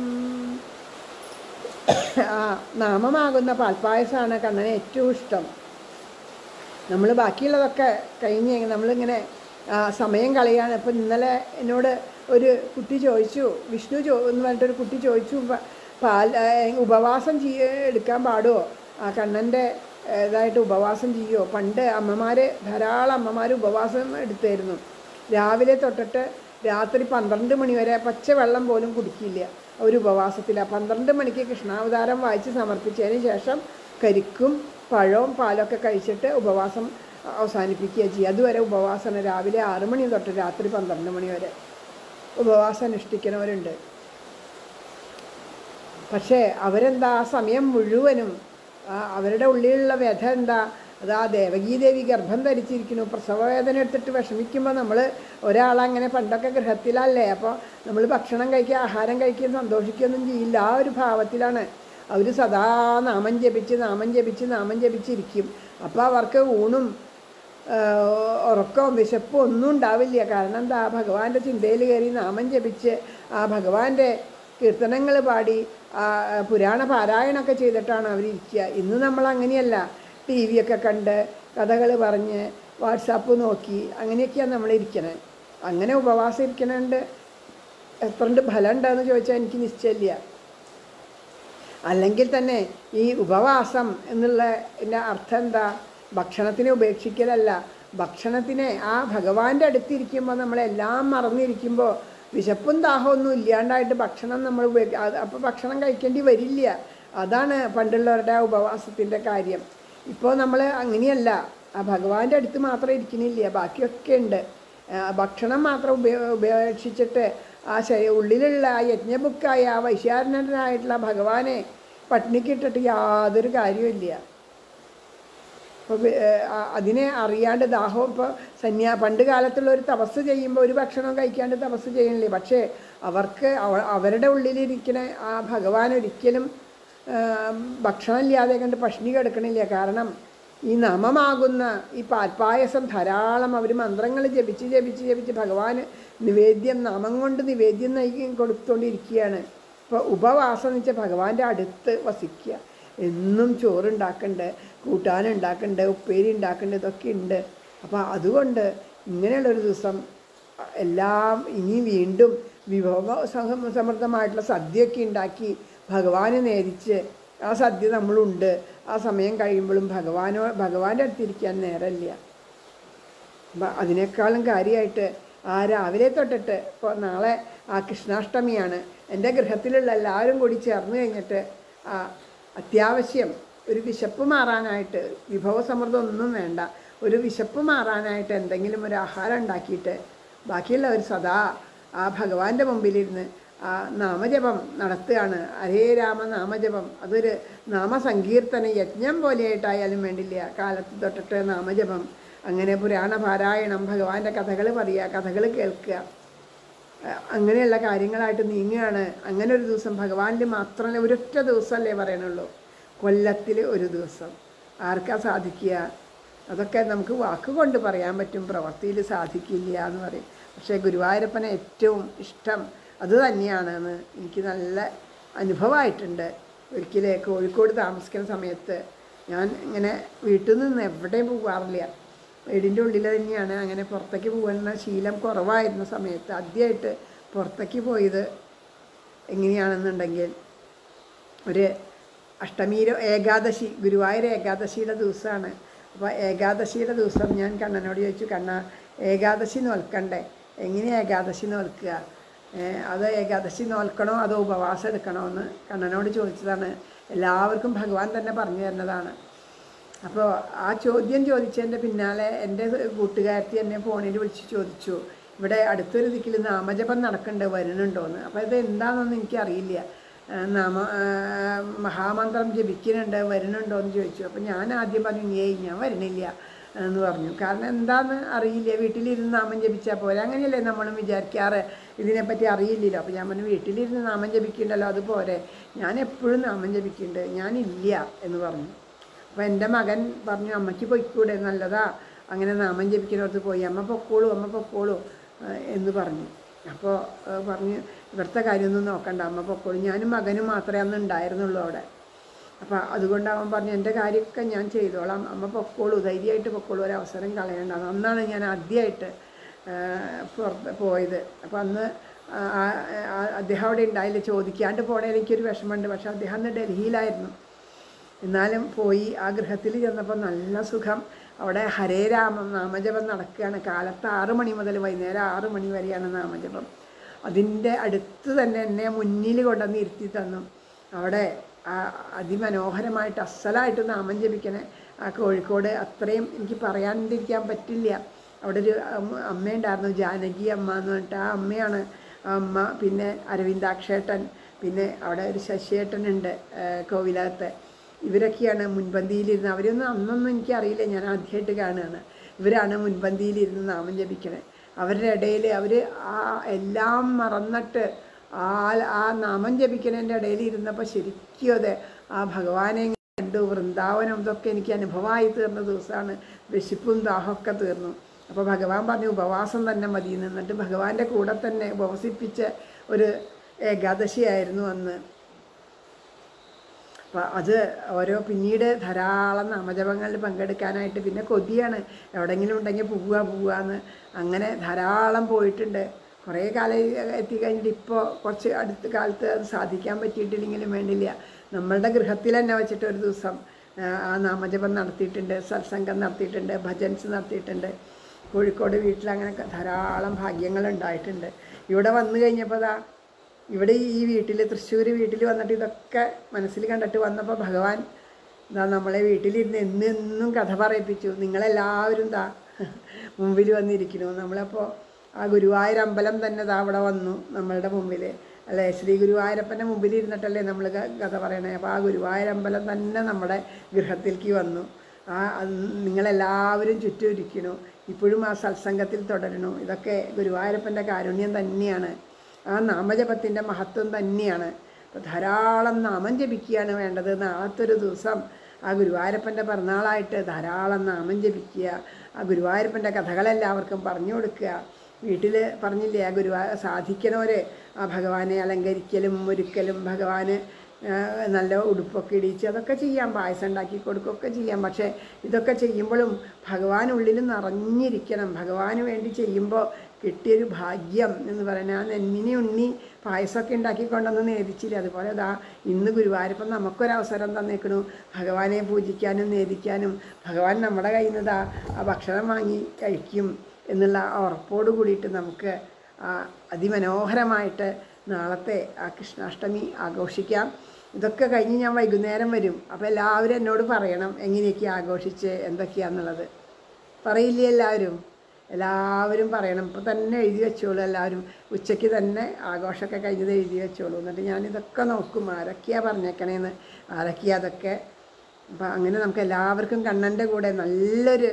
ആ നാമമാകുന്ന പാൽപ്പായസമാണ് കണ്ണന് ഏറ്റവും ഇഷ്ടം നമ്മൾ ബാക്കിയുള്ളതൊക്കെ കഴിഞ്ഞ് നമ്മളിങ്ങനെ ആ, സമയം കളയാണ് അപ്പം ഇന്നലെ എന്നോട് ഒരു കുട്ടി ചോദിച്ചു വിഷ്ണു ചോ എന്ന് പറഞ്ഞിട്ടൊരു കുട്ടി ചോദിച്ചു പ- പാൽ ആ, ഉപവാസം ചെയ്യ എടുക്കാൻ പാടുമോ ആ കണ്ണൻ്റെ ഇതായിട്ട് ഉപവാസം ചെയ്യുമോ പണ്ട് അമ്മമാർ ധാരാളം അമ്മമാർ ഉപവാസം എടുത്തായിരുന്നു രാവിലെ തൊട്ടിട്ട് രാത്രി പന്ത്രണ്ട് മണി വരെ പച്ചവെള്ളം പോലും കുടിക്കില്ല ഒരു ഉപവാസത്തിലാണ് പന്ത്രണ്ട് മണിക്ക് കൃഷ്ണാവതാരം വായിച്ച് സമർപ്പിച്ചതിന് ശേഷം കരിക്കും പഴവും പാലൊക്കെ കഴിച്ചിട്ട് ഉപവാസം അവസാനിപ്പിക്കുക ചെയ്യുക അതുവരെ ഉപവാസമാണ് രാവിലെ ആറ് മണി തൊട്ട് രാത്രി പന്ത്രണ്ട് മണി വരെ ഉപവാസം അനുഷ്ഠിക്കുന്നവരുണ്ട് പക്ഷേ അവരെന്താ ആ സമയം മുഴുവനും ആ അവരുടെ ഉള്ളിലുള്ള വ്യഥ എന്താ അത് ആ ദേവകീദേവി ഗർഭം ധരിച്ചിരിക്കുന്നു പ്രസവവേദന എടുത്തിട്ട് വിഷമിക്കുമ്പോൾ നമ്മൾ ഒരാളങ്ങനെ പണ്ടൊക്കെ ഗൃഹത്തിലല്ലേ അപ്പോൾ നമ്മൾ ഭക്ഷണം കഴിക്കുക ആഹാരം കഴിക്കുകയും സന്തോഷിക്കുകയൊന്നും ചെയ്യില്ല ആ ഒരു ഭാവത്തിലാണ് അവർ സദാ നാമം ജപിച്ച് നാമം ജപിച്ച് നാമം ജപിച്ചിരിക്കും അപ്പോൾ അവർക്ക് ഊണും ആഹ് ഉറക്കവും വിശപ്പും ഒന്നും ഉണ്ടാവില്ല കാരണം എന്താ ഭഗവാന്റെ ചിന്തയിൽ കയറി നാമം ജപിച്ച് ആ ഭഗവാന്റെ കീർത്തനങ്ങൾ പാടി ആ പുരാണ പാരായണമൊക്കെ ചെയ്തിട്ടാണ് അവരിയ്ക്കുക ഇന്ന് നമ്മൾ അങ്ങനെയല്ല ടി വി ഒക്കെ കണ്ട് കഥകൾ പറഞ്ഞ് വാട്സാപ്പ് നോക്കി അങ്ങനെയൊക്കെയാണ് നമ്മൾ ഇരിക്കണേ അങ്ങനെ ഉപവാസം ഇരിക്കണുണ്ട് എത്രണ്ട് ഫലം ഉണ്ടെന്ന് ചോദിച്ചാൽ എനിക്ക് നിശ്ചയമില്ല അല്ലെങ്കിൽ തന്നെ ഈ ഉപവാസം എന്നുള്ള ഇതിൻ്റെ അർത്ഥം എന്താ ഭക്ഷണത്തിനെ ഉപേക്ഷിക്കലല്ല ഭക്ഷണത്തിന് ആ ഭഗവാന്റെ അടുത്തിരിക്കുമ്പോൾ നമ്മളെല്ലാം മറന്നിരിക്കുമ്പോൾ വിശപ്പും ദാഹമൊന്നും ഇല്ലാണ്ടായിട്ട് ഭക്ഷണം നമ്മൾ അപ്പോൾ ഭക്ഷണം കഴിക്കേണ്ടി വരില്ല അതാണ് പണ്ടുള്ളവരുടെ ആ ഉപവാസത്തിൻ്റെ കാര്യം ഇപ്പോൾ നമ്മൾ അങ്ങനെയല്ല ആ ഭഗവാന്റെ അടുത്ത് മാത്രം ഇരിക്കണില്ല ബാക്കിയൊക്കെ ഉണ്ട് ആ, ഭക്ഷണം മാത്രം ഉപയോ ഉപേക്ഷിച്ചിട്ട് ആ ശരീ ഉള്ളിലുള്ള ആ യജ്ഞബുക്കായ ആ വൈശാരണനായിട്ടുള്ള ഭഗവാനെ പട്ടിണിക്കിട്ടിട്ട് യാതൊരു കാര്യമില്ല അപ്പോൾ അതിനെ അറിയാണ്ട് ദാഹം ഇപ്പോൾ സന്യാ പണ്ട് കാലത്തുള്ള ഒരു തപസ് ചെയ്യുമ്പോൾ ഒരു ഭക്ഷണം കഴിക്കാണ്ട് തപസ് ചെയ്യണില്ലേ പക്ഷേ അവർക്ക് അവ- അവരുടെ ഉള്ളിലിരിക്കുന്ന ആ ഭഗവാൻ ഒരിക്കലും ആ, ഭക്ഷണം ഇല്ലാതെ കണ്ട് പഷ്ണി കിടക്കണില്ല കാരണം ഈ നമമാകുന്ന ഈ പാൽപ്പായസം ധാരാളം അവർ മന്ത്രങ്ങൾ ജപിച്ച് ജപിച്ച് ജപിച്ച് ഭഗവാന് നിവേദ്യം നാമം കൊണ്ട് നിവേദ്യം നൽകി കൊടുത്തുകൊണ്ടിരിക്കുകയാണ് ഇപ്പോൾ ഉപവാസം എന്ന് വെച്ചാൽ ഭഗവാന്റെ അടുത്ത് വസിക്കുക എന്നും ചോറുണ്ടാക്കണ്ട് കൂട്ടാനുണ്ടാക്കണ്ട് ഉപ്പേരി ഉണ്ടാക്കണ്ട് ഇതൊക്കെ ഉണ്ട് അപ്പോൾ അതുകൊണ്ട് ഇങ്ങനെയുള്ളൊരു ദിവസം എല്ലാം ഇനി വീണ്ടും വിഭവ സഹ- സമൃദ്ധമായിട്ടുള്ള സദ്യയൊക്കെ ഉണ്ടാക്കി ഭഗവാനെ നേരിച്ച് ആ സദ്യ നമ്മളുണ്ട് ആ സമയം കഴിയുമ്പോഴും ഭഗവാനോ ഭഗവാന്റെ അടുത്തിരിക്കാൻ നേരമില്ല അപ്പം അതിനേക്കാളും കാര്യമായിട്ട് ആ രാവിലെ തൊട്ടിട്ട് ഇപ്പോൾ നാളെ ആ കൃഷ്ണാഷ്ടമിയാണ് എൻ്റെ ഗൃഹത്തിലുള്ള എല്ലാവരും കൂടി ചേർന്ന് കഴിഞ്ഞിട്ട് ആ അത്യാവശ്യം ഒരു വിശപ്പ് മാറാനായിട്ട് വിഭവസമൃദ്ധം ഒന്നും വേണ്ട ഒരു വിശപ്പ് മാറാനായിട്ട് എന്തെങ്കിലും ഒരു ആഹാരം ഉണ്ടാക്കിയിട്ട് ബാക്കിയുള്ളവർ സദാ ആ ഭഗവാന്റെ മുമ്പിലിരുന്ന് ആ നാമജപം നടത്തുകയാണ് ഹരേ രാമ നാമജപം അതൊരു നാമസങ്കീർത്തന യജ്ഞം പോലെയായിട്ടായാലും വേണ്ടില്ല കാലത്ത് തൊട്ടിട്ട് നാമജപം അങ്ങനെ പുരാണ പാരായണം ഭഗവാന്റെ കഥകൾ പറയുക കഥകൾ കേൾക്കുക അഹ് അങ്ങനെയുള്ള കാര്യങ്ങളായിട്ട് നീങ്ങുകയാണ് അങ്ങനെ ഒരു ദിവസം ഭഗവാനിൽ മാത്രമല്ല ഒരൊറ്റ ദിവസമല്ലേ പറയണുള്ളൂ കൊല്ലത്തിൽ ഒരു ദിവസം ആർക്കാ സാധിക്കുക അതൊക്കെ നമുക്ക് വാക്കുകൊണ്ട് പറയാൻ പറ്റും പ്രവൃത്തിയിൽ സാധിക്കില്ല എന്ന് പറയും പക്ഷേ ഗുരുവായൂരപ്പനെ ഏറ്റവും ഇഷ്ടം അത് തന്നെയാണെന്ന് എനിക്ക് നല്ല അനുഭവമായിട്ടുണ്ട് ഒരിക്കലേ കോഴിക്കോട് താമസിക്കുന്ന സമയത്ത് ഞാൻ ഇങ്ങനെ വീട്ടിൽ നിന്ന് എവിടെയും പോകാറില്ല വീടിൻ്റെ ഉള്ളിൽ തന്നെയാണ് അങ്ങനെ പുറത്തേക്ക് പോകുന്ന ശീലം കുറവായിരുന്ന സമയത്ത് ആദ്യമായിട്ട് പുറത്തേക്ക് പോയത് എങ്ങനെയാണെന്നുണ്ടെങ്കിൽ ഒരു അഷ്ടമീര ഏകാദശി ഗുരുവായൂർ ഏകാദശിയുടെ ദിവസമാണ് അപ്പോൾ ഏകാദശിയുടെ ദിവസം ഞാൻ കണ്ണനോട് ചോദിച്ചു കണ്ണ ഏകാദശി നോൽക്കണ്ടേ എങ്ങനെ ഏകാദശി നോൽക്കുക ഏ, അത് ഏകാദശി നോൽക്കണോ അതോ ഉപവാസം എടുക്കണോ എന്ന് കണ്ണനോട് ചോദിച്ചതാണ് എല്ലാവർക്കും ഭഗവാൻ തന്നെ പറഞ്ഞു തരുന്നതാണ് അപ്പോൾ ആ ചോദ്യം ചോദിച്ചതിൻ്റെ പിന്നാലെ എൻ്റെ കൂട്ടുകാരത്തി എന്നെ ഫോണിൽ വിളിച്ച് ചോദിച്ചു ഇവിടെ അടുത്തൊരു ദിക്കിൽ നാമജപം നടക്കുന്നുണ്ട് വരുന്നുണ്ടോയെന്ന് അപ്പോൾ ഇത് എന്താണെന്നൊന്നും എനിക്കറിയില്ല ആ, നാമ ആ, മഹാമന്ത്രം ജപിക്കുന്നുണ്ട് വരുന്നുണ്ടോ എന്ന് ചോദിച്ചു അപ്പോൾ ഞാൻ ആദ്യം പറഞ്ഞു ഏയ് ഞാൻ വരുന്നില്ല എന്ന് പറഞ്ഞു കാരണം എന്താണെന്ന് അറിയില്ല വീട്ടിലിരുന്ന് നാമം ജപിച്ചാൽ പോരെ അങ്ങനെയല്ലേ നമ്മളും വിചാരിക്കാറ് ഇതിനെപ്പറ്റി അറിയില്ലല്ലോ അപ്പോൾ ഞാൻ പറഞ്ഞു വീട്ടിലിരുന്ന് നാമം ജപിക്കുന്നുണ്ടല്ലോ അതുപോലെ ഞാൻ എപ്പോഴും നാമം ജപിക്കുന്നുണ്ട് ഞാനില്ല എന്ന് പറഞ്ഞു അപ്പോൾ എൻ്റെ മകൻ പറഞ്ഞു അമ്മയ്ക്ക് പൊയ്ക്കൂടെ നല്ലതാ അങ്ങനെ നാമം ജപിക്കുന്നിടത്ത് പോയി അമ്മ പൊക്കോളൂ അമ്മ പൊക്കോളൂ ആ, എന്ന് പറഞ്ഞു അപ്പോൾ ആ, പറഞ്ഞു ഇവിടുത്തെ കാര്യമൊന്നും നോക്കണ്ട അമ്മ പൊക്കോളൂ ഞാനും മകനും മാത്രമേ അന്ന് ഉണ്ടായിരുന്നുള്ളൂ അവിടെ അപ്പോൾ അതുകൊണ്ട് അവൻ പറഞ്ഞു എൻ്റെ കാര്യമൊക്കെ ഞാൻ ചെയ്തോളാം അമ്മ പൊക്കോളൂ ധൈര്യമായിട്ട് പൊക്കോളൂ ഒരു അവസരം കളയണ്ട അന്നാണ് ഞാൻ ആദ്യമായിട്ട് ആ, പുറത്ത് പോയത് അപ്പോൾ അന്ന് ആ, ആ- ആ- അദ്ദേഹം അവിടെ ഉണ്ടായില്ല ചോദിക്കാണ്ട് പോണേൽ എനിക്കൊരു വിഷമമുണ്ട് പക്ഷേ അദ്ദേഹം അന്ന് ഡൽഹിയിലായിരുന്നു എന്നാലും പോയി ആ ഗൃഹത്തിൽ ചെന്നപ്പോൾ നല്ല സുഖം അവിടെ ഹരേ രാമം നാമജപം നടക്കുകയാണ് കാലത്ത് ആറ് മണി മുതൽ വൈകുന്നേരം ആറ് മണി വരെയാണ് നാമജപം അതിൻ്റെ അടുത്ത് തന്നെ എന്നെ മുന്നിൽ കൊണ്ടുവന്ന് ഇരുത്തി തന്നു അവിടെ ആ അതിമനോഹരമായിട്ട് അസലായിട്ട് നാമം ജപിക്കണേ ആ കോഴിക്കോട് അത്രയും എനിക്ക് പറയാണ്ടിരിക്കാൻ പറ്റില്ല അവിടെ ഒരു അമ്മ- അമ്മയുണ്ടായിരുന്നു ജാനകി അമ്മ എന്ന് പറഞ്ഞിട്ട് ആ അമ്മയാണ് ആ അമ്മ പിന്നെ അരവിന്ദാക്ഷേട്ടൻ പിന്നെ അവിടെ ഒരു ശശിയേട്ടനുണ്ട് ഏഹ് കോവിലകത്ത് ഇവരൊക്കെയാണ് മുൻപന്തിയിലിരുന്ന് അവരൊന്നും അന്നൊന്നും എനിക്കറിയില്ല ഞാൻ ആദ്യമായിട്ട് കാണുകയാണ് ഇവരാണ് മുൻപന്തിയിലിരുന്ന് നാമം ജപിക്കണേ അവരുടെ ഇടയിൽ അവർ ആ എല്ലാം മറന്നിട്ട് ആ ആ നാമം ജപിക്കണതിൻ്റെ ഇടയിൽ ഇരുന്നപ്പോൾ ശരിക്കും അതെ ആ ഭഗവാനെ കണ്ടു വൃന്ദാവനം ഇതൊക്കെ എനിക്ക് അനുഭവമായി തീർന്ന ദിവസമാണ് വിശപ്പും ദാഹമൊക്കെ തീർന്നു അപ്പോൾ ഭഗവാൻ പറഞ്ഞു ഉപവാസം തന്നെ മതി എന്ന്. എന്നിട്ട് ഭഗവാന്റെ കൂടെ തന്നെ ഉപവസിപ്പിച്ച ഒരു ഏകാദശിയായിരുന്നു അന്ന് അപ്പം അത് ഓരോ പിന്നീട് ധാരാളം നാമജപങ്ങളിൽ പങ്കെടുക്കാനായിട്ട് പിന്നെ കൊതിയാണ് എവിടെയെങ്കിലും ഉണ്ടെങ്കിൽ പോവുക പോവുക എന്ന് അങ്ങനെ ധാരാളം പോയിട്ടുണ്ട് കുറേ കാലം എത്തിക്കഴിഞ്ഞിട്ട് ഇപ്പോൾ കുറച്ച് അടുത്ത കാലത്ത് അത് സാധിക്കാൻ പറ്റിയിട്ടില്ലെങ്കിലും വേണ്ടില്ല നമ്മളുടെ ഗൃഹത്തിൽ തന്നെ വെച്ചിട്ട് ഒരു ദിവസം ആ, ആ നാമജപം നടത്തിയിട്ടുണ്ട് സത്സംഗം നടത്തിയിട്ടുണ്ട് ഭജൻസ് നടത്തിയിട്ടുണ്ട് കോഴിക്കോട് വീട്ടിൽ അങ്ങനെ ധാരാളം ഭാഗ്യങ്ങൾ ഉണ്ടായിട്ടുണ്ട് ഇവിടെ വന്നു കഴിഞ്ഞപ്പോൾ ദാ ഇവിടെ ഈ വീട്ടിൽ തൃശ്ശൂർ വീട്ടിൽ വന്നിട്ട് ഇതൊക്കെ മനസ്സിൽ കണ്ടിട്ട് വന്നപ്പോൾ ഭഗവാൻ ഇതാ നമ്മളെ വീട്ടിലിരുന്ന് എന്നെന്നും കഥ പറയിപ്പിച്ചു നിങ്ങളെല്ലാവരും ദാ മുമ്പിൽ വന്നിരിക്കുന്നു നമ്മളപ്പോൾ ആ ഗുരുവായൂർ അമ്പലം തന്നെ ദാ അവിടെ വന്നു നമ്മളുടെ മുമ്പിൽ അല്ലേ ശ്രീ ഗുരുവായൂരപ്പൻ്റെ മുമ്പിൽ ഇരുന്നിട്ടല്ലേ നമ്മൾ കഥ പറയണേ അപ്പോൾ ആ ഗുരുവായൂർ അമ്പലം തന്നെ നമ്മുടെ ഗൃഹത്തിലേക്ക് വന്നു ആ അത് നിങ്ങളെല്ലാവരും ചുറ്റും ഇരിക്കണു ഇപ്പോഴും ആ സത്സംഗത്തിൽ തുടരണു ഇതൊക്കെ ഗുരുവായൂരപ്പൻ്റെ കാരുണ്യം തന്നെയാണ് ആ നാമജപത്തിൻ്റെ മഹത്വം തന്നെയാണ് അപ്പോൾ ധാരാളം നാമം ജപിക്കുകയാണ് വേണ്ടത് നാളത്തെ ഒരു ദിവസം ആ ഗുരുവായൂരപ്പൻ്റെ പിറന്നാളായിട്ട് ധാരാളം നാമം ജപിക്കുക ആ ഗുരുവായൂരപ്പൻ്റെ കഥകളെല്ലാവർക്കും പറഞ്ഞു കൊടുക്കുക വീട്ടിൽ പറഞ്ഞില്ലേ ആ ഗുരുവാ സാധിക്കണവർ ആ ഭഗവാനെ അലങ്കരിക്കലും ഒരുക്കലും ഭഗവാന് ആ, നല്ല ഉടുപ്പൊക്കെ ഇടിച്ച് അതൊക്കെ ചെയ്യാം പായസം ഉണ്ടാക്കി കൊടുക്കുകയൊക്കെ ചെയ്യാം പക്ഷേ ഇതൊക്കെ ചെയ്യുമ്പോഴും ഭഗവാൻ ഉള്ളിൽ നിറഞ്ഞിരിക്കണം ഭഗവാന് വേണ്ടി ചെയ്യുമ്പോൾ കിട്ടിയൊരു ഭാഗ്യം എന്ന് പറയുന്നത് ആ നെന്നിനി ഉണ്ണി പായസമൊക്കെ ഉണ്ടാക്കി കൊണ്ടുവന്ന് നേദിച്ചില്ല അതുപോലെ ദാ ഇന്ന് ഗുരുവായൂരപ്പം നമുക്കൊരവസരം തന്നേക്കണു ഭഗവാനെ പൂജിക്കാനും നേദിക്കാനും ഭഗവാൻ നമ്മുടെ കയ്യിൽ നിന്ന് ദാ ആ ഭക്ഷണം വാങ്ങി കഴിക്കും എന്നുള്ള ആ ഉറപ്പോട് കൂടിയിട്ട് നമുക്ക് ആ അതിമനോഹരമായിട്ട് നാളത്തെ ആ കൃഷ്ണാഷ്ടമി ആഘോഷിക്കാം ഇതൊക്കെ കഴിഞ്ഞ് ഞാൻ വൈകുന്നേരം വരും അപ്പോൾ എല്ലാവരും എന്നോട് പറയണം എങ്ങനെയൊക്കെ ആഘോഷിച്ച് എന്തൊക്കെയാന്നുള്ളത് പറയില്ലേ എല്ലാവരും എല്ലാവരും പറയണം ഇപ്പോൾ തന്നെ എഴുതി വെച്ചോളൂ എല്ലാവരും ഉച്ചയ്ക്ക് തന്നെ ആഘോഷമൊക്കെ കഴിഞ്ഞത് എഴുതി വെച്ചോളൂ എന്നിട്ട് ഞാനിതൊക്കെ നോക്കും ആരൊക്കെയാണ് പറഞ്ഞേക്കണേന്ന് ആരൊക്കെയാ അതൊക്കെ അപ്പം അങ്ങനെ നമുക്ക് എല്ലാവർക്കും കണ്ണൻ്റെ കൂടെ നല്ലൊരു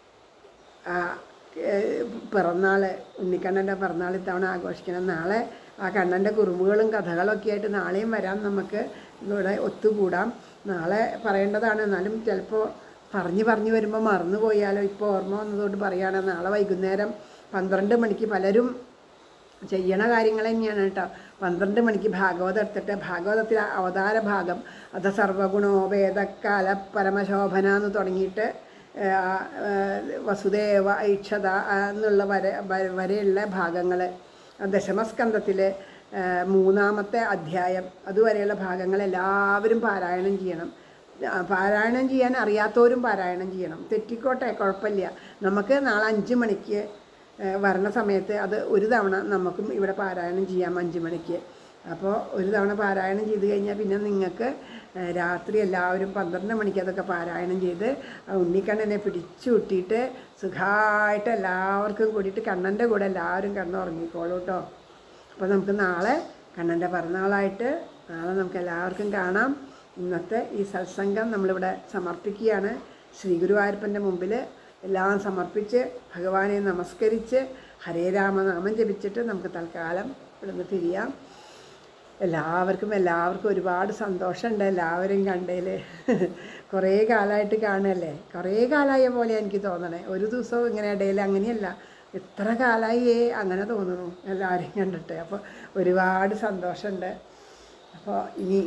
ആ, ഏഹ്, പിറന്നാൾ ഉണ്ണിക്കണ്ണൻ്റെ പിറന്നാൾ ഇത്തവണ ആഘോഷിക്കണം നാളെ ആ കണ്ണൻ്റെ കുറുമ്പുകളും കഥകളൊക്കെ ആയിട്ട് നാളെയും വരാം നമുക്ക് ഇവിടെ ഒത്തുകൂടാം നാളെ പറയേണ്ടതാണ് എന്നാലും ചിലപ്പോൾ പറഞ്ഞു പറഞ്ഞു വരുമ്പോൾ മറന്നു പോയാലോ ഇപ്പോൾ ഓർമ്മ വന്നതുകൊണ്ട് പറയുകയാണ് നാളെ വൈകുന്നേരം പന്ത്രണ്ട് മണിക്ക് പലരും ചെയ്യണ കാര്യങ്ങൾ തന്നെയാണ് കേട്ടോ പന്ത്രണ്ട് മണിക്ക് ഭാഗവതം എടുത്തിട്ട് ഭാഗവതത്തിൽ അവതാര ഭാഗം അത് സർവഗുണോ വേദക്കാല പരമശോഭന എന്ന് തുടങ്ങിയിട്ട് ആ, ആ, വസുദേവ ഐക്ഷത ആ, എന്നുള്ള വര വ- വരെയുള്ള ഭാഗങ്ങൾ ദശമസ്കന്ധത്തിൽ മൂന്നാമത്തെ അധ്യായം അതുവരെയുള്ള ഭാഗങ്ങൾ എല്ലാവരും പാരായണം ചെയ്യണം ആ, പാരായണം ചെയ്യാൻ അറിയാത്തവരും പാരായണം ചെയ്യണം തെറ്റിക്കോട്ടെ കുഴപ്പമില്ല നമുക്ക് നാളെ അഞ്ച് മണിക്ക് ഏഹ് വരണ സമയത്ത് അത് ഒരു തവണ നമുക്കും ഇവിടെ പാരായണം ചെയ്യാം അഞ്ച് മണിക്ക് അപ്പോൾ ഒരു തവണ പാരായണം ചെയ്ത് കഴിഞ്ഞാൽ പിന്നെ നിങ്ങൾക്ക് ഏഹ് രാത്രി എല്ലാവരും പന്ത്രണ്ട് മണിക്ക് അതൊക്കെ പാരായണം ചെയ്ത് ആ ഉണ്ണിക്കണ്ണനെ പിടിച്ചു വിട്ടിട്ട് സുഖമായിട്ട് എല്ലാവർക്കും കൂടിയിട്ട് കണ്ണൻ്റെ കൂടെ എല്ലാവരും കിടന്നുറങ്ങിക്കോളൂ കേട്ടോ അപ്പോൾ നമുക്ക് നാളെ കണ്ണൻ്റെ പിറന്നാളായിട്ട് നാളെ നമുക്ക് എല്ലാവർക്കും കാണാം ഇന്നത്തെ ഈ സത്സംഗം നമ്മളിവിടെ സമർപ്പിക്കുകയാണ് ശ്രീ ഗുരുവായൂരപ്പൻ്റെ മുമ്പിൽ എല്ലാം സമർപ്പിച്ച് ഭഗവാനെ നമസ്കരിച്ച് ഹരേ രാമനാമം ജപിച്ചിട്ട് നമുക്ക് തൽക്കാലം ഇവിടുന്ന് തിരിയാം എല്ലാവർക്കും എല്ലാവർക്കും ഒരുപാട് സന്തോഷമുണ്ട് എല്ലാവരും കണ്ടതിൽ കുറേ കാലമായിട്ട് കാണുകയല്ലേ കുറേ കാലമായ പോലെ എനിക്ക് തോന്നണേ ഒരു ദിവസവും ഇങ്ങനെ ഇടയിൽ അങ്ങനെയല്ല എത്ര കാലമായി അങ്ങനെ തോന്നുന്നു എല്ലാവരെയും കണ്ടിട്ട് അപ്പോൾ ഒരുപാട് സന്തോഷമുണ്ട് അപ്പോൾ ഇനി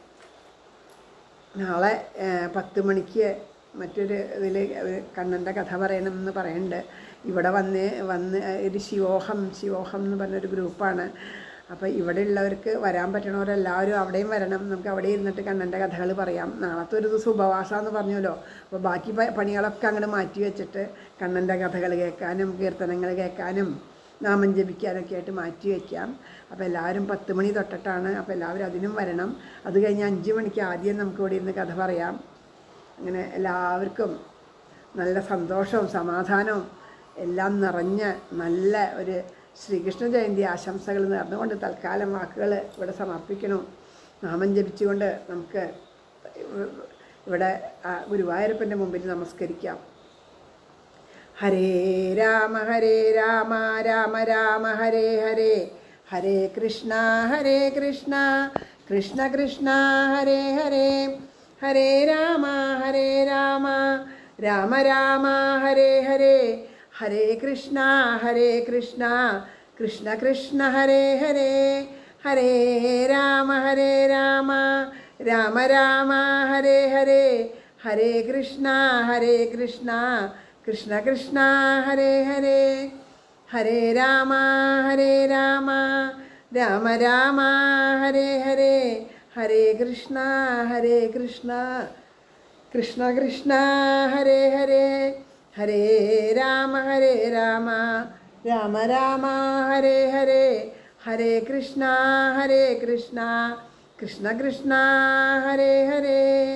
നാളെ ഏഹ്, പത്ത് മണിക്ക് മറ്റൊരു ഇതിൽ കണ്ണൻ്റെ കഥ പറയണമെന്ന് പറയുന്നുണ്ട് ഇവിടെ വന്ന് വന്ന് ഒരു ശിവോഹം ശിവോഹം എന്ന് പറഞ്ഞൊരു ഗ്രൂപ്പാണ് അപ്പോൾ ഇവിടെ ഉള്ളവർക്ക് വരാൻ പറ്റണവരെല്ലാവരും അവിടെയും വരണം നമുക്ക് അവിടെ ഇരുന്നിട്ട് കണ്ണൻ്റെ കഥകൾ പറയാം നാളത്തെ ഒരു ദിവസം ഉപവാസം എന്ന് പറഞ്ഞല്ലോ അപ്പോൾ ബാക്കി പ- പണികളൊക്കെ അങ്ങോട്ട് മാറ്റി വെച്ചിട്ട് കണ്ണൻ്റെ കഥകൾ കേൾക്കാനും കീർത്തനങ്ങൾ കേൾക്കാനും നാമം ജപിക്കാനൊക്കെ ആയിട്ട് മാറ്റി വയ്ക്കാം അപ്പോൾ എല്ലാവരും പത്ത് മണി തൊട്ടിട്ടാണ് അപ്പോൾ എല്ലാവരും അതിനും വരണം അത് കഴിഞ്ഞ് അഞ്ച് മണിക്ക് ആദ്യം നമുക്ക് ഇവിടെ ഇരുന്ന് കഥ പറയാം അങ്ങനെ എല്ലാവർക്കും നല്ല സന്തോഷവും സമാധാനവും എല്ലാം നിറഞ്ഞ നല്ല ഒരു ശ്രീകൃഷ്ണ ജയന്തി ആശംസകൾ നേർന്നുകൊണ്ട് തൽക്കാലം വാക്കുകൾ ഇവിടെ സമർപ്പിക്കണം നാമം ജപിച്ചുകൊണ്ട് നമുക്ക് ഇവിടെ ആ ഗുരുവായൂരപ്പൻ്റെ മുമ്പിൽ നമസ്കരിക്കാം ഹരേ രാമ ഹരേ രാമ രാമ രാമ ഹരേ ഹരേ ഹരേ കൃഷ്ണ ഹരേ കൃഷ്ണ കൃഷ്ണ കൃഷ്ണ ഹരേ ഹരേ ഹരേ രാമ ഹരേ രാമ രാമ രാമ ഹരേ ഹരേ ഹരേ കൃഷ്ണ ഹരേ കൃഷ്ണ കൃഷ്ണ കൃഷ്ണ ഹരേ ഹരേ ഹരേ രാമ ഹരേ രാമ രാമ രാമ ഹരേ ഹരേ ഹരേ കൃഷ്ണ ഹരേ കൃഷ്ണ കൃഷ്ണ കൃഷ്ണ ഹരേ ഹരേ ഹരേ രാമ ഹരേ രാമ രാമ രാമ ഹരേ ഹരേ ഹരേ കൃഷ്ണ ഹരേ കൃഷ്ണ കൃഷ്ണ കൃഷ്ണ ഹരേ ഹരേ ഹരേ രാമ ഹരേ രാമ രാമ രാമ ഹരേ ഹരേ ഹരേ കൃഷ്ണ ഹരേ കൃഷ്ണ കൃഷ്ണ കൃഷ്ണ ഹരേ ഹരേ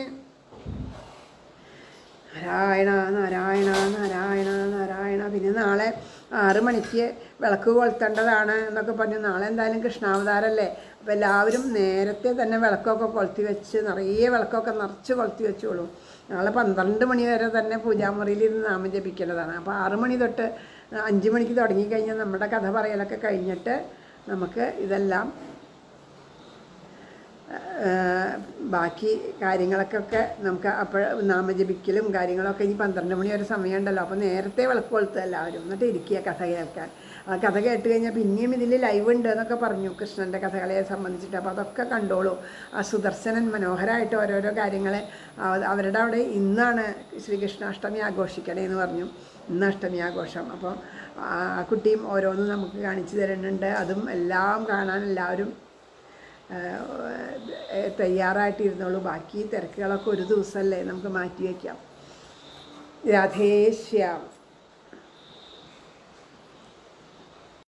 നാരായണ നാരായണ നാരായണ നാരായണ പിന്നെ നാളെ ആറ് മണിക്ക് വിളക്ക് കൊളുത്തേണ്ടതാണ് എന്നൊക്കെ പറഞ്ഞു നാളെ എന്തായാലും കൃഷ്ണാവതാരമല്ലേ അപ്പോൾ എല്ലാവരും നേരത്തെ തന്നെ വിളക്കൊക്കെ കൊളുത്തി വെച്ച് നിറയെ വിളക്കൊക്കെ നിറച്ച് കൊളുത്തി വെച്ചോളൂ നാളെ പന്ത്രണ്ട് മണി വരെ തന്നെ പൂജാമുറിയിൽ ഇരുന്ന് നാമം ജപിക്കേണ്ടതാണ് അപ്പോൾ ആറ് മണി തൊട്ട് അഞ്ച് മണിക്ക് തുടങ്ങിക്കഴിഞ്ഞാൽ നമ്മുടെ കഥ പറയലൊക്കെ കഴിഞ്ഞിട്ട് നമുക്ക് ഇതെല്ലാം ഏഹ് ബാക്കി കാര്യങ്ങളൊക്കെ നമുക്ക് അപ്പോൾ നാമജപിക്കലും കാര്യങ്ങളൊക്കെ ഇനി പന്ത്രണ്ട് മണി വരെ സമയമുണ്ടല്ലോ അപ്പോൾ നേരത്തെ വിളക്ക് കൊളുത്തുക എല്ലാവരും എന്നിട്ട് ഇരിക്കുക കഥ കേൾക്കാൻ ആ കഥ കേട്ട് കഴിഞ്ഞാൽ പിന്നെയും ഇതിൽ ലൈവ് ഉണ്ട് എന്നൊക്കെ പറഞ്ഞു കൃഷ്ണൻ്റെ കഥകളെ സംബന്ധിച്ചിട്ട് അപ്പോൾ അതൊക്കെ കണ്ടോളൂ ആ സുദർശനൻ മനോഹരമായിട്ട് ഓരോരോ കാര്യങ്ങളെ അവ- അവരുടെ അവിടെ ഇന്നാണ് ശ്രീകൃഷ്ണാഷ്ടമി ആഘോഷിക്കണേ എന്ന് പറഞ്ഞു ഇന്ന് അഷ്ടമി ആഘോഷം അപ്പോൾ ആ കുട്ടിയും ഓരോന്നും നമുക്ക് കാണിച്ചു തരുന്നുണ്ട് അതും എല്ലാം കാണാൻ എല്ലാവരും ഏഹ് തയ്യാറായിട്ടിരുന്നോളൂ ബാക്കി തിരക്കുകളൊക്കെ ഒരു ദിവസമല്ലേ നമുക്ക് മാറ്റി വയ്ക്കാം രാധേശ്യാം